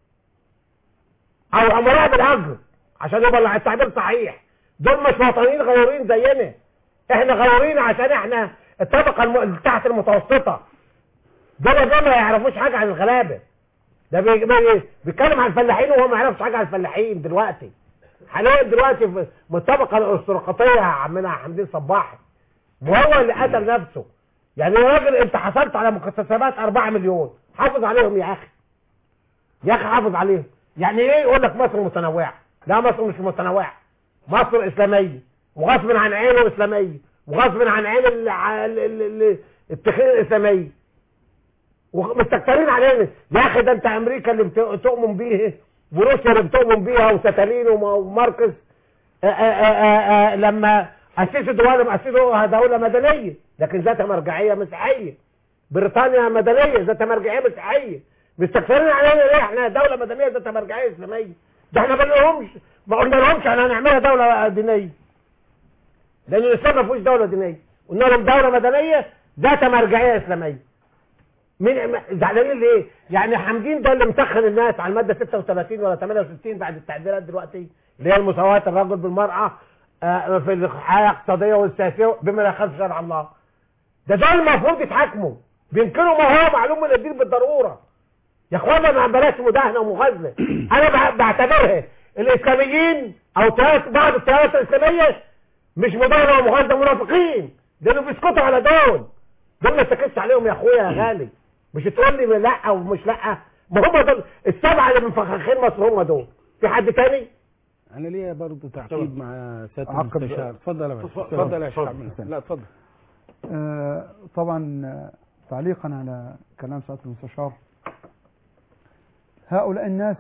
او عملاء بالاجر عشان يبقى التعبير صحيح دول مش وطنيين غيورين زينا احنا غيورين عشان احنا الطبقه الم... اللي تحت المتوسطه دول دول ما يعرفوش حاجه عن الغلابه ده بي... بي... بيتكلم عن الفلاحين وهو ما يعرفش حاجه عن الفلاحين دلوقتي حاليا دلوقتي في من الطبقه الارستقراطيه يا عمنا حمدين صباحي وهو اللي قتل نفسه يعني يا راجل انت حصلت على مكتسبات 4 مليون حافظ عليهم يا اخي يا اخي حافظ عليهم يعني ايه يقول لك مصر متنوعه لا مصر مش متنوعه مصر اسلاميه وغصب عن عينه اسلاميه وغصب عن عين ال- ال- ال- ال- التخين الاسلاميه ومستكترين علينا يا اخي ده انت امريكا اللي بت- تؤمن بيه وروسيا اللي بتؤمن بيها وستالين وم- وماركس آآ آآ آآ لما اسسوا دول اسسوا دوله مدنيه لكن ذاتها مرجعيه مسيحيه بريطانيا مدنيه ذاتها مرجعيه مسيحيه مستكثرين علينا ليه احنا دوله مدنيه ذاتها مرجعيه اسلاميه ده احنا ما قلناهمش ما قلنا لهمش احنا هنعملها دوله دينيه لان الاسلام ما فيهوش دوله دينيه قلنا لهم دوله مدنيه ذات مرجعيه اسلاميه مين م- زعلانين ليه؟ يعني حامدين ده اللي مسخن الناس على الماده 36 ولا 68 بعد التعديلات دلوقتي اللي هي المساواه الرجل بالمراه آه، في الحياه الاقتصاديه والسياسيه بما لا يخالف شرع الله. ده ده المفروض يتحاكموا بينكروا ما هو معلوم من الدين بالضروره. يا اخوانا ما بلاش مداهنه ومغازله انا بع- بعتبرها الاسلاميين او تيارات بعض التيارات الاسلاميه مش مداهنه ومغازله منافقين لانه بيسكتوا على دول دول ما سكتش عليهم يا اخويا يا غالي مش تقول لي لا ومش لا ما هم دول السبعه اللي منفخخين مصر هم دول في حد تاني انا ليا برضه تعقيب مع سياده عقب- المستشار اتفضل يا باشا اتفضل. اتفضل يا شيخ اتفضل. عبد الناصر. لا اتفضل آه، طبعا آه، تعليقا على كلام سعاده المستشار هؤلاء الناس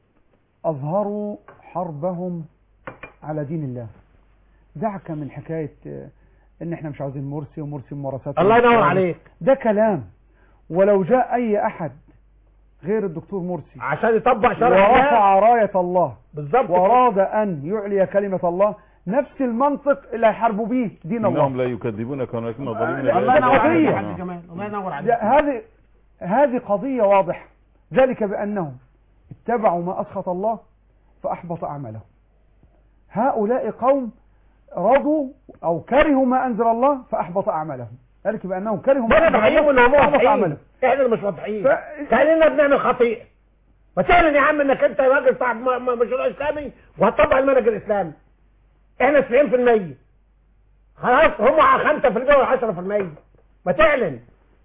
اظهروا حربهم على دين الله دعك من حكايه آه، ان احنا مش عاوزين مرسي ومرسي ممارسات الله ينور عليك. ده كلام ولو جاء اي احد غير الدكتور مرسي عشان يطبق شرع ورفع رايه الله بالظبط واراد ان يعلي كلمه الله نفس المنطق اللي هيحاربوا بيه دين الله انهم لا يكذبونك ولكن الظالمين الله لا ينور يكذبون. عليك. آه. حاج جمال الله ينور عليك ده- هذه هذه قضية واضحة ذلك بأنهم اتبعوا ما أسخط الله فأحبط أعمالهم هؤلاء قوم رضوا أو كرهوا ما أنزل الله فأحبط أعمالهم ذلك بأنهم كرهوا ما ده أنزل واضحين الله ولا هم فأحبط واضحين أعمالهم احنا اللي مش واضحين ف- كاننا بنعمل خطيئه ما تعلن يا عم انك انت راجل صاحب م- م- مشروع اسلامي وهتطبق المنهج الاسلامي احنا 90% خلاص هم 5% ولا 10% ما تعلن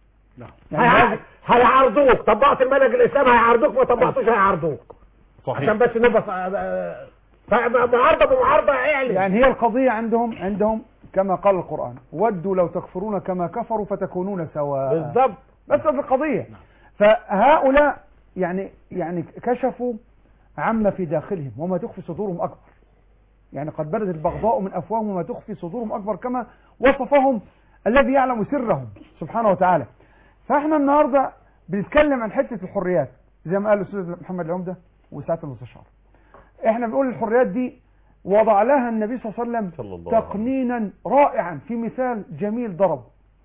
هي- هيعارضوك طبقت المنهج الاسلامي هيعارضوك ما طبقتوش هيعارضوك صحيح عشان بس نبقى معارضه بمعارضه اعلن يعني هي القضية عندهم عندهم كما قال القرآن ودوا لو تكفرون كما كفروا فتكونون سواء بالظبط بس في القضية فهؤلاء يعني يعني كشفوا عما في داخلهم وما تخفي صدورهم أكبر يعني قد بدت البغضاء من أفواههم وما تخفي صدورهم أكبر كما وصفهم الذي يعلم سرهم سبحانه وتعالى فاحنا النهاردة بنتكلم عن حتة الحريات زي ما قال الأستاذ محمد العمدة وساعة المستشار احنا بنقول الحريات دي وضع لها النبي صلى الله عليه صلى وسلم الله عليه تقنينا رائعا في مثال جميل ضرب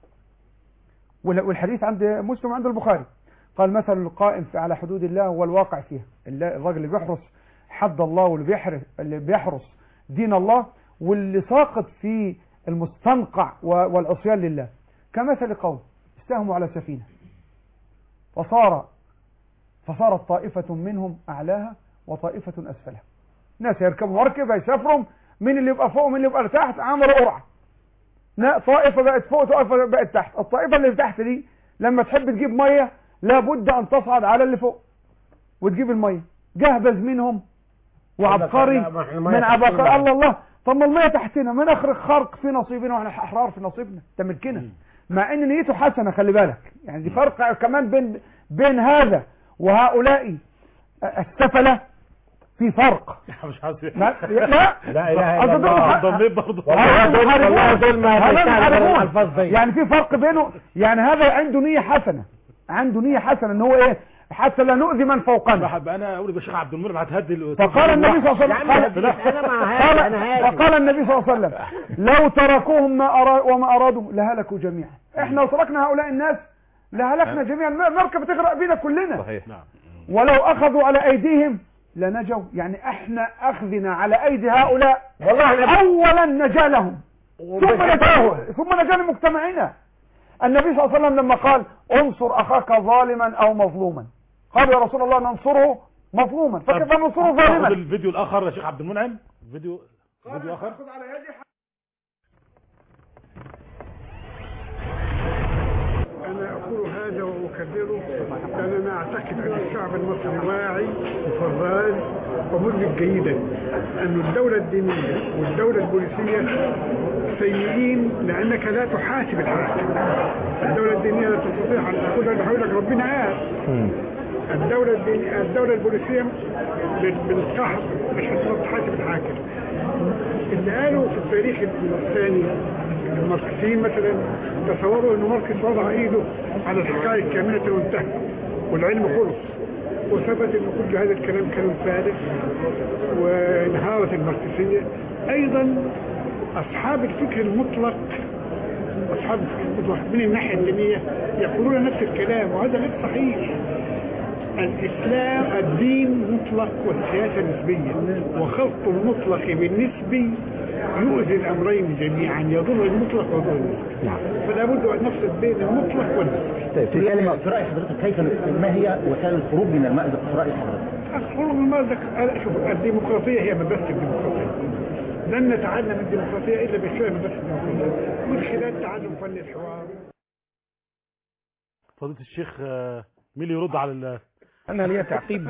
وال- والحديث عند مسلم عند البخاري قال مثل القائم في- على حدود الله والواقع فيها الل- الراجل اللي بيحرس حد الله واللي بيحرس اللي بيحرس دين الله واللي ساقط في المستنقع و- والعصيان لله كمثل قوم استهموا على سفينة فصار فصارت طائفة منهم أعلاها وطائفة أسفلها ناس يركبوا مركب يسافروا من اللي يبقى فوق من اللي يبقى تحت عملوا قرعة لا طائفة بقت فوق طائفة بقت تحت الطائفة اللي تحت دي لما تحب تجيب مية لابد أن تصعد على اللي فوق وتجيب المية جهبذ منهم وعبقري لا، ما إحنا المية من تحتنا. عبقري الله الله طب ما المية تحتنا ما نخرج خرق في نصيبنا واحنا احرار في نصيبنا ده ملكنا مع ان نيته حسنة خلي بالك يعني دي فرق كمان بين بين هذا وهؤلاء السفلة في فرق مش عايز لا لا لا اله أصل الا دول الله حق- ضميت برضه والله دول- والله دول ما هذا بيشتغلوا محاربون. بالألفاظ دي. يعني في فرق بينه يعني هذا عنده نية حسنة عنده نية حسنة ان هو ايه حتى لا نؤذي من فوقنا بحب انا اقول يا شيخ عبد المنعم هتهدي ال- فقال النبي صلى الله عليه وسلم يا عم قال- هديك، أنا مع هادي، قال- أنا هادي. فقال النبي صلى الله عليه وسلم لو تركوهم ما أرا وما أرادوا لهلكوا جميعا احنا لو تركنا هؤلاء الناس لهلكنا جميعا المركب تغرق بينا كلنا صحيح نعم ولو أخذوا على أيديهم لنجوا يعني احنا أخذنا على أيدي هؤلاء والله احنا أولا نجا لهم ثم نجا ثم نجا لمجتمعنا النبي صلى الله عليه وسلم لما قال انصر أخاك ظالما أو مظلوما قال يا رسول الله ننصره مظلوما فكيف ننصره تاخد ظالما الفيديو الاخر يا شيخ عبد المنعم فيديو فيديو اخر أنا أقول هذا وأكرره لأننا أعتقد أن الشعب المصري واعي وفراز ومدرك جيدا أن الدولة الدينية والدولة البوليسية سيئين لأنك لا تحاسب الحاكم الدولة الدينية لا تستطيع أن تقول أنا هقول لك ربنا قال الدولة الدينية الدولة البوليسية بال- بالقهر مش هتقدر تحاسب الحاكم اللي قالوا في التاريخ الثاني الماركسيين مثلا تصوروا ان ماركس وضع ايده على الحقائق كاملة وانتهى والعلم خلص وثبت ان كل هذا الكلام كلام فارغ وانهارت الماركسية ايضا اصحاب الفكر المطلق اصحاب الفكر المطلق من الناحية الدينية يقولون نفس الكلام وهذا غير صحيح الإسلام الدين مطلق والسياسة نسبية وخلط المطلق بالنسبي يؤذي الأمرين جميعا يضر المطلق ويضر النسبي فلا بد أن نفصل بين المطلق والنسبي طيب في كلمة في رأي حضرتك كيف ما هي وسائل الخروج من المأزق في رأي حضرتك؟ الخروج من المأزق أنا شوف الديمقراطية هي مدرسة الديمقراطية لن نتعلم الديمقراطية إلا بخلال مدرسة الديمقراطية من خلال تعلم فن الحوار فضيلة الشيخ آه، مين اللي يرد على ال انا ليا تعقيب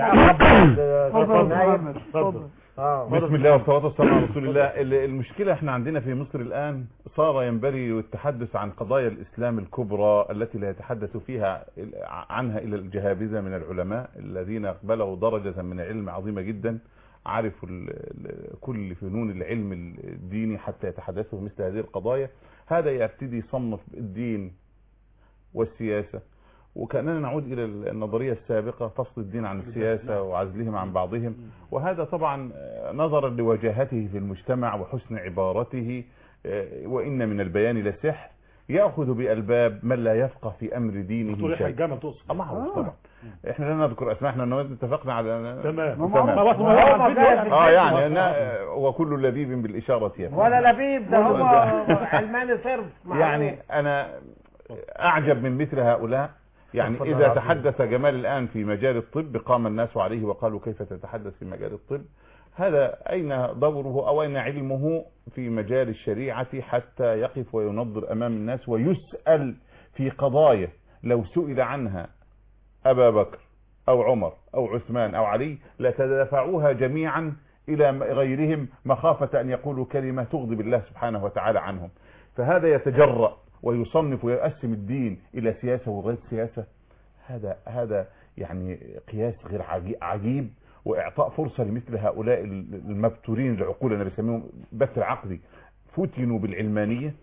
اتفضل بسم الله والصلاة والسلام على رسول الله ال- المشكلة احنا عندنا في مصر الآن صار ينبغي التحدث عن قضايا الإسلام الكبرى التي لا يتحدث فيها ال- عنها إلا الجهابذة من العلماء الذين بلغوا درجة من العلم عظيمة جدا عرفوا ال- ال- كل فنون العلم الديني حتى يتحدثوا في مثل هذه القضايا هذا يبتدي يصنف الدين والسياسة وكأننا نعود إلى النظرية السابقة فصل الدين عن السياسة وعزلهم عن بعضهم وهذا طبعا نظرا لوجاهته في المجتمع وحسن عبارته آه، وإن من البيان لسحر يأخذ بألباب من لا يفقه في أمر دينه دكتور يحيى شيء الجامع تقصد معروف طبعا احنا لا نذكر اسماء احنا اتفقنا على تمام. تمام ما هو- ما هو عارفين يعني. اه يعني أنا وكل لبيب بالإشارة يفهم ولا لبيب ده هو علماني صرف معروف. يعني انا اعجب من مثل هؤلاء يعني استغفر الله اذا العظيم. تحدث جمال الان في مجال الطب قام الناس عليه وقالوا كيف تتحدث في مجال الطب هذا اين دوره او اين علمه في مجال الشريعة حتى يقف وينظر امام الناس ويسأل في قضايا لو سئل عنها ابا بكر او عمر او عثمان او علي لتدافعوها جميعا الى غيرهم مخافة ان يقولوا كلمة تغضب الله سبحانه وتعالى عنهم فهذا يتجرأ ويصنف ويقسم الدين الى سياسة وغير سياسة هذا هذا يعني قياس غير عجي- عجيب واعطاء فرصة لمثل هؤلاء المبتورين العقول انا بسميهم بتر عقلي فتنوا بالعلمانية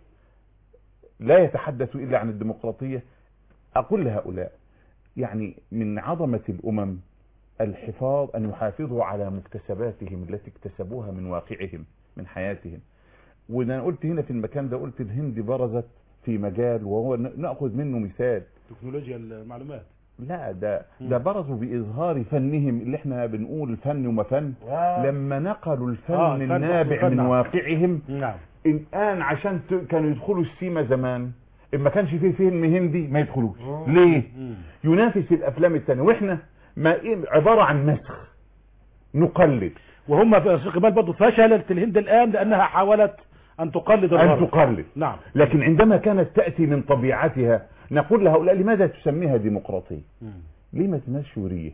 لا يتحدثوا الا عن الديمقراطية اقول لهؤلاء يعني من عظمة الامم الحفاظ ان يحافظوا على مكتسباتهم التي اكتسبوها من واقعهم من حياتهم وانا قلت هنا في المكان ده قلت الهند برزت في مجال وهو ن- ناخذ منه مثال تكنولوجيا المعلومات لا ده ده برزوا باظهار فنهم اللي احنا بنقول فن وما فن آه. لما نقلوا الفن آه، الفن النابع والفن، من نعم. واقعهم نعم الان عشان ت- كانوا يدخلوا السيما زمان إن ما كانش فيه فيلم هندي ما يدخلوش ليه ينافس الافلام التانية واحنا ما إيه عبارة عن مسخ نقلد وهم في أستاذ كمال برضه فشلت الهند الآن لأنها حاولت أن تقلد أن الغرب تقلد نعم لكن عندما كانت تأتي من طبيعتها نقول لهؤلاء لماذا تسميها ديمقراطية ليه ما تسميهاش شورية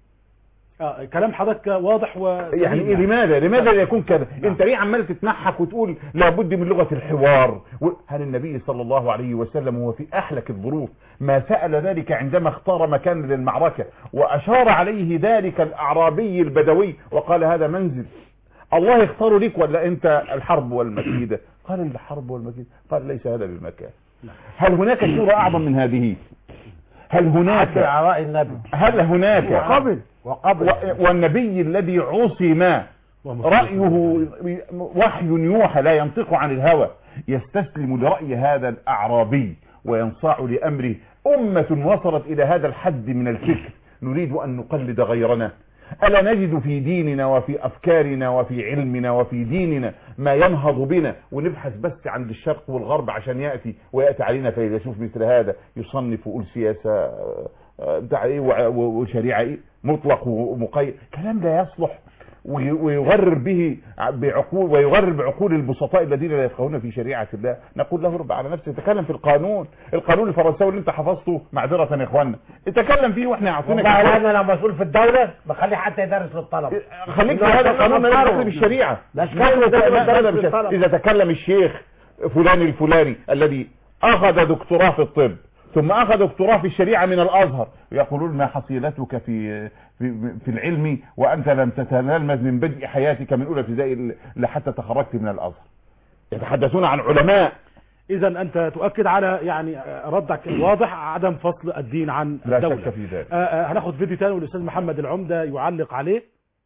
آه كلام حضرتك واضح و يعني إيه لماذا لماذا لا يكون كذا انت ليه عمال تتنحك وتقول لابد من لغة الحوار و- هل النبي صلى الله عليه وسلم هو في احلك الظروف ما سأل ذلك عندما اختار مكان للمعركة واشار عليه ذلك الاعرابي البدوي وقال هذا منزل الله يختار لك ولا انت الحرب والمكيدة قال الحرب والمكيدة قال ليس هذا بالمكان هل هناك صورة اعظم من هذه هل هناك عراء النبي هل هناك وقبل وقبل و- والنبي الذي عصم رأيه وحي يوحى لا ينطق عن الهوى يستسلم لرأي هذا الأعرابي وينصاع لأمره أمة وصلت إلى هذا الحد من الفكر نريد أن نقلد غيرنا ألا نجد في ديننا وفي أفكارنا وفي علمنا وفي ديننا ما ينهض بنا ونبحث بس عند الشرق والغرب عشان يأتي ويأتي علينا فإذا يشوف مثل هذا يصنف ويقول سياسة آه، آه، بتاع ايه وع- و- وشريعة ايه مطلق ومقيد كلام لا يصلح وي- ويغرر به بعقول ويغرر بعقول البسطاء الذين لا يفقهون في شريعه الله نقول له رب على نفسه تكلم في القانون القانون الفرنساوي اللي انت حفظته معذره يا اخوانا تكلم فيه واحنا عارفينك والله انا لو مسؤول في الدوله بخلي حتى يدرس للطلبه خليك في هذا القانون ما دخل بالشريعه لا ما هو ما- ما- ما- اذا تكلم الشيخ فلان الفلاني الذي اخذ دكتوراه في الطب ثم اخذ دكتوراه في الشريعه من الازهر يقولون ما حصيلتك في في, في العلم وانت لم تتلمذ من بدء حياتك من اولى ابتدائي ل- لحتى تخرجت من الازهر يتحدثون عن علماء اذا انت تؤكد على يعني آه، ردك الواضح عدم فصل الدين عن لا الدولة شك في ذلك. آه، آه، هناخد فيديو تاني والاستاذ محمد العمده يعلق عليه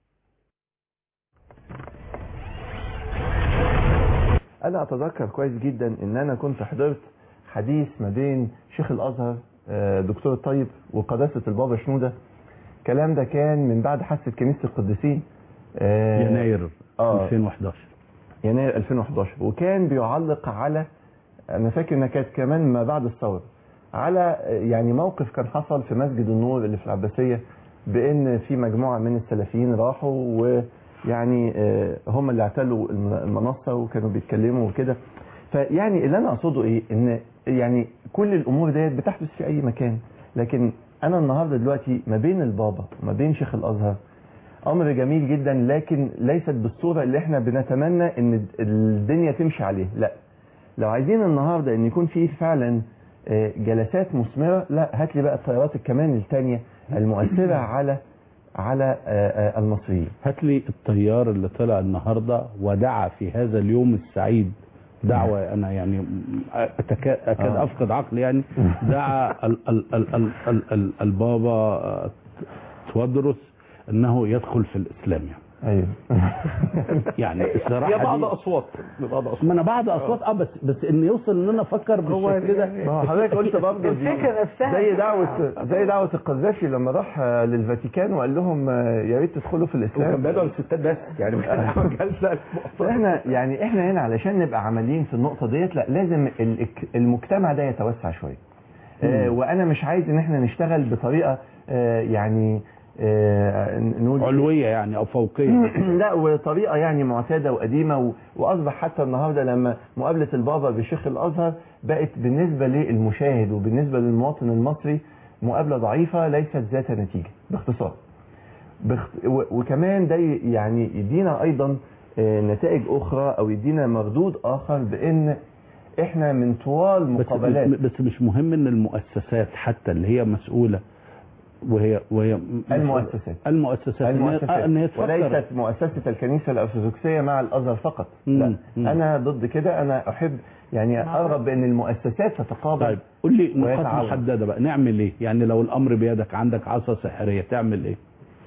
انا اتذكر كويس جدا ان انا كنت حضرت حديث ما بين شيخ الازهر آه، دكتور الطيب وقداسه البابا شنوده الكلام ده كان من بعد حادثه كنيسه القديسين آه، يناير آه. 2011 يناير 2011 وكان بيعلق على انا فاكر انها كانت كمان ما بعد الثوره على آه، يعني موقف كان حصل في مسجد النور اللي في العباسيه بان في مجموعه من السلفيين راحوا ويعني آه، هم اللي اعتلوا الم- المنصه وكانوا بيتكلموا وكده فيعني اللي انا اقصده ايه ان يعني كل الامور ديت بتحدث في اي مكان لكن انا النهارده دلوقتي ما بين البابا وما بين شيخ الازهر امر جميل جدا لكن ليست بالصوره اللي احنا بنتمنى ان الدنيا تمشي عليه لا لو عايزين النهارده ان يكون في فعلا آه، جلسات مثمره لا هات لي بقى التيارات الكمان الثانيه المؤثره على على آه، آه، المصريين هات لي الطيار اللي طلع النهارده ودعا في هذا اليوم السعيد دعوة أنا يعني أتكاد أكاد آه. أفقد عقلي يعني دعا ال ال ال ال ال ال البابا آه، تودرس أنه يدخل في الإسلام يعني. ايوه يعني الصراحة يا بعض دي- اصوات بعض اصوات ما انا بعض اصوات اه بس بس ان يوصل ان انا افكر بالشكل ده ما هو حضرتك قلت برضه دي زي دعوه زي دعوه القذافي لما راح آه، للفاتيكان وقال لهم آه، يا ريت تدخلوا في الاسلام وكان بيدعو الستات بس يعني مش احنا يعني احنا هنا علشان نبقى عمليين في النقطه ديت لا لازم ال- المجتمع ده يتوسع شويه آه، وانا مش عايز ان احنا نشتغل بطريقه آه، يعني آه، نقول علويه يعني او فوقيه لا وطريقه يعني معتاده وقديمه و- واصبح حتى النهارده لما مقابله البابا بشيخ الازهر بقت بالنسبه للمشاهد وبالنسبه للمواطن المصري مقابله ضعيفه ليست ذات نتيجه باختصار بخت... و... وكمان ده ي- يعني يدينا ايضا آه، نتائج اخرى او يدينا مردود اخر بان احنا من طوال بس, مقابلات بس, بس مش مهم ان المؤسسات حتى اللي هي مسؤوله وهي وهي المؤسسات المؤسسات إن هي- المؤسسات آه، ان هي تفكر وليست مؤسسة الكنيسة الأرثوذكسية مع الأزهر فقط مم. لا مم. أنا ضد كده أنا أحب يعني أرغب بأن المؤسسات تتقابل طيب قول لي نقاط ويتعاون. محدده بقى نعمل ايه يعني لو الامر بيدك عندك عصا سحريه تعمل ايه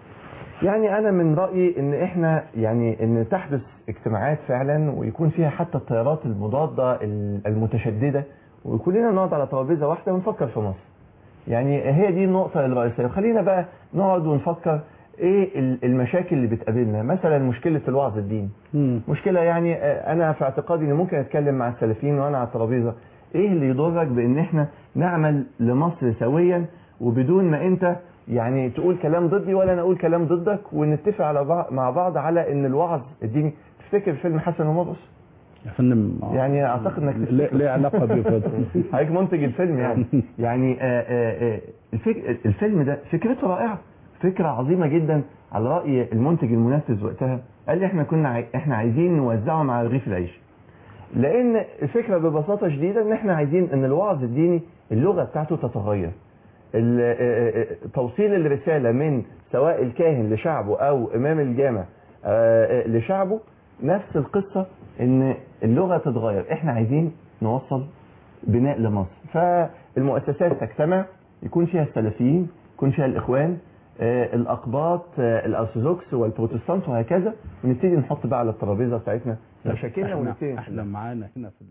يعني أنا من رأيي أن إحنا يعني أن تحدث اجتماعات فعلا ويكون فيها حتى التيارات المضادة المتشددة وكلنا نقعد على ترابيزة واحدة ونفكر في مصر يعني هي دي النقطة الرئيسية وخلينا بقى نقعد ونفكر ايه ال- المشاكل اللي بتقابلنا مثلا مشكلة الوعظ الديني مشكلة يعني آه، انا في اعتقادي ان ممكن اتكلم مع السلفيين وانا على الترابيزة ايه اللي يضرك بان احنا نعمل لمصر سويا وبدون ما انت يعني تقول كلام ضدي ولا انا اقول كلام ضدك ونتفق على بعض مع بعض على ان الوعظ الديني تفتكر فيلم حسن ومرقص يا فندم يعني اعتقد انك ليه ليه علاقه بفضل حضرتك منتج الفيلم يعني يعني آه، آه، آه، الفك... الفيلم ده فكرته رائعه فكره عظيمه جدا على راي المنتج المنفذ وقتها قال لي احنا كنا عاي... احنا عايزين نوزعهم على رغيف العيش لان الفكره ببساطه شديده ان احنا عايزين ان الوعظ الديني اللغه بتاعته تتغير ال- آه، آه، توصيل الرساله من سواء الكاهن لشعبه او امام الجامع آه، آه، لشعبه نفس القصه ان اللغه تتغير احنا عايزين نوصل بناء لمصر فالمؤسسات تجتمع يكون فيها السلفيين يكون فيها الاخوان آه، الاقباط آه، الارثوذكس والبروتستانت وهكذا ونبتدي نحط بقى على الترابيزه بتاعتنا مشاكلنا احنا, ونبتدي احنا معانا هنا في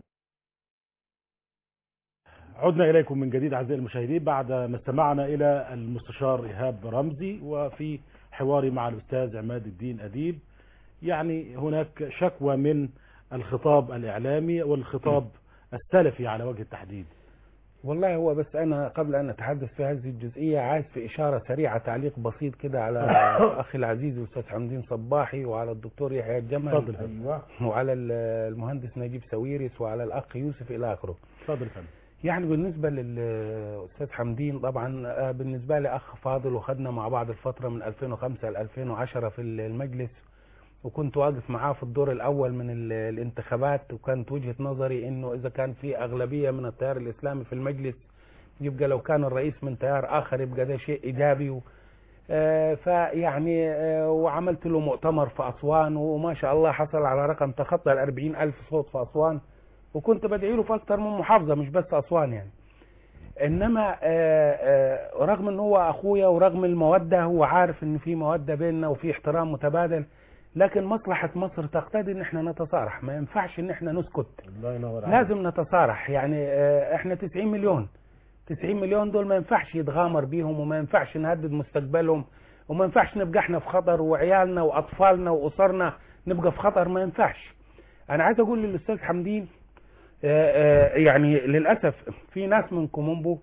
عدنا إليكم من جديد أعزائي المشاهدين بعد ما استمعنا إلى المستشار إيهاب رمزي وفي حواري مع الأستاذ عماد الدين أديب يعني هناك شكوى من الخطاب الإعلامي والخطاب السلفي على وجه التحديد والله هو بس انا قبل ان اتحدث في هذه الجزئيه عايز في اشاره سريعه تعليق بسيط كده على اخي العزيز الاستاذ حمدين صباحي وعلى الدكتور يحيى الجمل اتفضل. ايوه وعلى ال- المهندس نجيب ساويرس وعلى الاخ يوسف الى اخره اتفضل يا فندم يعني بالنسبة للأستاذ حمدين طبعا آه، بالنسبة لي أخ فاضل وخدنا مع بعض الفترة من 2005 ل 2010 في المجلس وكنت واقف معاه في الدور الأول من ال- الانتخابات وكانت وجهة نظري إنه إذا كان في أغلبية من التيار الإسلامي في المجلس يبقى لو كان الرئيس من تيار آخر يبقى ده شيء إيجابي و آه، فيعني آه، وعملت له مؤتمر في أسوان وما شاء الله حصل على رقم تخطى ال 40 ألف صوت في أسوان وكنت بدعي له في أكتر من محافظة مش بس أسوان يعني انما آه، آه، رغم ان هو اخويا ورغم الموده هو عارف ان في موده بيننا وفي احترام متبادل لكن مصلحه مصر تقتضي ان احنا نتصارح ما ينفعش ان احنا نسكت الله ينور عليك لازم نتصارح يعني آه، احنا 90 مليون 90 مليون دول ما ينفعش يتغامر بيهم وما ينفعش نهدد مستقبلهم وما ينفعش نبقى احنا في خطر وعيالنا واطفالنا واسرنا نبقى في خطر ما ينفعش انا عايز اقول للاستاذ حمدين آه، آه، يعني للاسف في ناس من كومومبو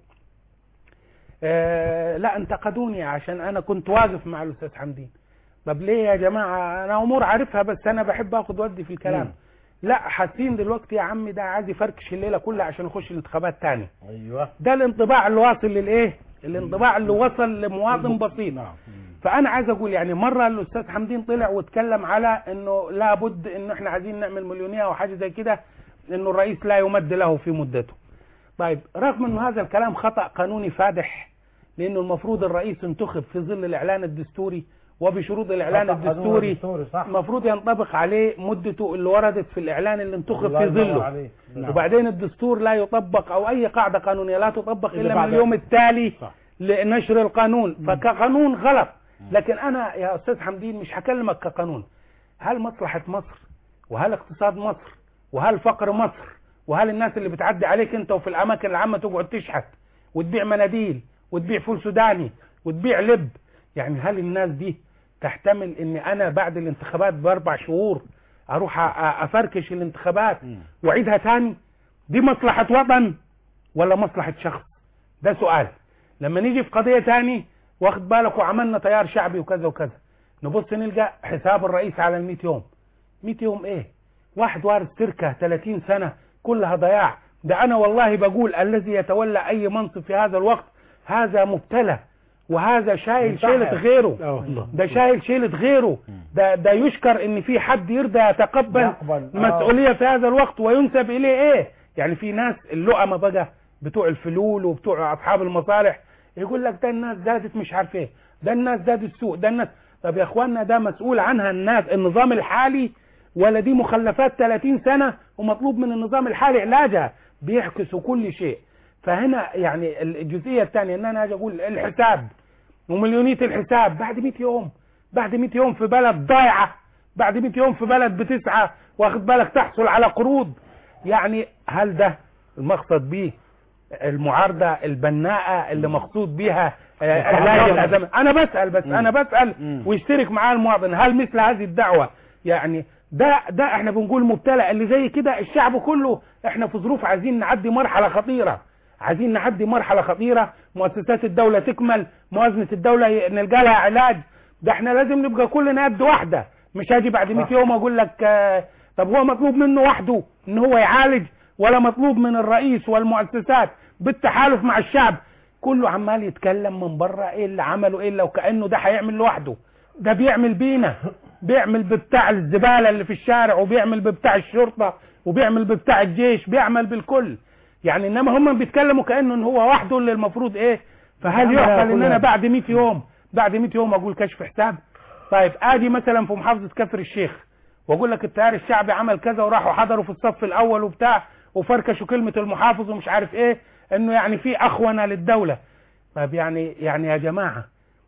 آه، لا انتقدوني عشان انا كنت واقف مع الاستاذ حمدين طب ليه يا جماعه انا امور عارفها بس انا بحب اخد ودي في الكلام لا حاسين دلوقتي يا عمي ده عايز يفركش الليله كلها عشان يخش الانتخابات تاني ايوه ده الانطباع اللي واصل للايه الانطباع اللي وصل لمواطن بسيط فانا عايز اقول يعني مره الاستاذ حمدين طلع واتكلم على انه لابد ان احنا عايزين نعمل مليونيه او حاجه زي كده انه الرئيس لا يمد له في مدته طيب رغم انه هذا الكلام خطا قانوني فادح لانه المفروض الرئيس انتخب في ظل الاعلان الدستوري وبشروط الاعلان خطأ قانوني الدستوري دستوري، صح. المفروض ينطبق عليه مدته اللي وردت في الاعلان اللي انتخب الله في ينور ظله عليك. نعم. وبعدين الدستور لا يطبق او اي قاعده قانونيه لا تطبق إلا الا من بعد- اليوم التالي صح. لنشر القانون فكقانون غلط لكن انا يا استاذ حمدين مش هكلمك كقانون هل مصلحه مصر وهل اقتصاد مصر وهل فقر مصر وهل الناس اللي بتعدي عليك انت وفي الاماكن العامه تقعد تشحت وتبيع مناديل وتبيع فول سوداني وتبيع لب يعني هل الناس دي تحتمل ان انا بعد الانتخابات باربع شهور اروح أ- أ- افركش الانتخابات واعيدها تاني دي مصلحه وطن ولا مصلحه شخص ده سؤال لما نيجي في قضيه تاني واخد بالك وعملنا تيار شعبي وكذا وكذا نبص نلقى حساب الرئيس على ال 100 يوم 100 يوم ايه واحد وارث تركه 30 سنه كلها ضياع ده انا والله بقول الذي يتولى اي منصب في هذا الوقت هذا مبتلى وهذا شايل منتحر. شيلة غيره اه والله ده شايل شيلة غيره ده ده يشكر ان في حد يرضى يتقبل يقبل. آه. مسؤولية في هذا الوقت وينسب اليه ايه يعني في ناس اللؤمة بقى بتوع الفلول وبتوع اصحاب المصالح يقول لك ده الناس زادت مش عارف ايه ده الناس زاد السوق ده الناس طب يا اخوانا ده مسؤول عنها الناس النظام الحالي ولا دي مخلفات 30 سنة ومطلوب من النظام الحالي علاجها بيعكسوا كل شيء فهنا يعني الجزئية الثانية ان انا اجي اقول الحساب ومليونية الحساب بعد 100 يوم بعد 100 يوم في بلد ضايعة بعد 100 يوم في بلد بتسعى واخد بالك تحصل على قروض يعني هل ده المقصد بيه المعارضة البناءة اللي مقصود بيها آه، علاج الأزمة أنا بسأل بس أنا بسأل ويشترك معاه المواطن هل مثل هذه الدعوة يعني ده ده احنا بنقول مبتلى اللي زي كده الشعب كله احنا في ظروف عايزين نعدي مرحلة خطيرة عايزين نعدي مرحلة خطيرة مؤسسات الدولة تكمل موازنة الدولة ي- نلقى لها علاج ده احنا لازم نبقى كلنا يد واحدة مش هاجي بعد 100 يوم اقول لك آه، طب هو مطلوب منه وحده ان هو يعالج ولا مطلوب من الرئيس والمؤسسات بالتحالف مع الشعب كله عمال يتكلم من بره ايه اللي عمله ايه لو كانه ده هيعمل لوحده ده بيعمل بينا بيعمل ببتاع الزباله اللي في الشارع وبيعمل ببتاع الشرطه وبيعمل ببتاع الجيش بيعمل بالكل يعني انما هم بيتكلموا كانه ان هو وحده اللي المفروض ايه فهل بيعملها يعقل ان كلها. انا بعد 100 يوم بعد 100 يوم اقول كشف حساب طيب ادي مثلا في محافظه كفر الشيخ واقول لك التيار الشعبي عمل كذا وراحوا حضروا في الصف الاول وبتاع وفركشوا كلمه المحافظ ومش عارف ايه انه يعني في اخونه للدوله طب يعني يعني يا جماعه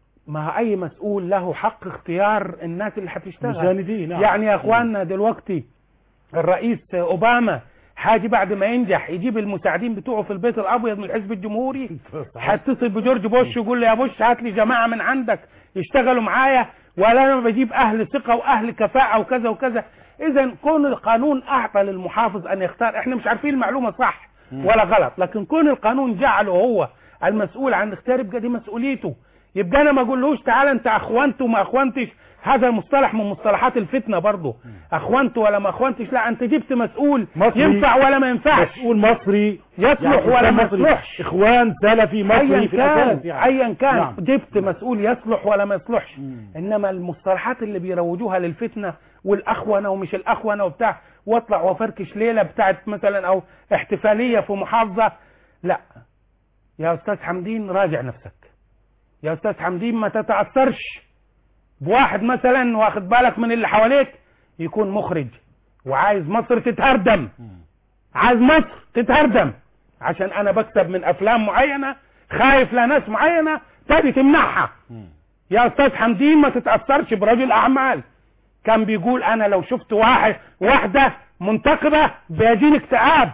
ما اي مسؤول له حق اختيار الناس اللي هتشتغل مساندين، نعم. يعني يا اخواننا دلوقتي الرئيس اوباما حاجي بعد ما ينجح يجيب المساعدين بتوعه في البيت الابيض من الحزب الجمهوري هتصل بجورج بوش يقول له يا بوش هات لي جماعه من عندك يشتغلوا معايا ولا انا بجيب اهل ثقه واهل كفاءه وكذا وكذا اذا كون القانون اعطى للمحافظ ان يختار احنا مش عارفين المعلومه صح ولا غلط لكن كون القانون جعله هو المسؤول عن الاختيار يبقى دي مسؤوليته يبقى انا ما اقولهوش تعالى انت اخوانت وما اخوانتش هذا مصطلح من مصطلحات الفتنه برضه اخوانت ولا ما اخوانتش لا انت جبت مسؤول مصري ينفع ولا ما ينفعش مسؤول مصري يصلح يعني ولا ما مصري. يصلحش اخوان سلفي مصري ايا في كان الاساس يعني ايا كان نعم. جبت مسؤول يصلح ولا ما يصلحش انما المصطلحات اللي بيروجوها للفتنه والاخونه ومش الاخونه وبتاع واطلع وافركش ليله بتاعت مثلا او احتفاليه في محافظه لا يا استاذ حمدين راجع نفسك يا استاذ حمدين ما تتاثرش بواحد مثلا واخد بالك من اللي حواليك يكون مخرج وعايز مصر تتهردم عايز مصر تتهردم عشان انا بكسب من افلام معينه خايف لناس معينه تبي تمنعها يا استاذ حمدين ما تتاثرش برجل اعمال كان بيقول انا لو شفت واحد واحده منتقبه بيجيني اكتئاب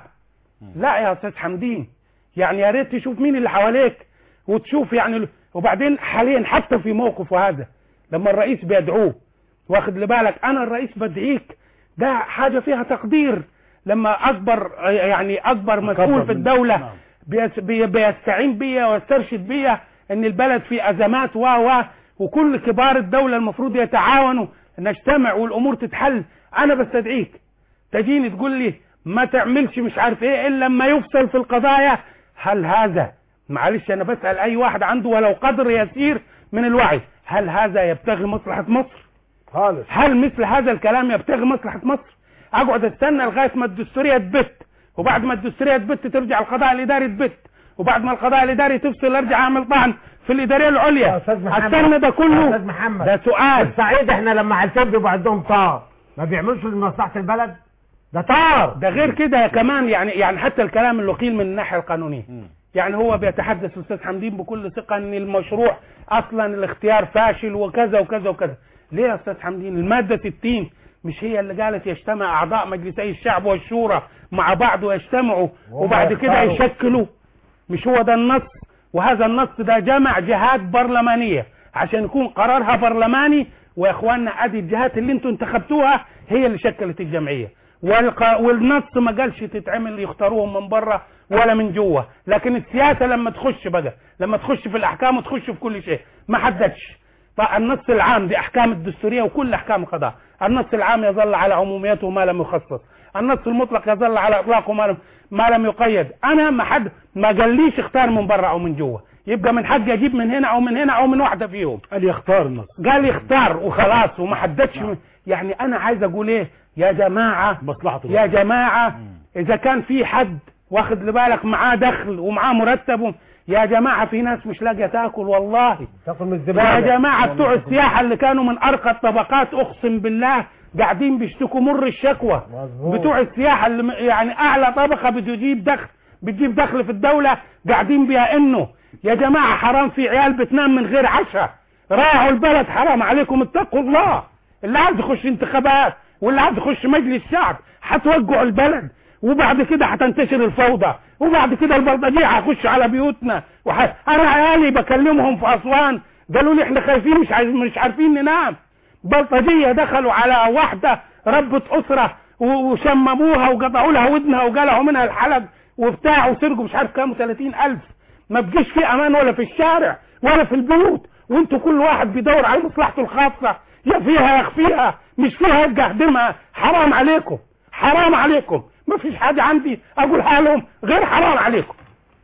لا يا استاذ حمدين يعني يا ريت تشوف مين اللي حواليك وتشوف يعني وبعدين حاليا حتى في موقفه هذا لما الرئيس بيدعوه واخد لبالك انا الرئيس بدعيك ده حاجه فيها تقدير لما اكبر يعني اكبر مسؤول في الدوله بيس- بي- بيستعين بيا ويسترشد بيا ان البلد في ازمات و و وكل كبار الدوله المفروض يتعاونوا نجتمع والامور تتحل انا بستدعيك تجيني تقول لي ما تعملش مش عارف ايه الا لما يفصل في القضايا هل هذا معلش انا بسال اي واحد عنده ولو قدر يسير من الوعي هل هذا يبتغي مصلحه مصر خالص هل مثل هذا الكلام يبتغي مصلحه مصر اقعد استنى لغايه ما الدستوريه تبت وبعد ما الدستوريه تبت ترجع القضاء الاداري تبت وبعد ما القضاء الاداري تفصل ارجع اعمل طعن في الاداريه العليا استنى ده كله استاذ محمد ده سؤال الصعيد احنا لما عالسان بيبقى عندهم طار ما بيعملوش لمصلحه البلد ده طار ده غير كده كمان يعني يعني حتى الكلام اللي قيل من الناحيه القانونيه يعني هو بيتحدث الاستاذ حمدين بكل ثقه ان المشروع اصلا الاختيار فاشل وكذا وكذا وكذا ليه يا استاذ حمدين الماده 60 مش هي اللي قالت يجتمع اعضاء مجلسي الشعب والشورى مع بعض ويجتمعوا وهم وبعد كده يختاروا. يشكلوا مش هو ده النص وهذا النص ده جمع جهات برلمانيه عشان يكون قرارها برلماني ويا اخواننا ادي الجهات اللي انتوا انتخبتوها هي اللي شكلت الجمعيه والق... والنص ما قالش تتعمل يختاروهم من بره ولا من جوه لكن السياسه لما تخش بقى لما تخش في الاحكام وتخش في كل شيء ما حددش فالنص العام دي احكام الدستوريه وكل احكام القضاء النص العام يظل على عموميته ما لم يخصص النص المطلق يظل على اطلاقه ما لم ما لم يقيد انا ما حد ما قاليش اختار من بره او من جوه يبقى من حقي اجيب من هنا او من هنا او من واحده فيهم قال يختار النص قال يختار وخلاص وما حددش من- يعني انا عايز اقول ايه يا جماعه مصلحه يا جماعه اذا كان في حد واخد لبالك معاه دخل ومعاه مرتب يا جماعه في ناس مش لاقيه تاكل والله تاكل من يا الزباله جماعه بتوع السياحه اللي كانوا من ارقى الطبقات اقسم بالله قاعدين بيشتكوا مر الشكوى مظبوط. بتوع السياحه اللي م- يعني اعلى طبقه بتجيب دخل بتجيب دخل في الدوله قاعدين بيئنوا يا جماعه حرام في عيال بتنام من غير عشاء راعوا البلد حرام عليكم اتقوا الله اللي عايز يخش انتخابات واللي عايز يخش مجلس شعب هتوجعوا البلد وبعد كده هتنتشر الفوضى وبعد كده البلطجيه هيخش على بيوتنا وح... انا عيالي بكلمهم في اسوان قالوا لي احنا خايفين مش عايز مش عارفين ننام بلطجيه دخلوا على واحده ربة اسره و- وشمموها وقطعوا لها ودنها وقلعوا منها الحلق وبتاع وسرقوا مش عارف كام 30 الف ما بقيش في امان ولا في الشارع ولا في البيوت وانتوا كل واحد بيدور على مصلحته الخاصه يا فيها يا خفيها مش فيها يبقى اهدمها حرام عليكم حرام عليكم ما فيش حاجه عندي اقولها لهم غير حرام عليكم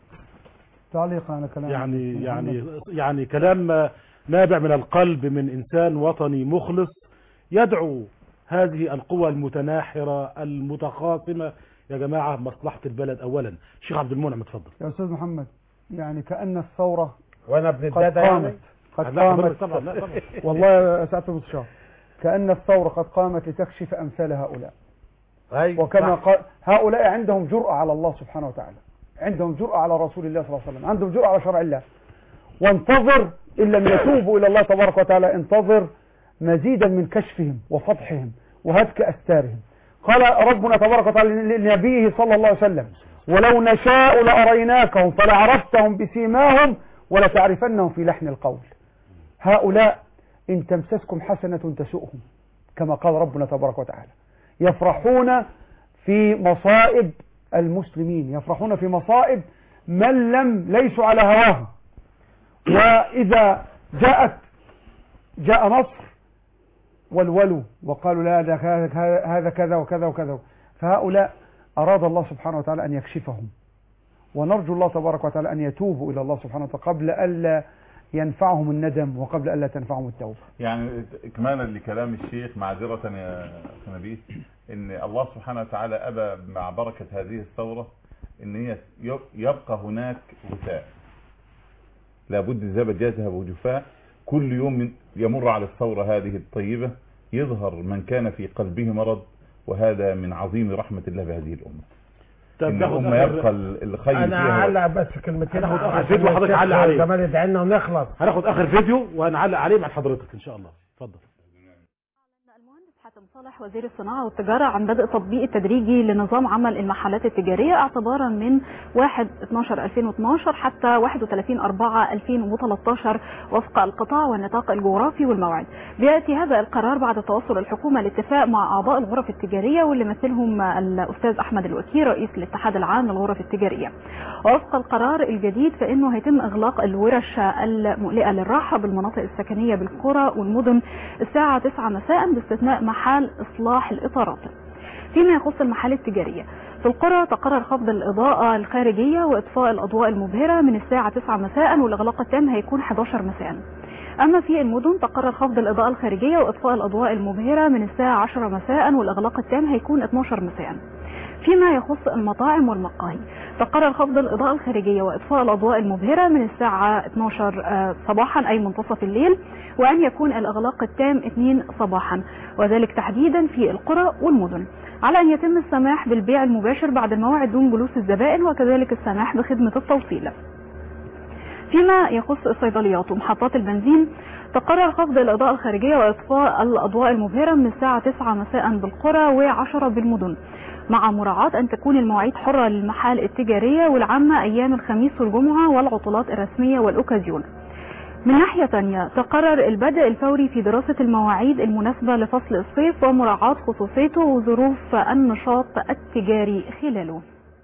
تعليق على كلام يعني يعني يعني كلام نابع من القلب من انسان وطني مخلص يدعو هذه القوى المتناحره المتخاصمه يا جماعه مصلحه البلد اولا شيخ عبد المنعم اتفضل يا استاذ محمد يعني كأن الثورة وانا ابن قد الداده يعني قامت قد لا، قامت حضرتك طبعا، لا، طبعا. والله يا سعادة المستشار كأن الثورة قد قامت لتكشف أمثال هؤلاء أيوة وكما صح. قال هؤلاء عندهم جرأة على الله سبحانه وتعالى عندهم جرأة على رسول الله صلى الله عليه وسلم عندهم جرأة على شرع الله وانتظر إن لم يتوبوا إلى الله تبارك وتعالى انتظر مزيدا من كشفهم وفضحهم وهتك أستارهم قال ربنا تبارك وتعالى لنبيه صلى الله عليه وسلم ولو نشاء لأريناكهم فلعرفتهم بسيماهم ولتعرفنهم في لحن القول هؤلاء إن تمسسكم حسنة تسؤهم كما قال ربنا تبارك وتعالى يفرحون في مصائب المسلمين يفرحون في مصائب من لم ليسوا على هواهم وإذا جاءت جاء نصر والولوا وقالوا لا ده هذا هذا كذا وكذا وكذا فهؤلاء أراد الله سبحانه وتعالى أن يكشفهم ونرجو الله تبارك وتعالى أن يتوبوا إلى الله سبحانه وتعالى قبل ألا ينفعهم الندم وقبل ألا تنفعهم التوبة يعني إكمالا لكلام الشيخ معذرة يا أخي نبيل إن الله سبحانه وتعالى أبى مع بركة هذه الثورة إن هي يبقى هناك غثاء لابد الزبد يذهب وجفاء كل يوم يمر على الثورة هذه الطيبة يظهر من كان في قلبه مرض وهذا من عظيم رحمة الله بهذه الأمة طب إن ناخد الأمة آخر- يبقى الخير انا فيها هعلق بس كلمتين هناخد على اخر فيديو حضرتك علق عليه زمان ادعينا ونخلص هناخد اخر فيديو وهنعلق عليه مع حضرتك ان شاء الله اتفضل صالح وزير الصناعة والتجارة عن بدء تطبيق التدريجي لنظام عمل المحلات التجارية اعتبارا من 1 12 2012 حتى 31 4 2013 وفق القطاع والنطاق الجغرافي والموعد. بياتي هذا القرار بعد توصل الحكومة لاتفاق مع اعضاء الغرف التجارية واللي مثلهم الاستاذ احمد الوكيل رئيس الاتحاد العام للغرف التجارية. ووفق القرار الجديد فانه هيتم اغلاق الورش المقلقة للراحة بالمناطق السكنية بالقرى والمدن الساعة 9 مساء باستثناء محل اصلاح الاطارات. فيما يخص المحال التجارية في القرى تقرر خفض الإضاءة الخارجية وإطفاء الأضواء المبهرة من الساعة 9 مساء والإغلاق التام هيكون 11 مساء أما في المدن تقرر خفض الإضاءة الخارجية وإطفاء الأضواء المبهرة من الساعة 10 مساء والإغلاق التام هيكون 12 مساء فيما يخص المطاعم والمقاهي تقرر خفض الإضاءة الخارجية وإطفاء الأضواء المبهرة من الساعة 12 آه، صباحا أي منتصف الليل وأن يكون الإغلاق التام 2 صباحا وذلك تحديدا في القرى والمدن على أن يتم السماح بالبيع المباشر بعد الموعد دون جلوس الزبائن وكذلك السماح بخدمة التوصيل فيما يخص الصيدليات ومحطات البنزين تقرر خفض الإضاءة الخارجية وإطفاء الأضواء المبهرة من الساعة 9 مساء بالقرى و10 بالمدن مع مراعاة أن تكون المواعيد حرة للمحال التجارية والعامة أيام الخميس والجمعة والعطلات الرسمية والأوكازيون من ناحية تانية تقرر البدء الفوري في دراسة المواعيد المناسبة لفصل الصيف ومراعاة خصوصيته وظروف النشاط التجاري خلاله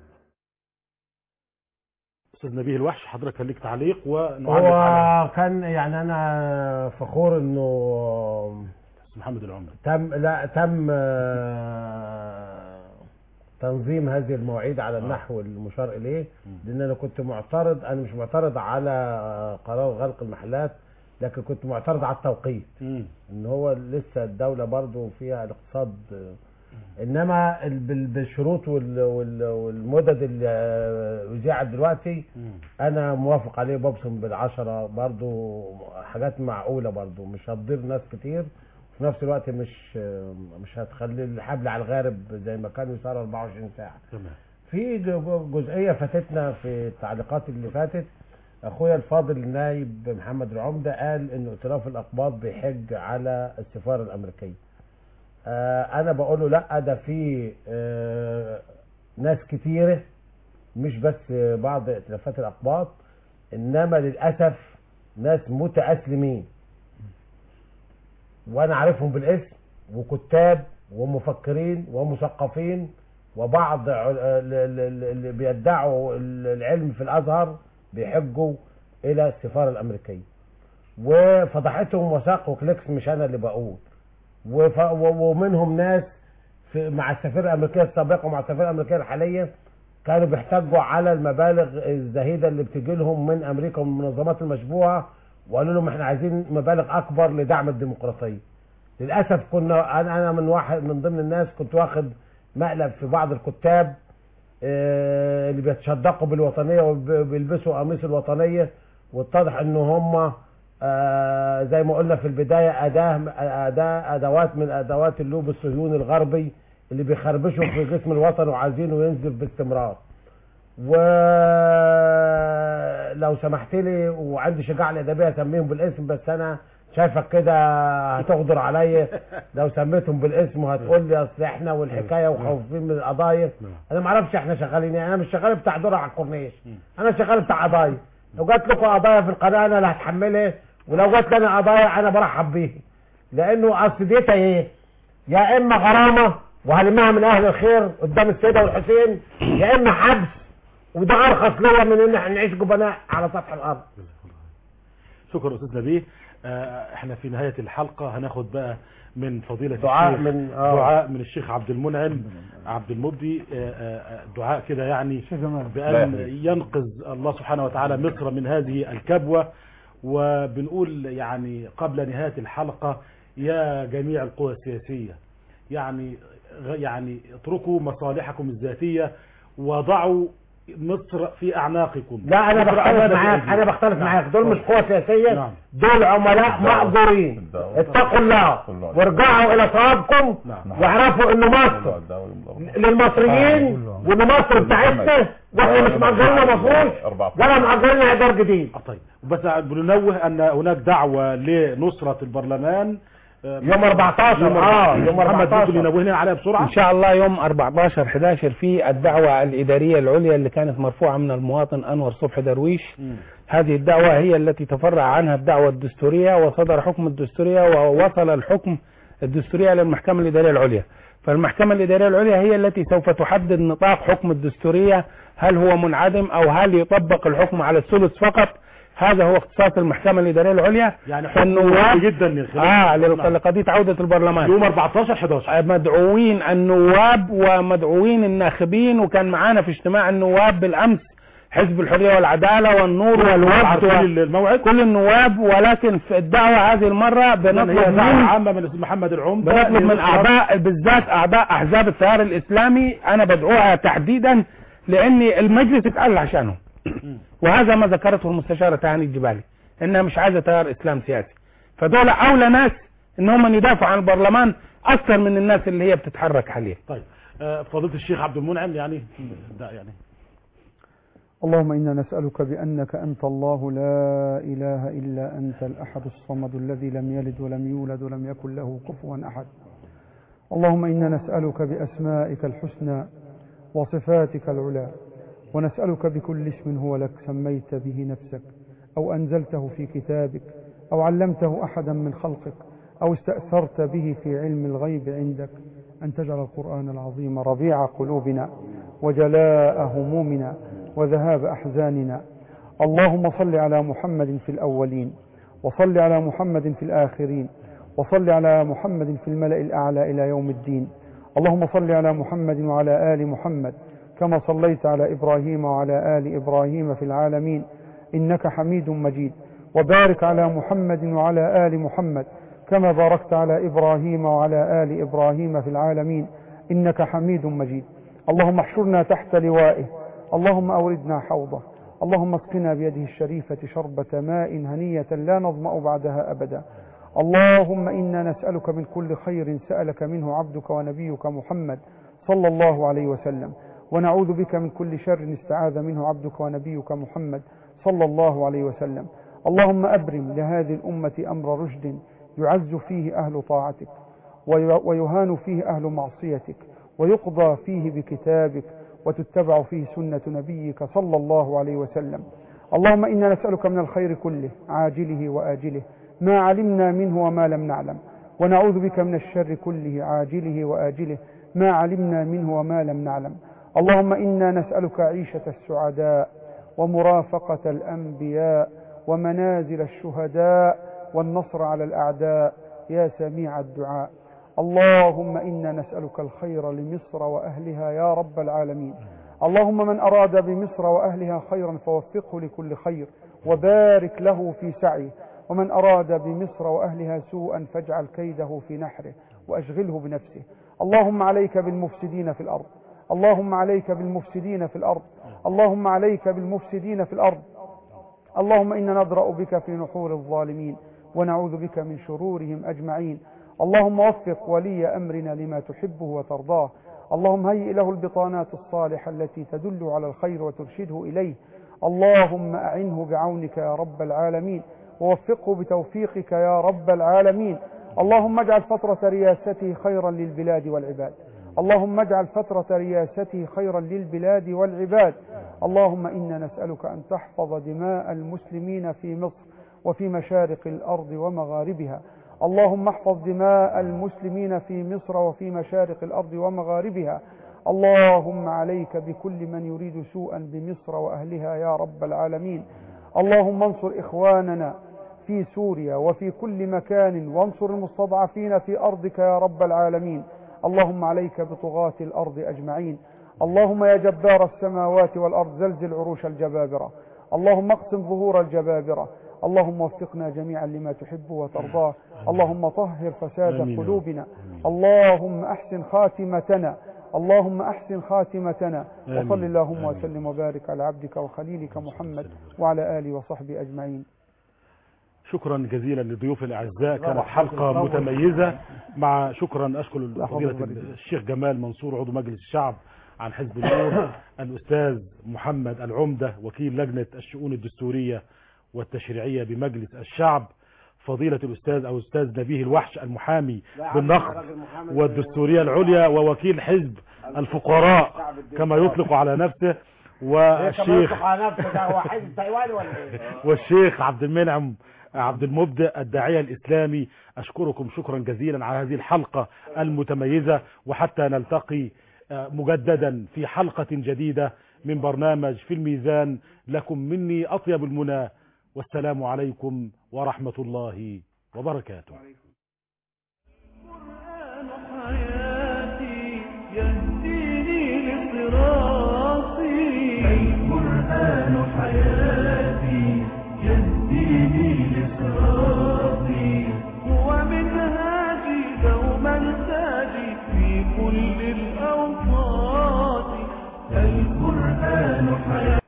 استاذ نبيه الوحش حضرتك كان ليك تعليق ونعلق على هو كان يعني انا فخور انه محمد العمري تم لا تم آه، تنظيم هذه المواعيد على النحو المشار اليه لان انا كنت معترض انا مش معترض على آه، قرار غلق المحلات لكن كنت معترض على التوقيت ان هو لسه الدوله برضو فيها الاقتصاد آه، انما ال- بال- بالشروط وال- وال- والمدد اللي آه، اذيعت دلوقتي انا موافق عليه ببصم بالعشرة برضو حاجات معقولة برضو مش هتضر ناس كتير في نفس الوقت مش مش هتخلي الحبل على الغارب زي ما كانوا يسهروا 24 ساعة تمام في ج- جزئية فاتتنا في التعليقات اللي فاتت اخويا الفاضل النايب محمد العمدة قال ان ائتلاف الاقباط بيحج على السفارة الامريكية آه انا بقول له لا ده في آه ناس كتيرة مش بس بعض ائتلافات الاقباط انما للاسف ناس متاسلمين وانا عارفهم بالاسم وكتاب ومفكرين ومثقفين وبعض ع- ال- ال- ال- اللي بيدعوا ال- العلم في الازهر بيحجوا الى السفاره الامريكيه وفضحتهم وثائق وكليكس مش انا اللي بقول وف... و- ومنهم ناس في مع السفيره الامريكيه السابقه ومع السفيره الامريكيه الحاليه كانوا بيحتجوا على المبالغ الزهيده اللي بتجي لهم من امريكا ومن المنظمات المشبوهه وقالوا لهم احنا عايزين مبالغ اكبر لدعم الديمقراطيه. للاسف كنا انا انا من واحد من ضمن الناس كنت واخد مقلب في بعض الكتاب آه، اللي بيتشدقوا بالوطنيه وبيلبسوا قميص الوطنيه واتضح ان هم آه، زي ما قلنا في البدايه اداه اداه ادوات من ادوات اللوب الصهيوني الغربي اللي بيخربشوا في جسم الوطن وعايزينه ينزف باستمرار. ولو سمحت لي وعندي شجاعه الادبيه اسميهم بالاسم بس انا شايفك كده هتغدر عليا لو سميتهم بالاسم وهتقول لي اصل احنا والحكايه وخايفين من القضايا انا ما اعرفش احنا شغالين ايه انا مش شغال بتاع دور على الكورنيش انا شغال بتاع قضايا لو جات لكم قضايا في القناه انا اللي هتحملها ولو جات لنا قضايا انا برحب بيها لانه اصل ديتها ايه يا اما غرامه وهلمها من اهل الخير قدام السيده والحسين يا اما حبس وده ارخص ليا من ان احنا نعيش جبناء على سطح الارض شكرا استاذ نبيه آه، احنا في نهايه الحلقه هناخد بقى من فضيله دعاء الشيخ من- آه. دعاء من الشيخ عبد المنعم عبد المبدي آه، آه، دعاء كده يعني لا بان يحرج. ينقذ الله سبحانه وتعالى مصر من هذه الكبوه وبنقول يعني قبل نهايه الحلقه يا جميع القوى السياسيه يعني غ- يعني اتركوا مصالحكم الذاتيه وضعوا مصر في اعناقكم لا انا مصر بختلف أمام معاك بأيديكم. انا بختلف نعم. معاك دول مش قوى سياسيه نعم. دول عملاء مأجورين اتقوا الله وارجعوا الى صوابكم واعرفوا ان مصر للمصريين وان مصر بتاعتنا واحنا مش مأجرنا مفروش ولا مأجرنا ايجار جديد طيب بس بننوه ان هناك دعوه لنصره البرلمان آه، يوم 14 اه يوم محمد 14 ممكن ينوهنا عليها بسرعه ان شاء الله يوم 14 11 في الدعوه الاداريه العليا اللي كانت مرفوعه من المواطن انور صبحي درويش هذه الدعوه هي التي تفرع عنها الدعوه الدستوريه وصدر حكم الدستوريه ووصل الحكم الدستوريه للمحكمه الاداريه العليا فالمحكمه الاداريه العليا هي التي سوف تحدد نطاق حكم الدستوريه هل هو منعدم او هل يطبق الحكم على الثلث فقط هذا هو اختصاص المحكمه الاداريه العليا يعني حكم فالنواب قوي جدا من خلال اه نعم. لقضيه عوده البرلمان يوم 14 11 مدعوين النواب ومدعوين الناخبين وكان معانا في اجتماع النواب بالامس حزب الحريه والعداله والنور والوفد عارفين و- الموعد كل النواب ولكن في الدعوه هذه المره هي بنطلب دعوه من عامه من الاستاذ محمد العمده بنطلب من لنصرة- اعضاء بالذات اعضاء احزاب التيار الاسلامي انا بدعوها تحديدا لان المجلس اتقال عشانهم وهذا ما ذكرته المستشاره تهاني الجبالي انها مش عايزه تيار اسلام سياسي فدول اولى ناس ان هم يدافعوا عن البرلمان اكثر من الناس اللي هي بتتحرك حاليا طيب آه، فضيله الشيخ عبد المنعم يعني ده يعني اللهم إنا نسألك بأنك أنت الله لا إله إلا أنت الأحد الصمد الذي لم يلد ولم يولد ولم يكن له كفوا أحد اللهم إنا نسألك بأسمائك الحسنى وصفاتك العلى ونسألك بكل اسم هو لك سميت به نفسك أو أنزلته في كتابك أو علمته أحدا من خلقك أو استأثرت به في علم الغيب عندك أن تجعل القرآن العظيم ربيع قلوبنا وجلاء همومنا وذهاب أحزاننا اللهم صل على محمد في الأولين وصل على محمد في الآخرين وصل على محمد في الملأ الأعلى إلى يوم الدين اللهم صل على محمد وعلى آل محمد كما صليت على إبراهيم وعلى آل إبراهيم في العالمين إنك حميد مجيد وبارك على محمد وعلى آل محمد كما باركت على إبراهيم وعلى آل إبراهيم في العالمين إنك حميد مجيد اللهم احشرنا تحت لوائه اللهم أوردنا حوضه اللهم اسقنا بيده الشريفة شربة ماء هنية لا نظمأ بعدها أبدا اللهم إنا نسألك من كل خير سألك منه عبدك ونبيك محمد صلى الله عليه وسلم ونعوذ بك من كل شر استعاذ منه عبدك ونبيك محمد صلى الله عليه وسلم اللهم أبرم لهذه الأمة أمر رشد يعز فيه أهل طاعتك وي- ويهان فيه أهل معصيتك ويقضى فيه بكتابك وتتبع فيه سنة نبيك صلى الله عليه وسلم اللهم إنا نسألك من الخير كله عاجله وآجله ما علمنا منه وما لم نعلم ونعوذ بك من الشر كله عاجله وآجله ما علمنا منه وما لم نعلم اللهم إنا نسألك عيشة السعداء ومرافقة الأنبياء ومنازل الشهداء والنصر على الأعداء يا سميع الدعاء اللهم إنا نسألك الخير لمصر وأهلها يا رب العالمين اللهم من أراد بمصر وأهلها خيرا فوفقه لكل خير وبارك له في سعيه ومن أراد بمصر وأهلها سوءا فاجعل كيده في نحره وأشغله بنفسه اللهم عليك بالمفسدين في الأرض اللهم عليك بالمفسدين في الأرض اللهم عليك بالمفسدين في الأرض اللهم إنا نضرأ بك في نحور الظالمين ونعوذ بك من شرورهم أجمعين اللهم وفق ولي أمرنا لما تحبه وترضاه اللهم هيئ له البطانات الصالحة التي تدل على الخير وترشده إليه اللهم أعنه بعونك يا رب العالمين ووفقه بتوفيقك يا رب العالمين اللهم اجعل فترة رياسته خيرا للبلاد والعباد اللهم اجعل فترة رياسته خيرا للبلاد والعباد اللهم إنا نسألك أن تحفظ دماء المسلمين في مصر وفي مشارق الأرض ومغاربها اللهم احفظ دماء المسلمين في مصر وفي مشارق الأرض ومغاربها اللهم عليك بكل من يريد سوءا بمصر وأهلها يا رب العالمين اللهم انصر إخواننا في سوريا وفي كل مكان وانصر المستضعفين في أرضك يا رب العالمين اللهم عليك بطغاة الأرض أجمعين اللهم يا جبار السماوات والأرض زلزل عروش الجبابرة اللهم اقسم ظهور الجبابرة اللهم وفقنا جميعا لما تحب وترضاه اللهم طهر فساد آمين. قلوبنا اللهم أحسن خاتمتنا اللهم أحسن خاتمتنا آمين. وصل اللهم آمين. وسلم وبارك على عبدك وخليلك محمد وعلى آله وصحبه أجمعين شكرا جزيلا لضيوف الاعزاء كانت طبعا. حلقه طبعا. متميزه مع شكرا اشكر لا حول فضيله ولا قوة. الشيخ جمال منصور عضو مجلس الشعب عن حزب النور الاستاذ محمد العمده وكيل لجنه الشؤون الدستوريه والتشريعيه بمجلس الشعب فضيلة الأستاذ أو أستاذ نبيه الوحش المحامي لا يا عم، بالنقد راجل محامي والدستورية العليا ووكيل حزب الفقراء كما يطلق على نفسه والشيخ والشيخ على نفسه ده هو حزب تايواني ولا ايه؟ والشيخ عبد المنعم عبد المبدع الداعية الإسلامي أشكركم شكرا جزيلا على هذه الحلقة المتميزة وحتى نلتقي آه، مجددا في حلقة جديدة من برنامج في الميزان لكم مني أطيب المنى والسلام عليكم ورحمة الله وبركاته حياتي يهديني لصراطي القرآن حياتي يهديني لصراطي هو منهاجي دوما تاجي في كل الأوقات القرآن حياتي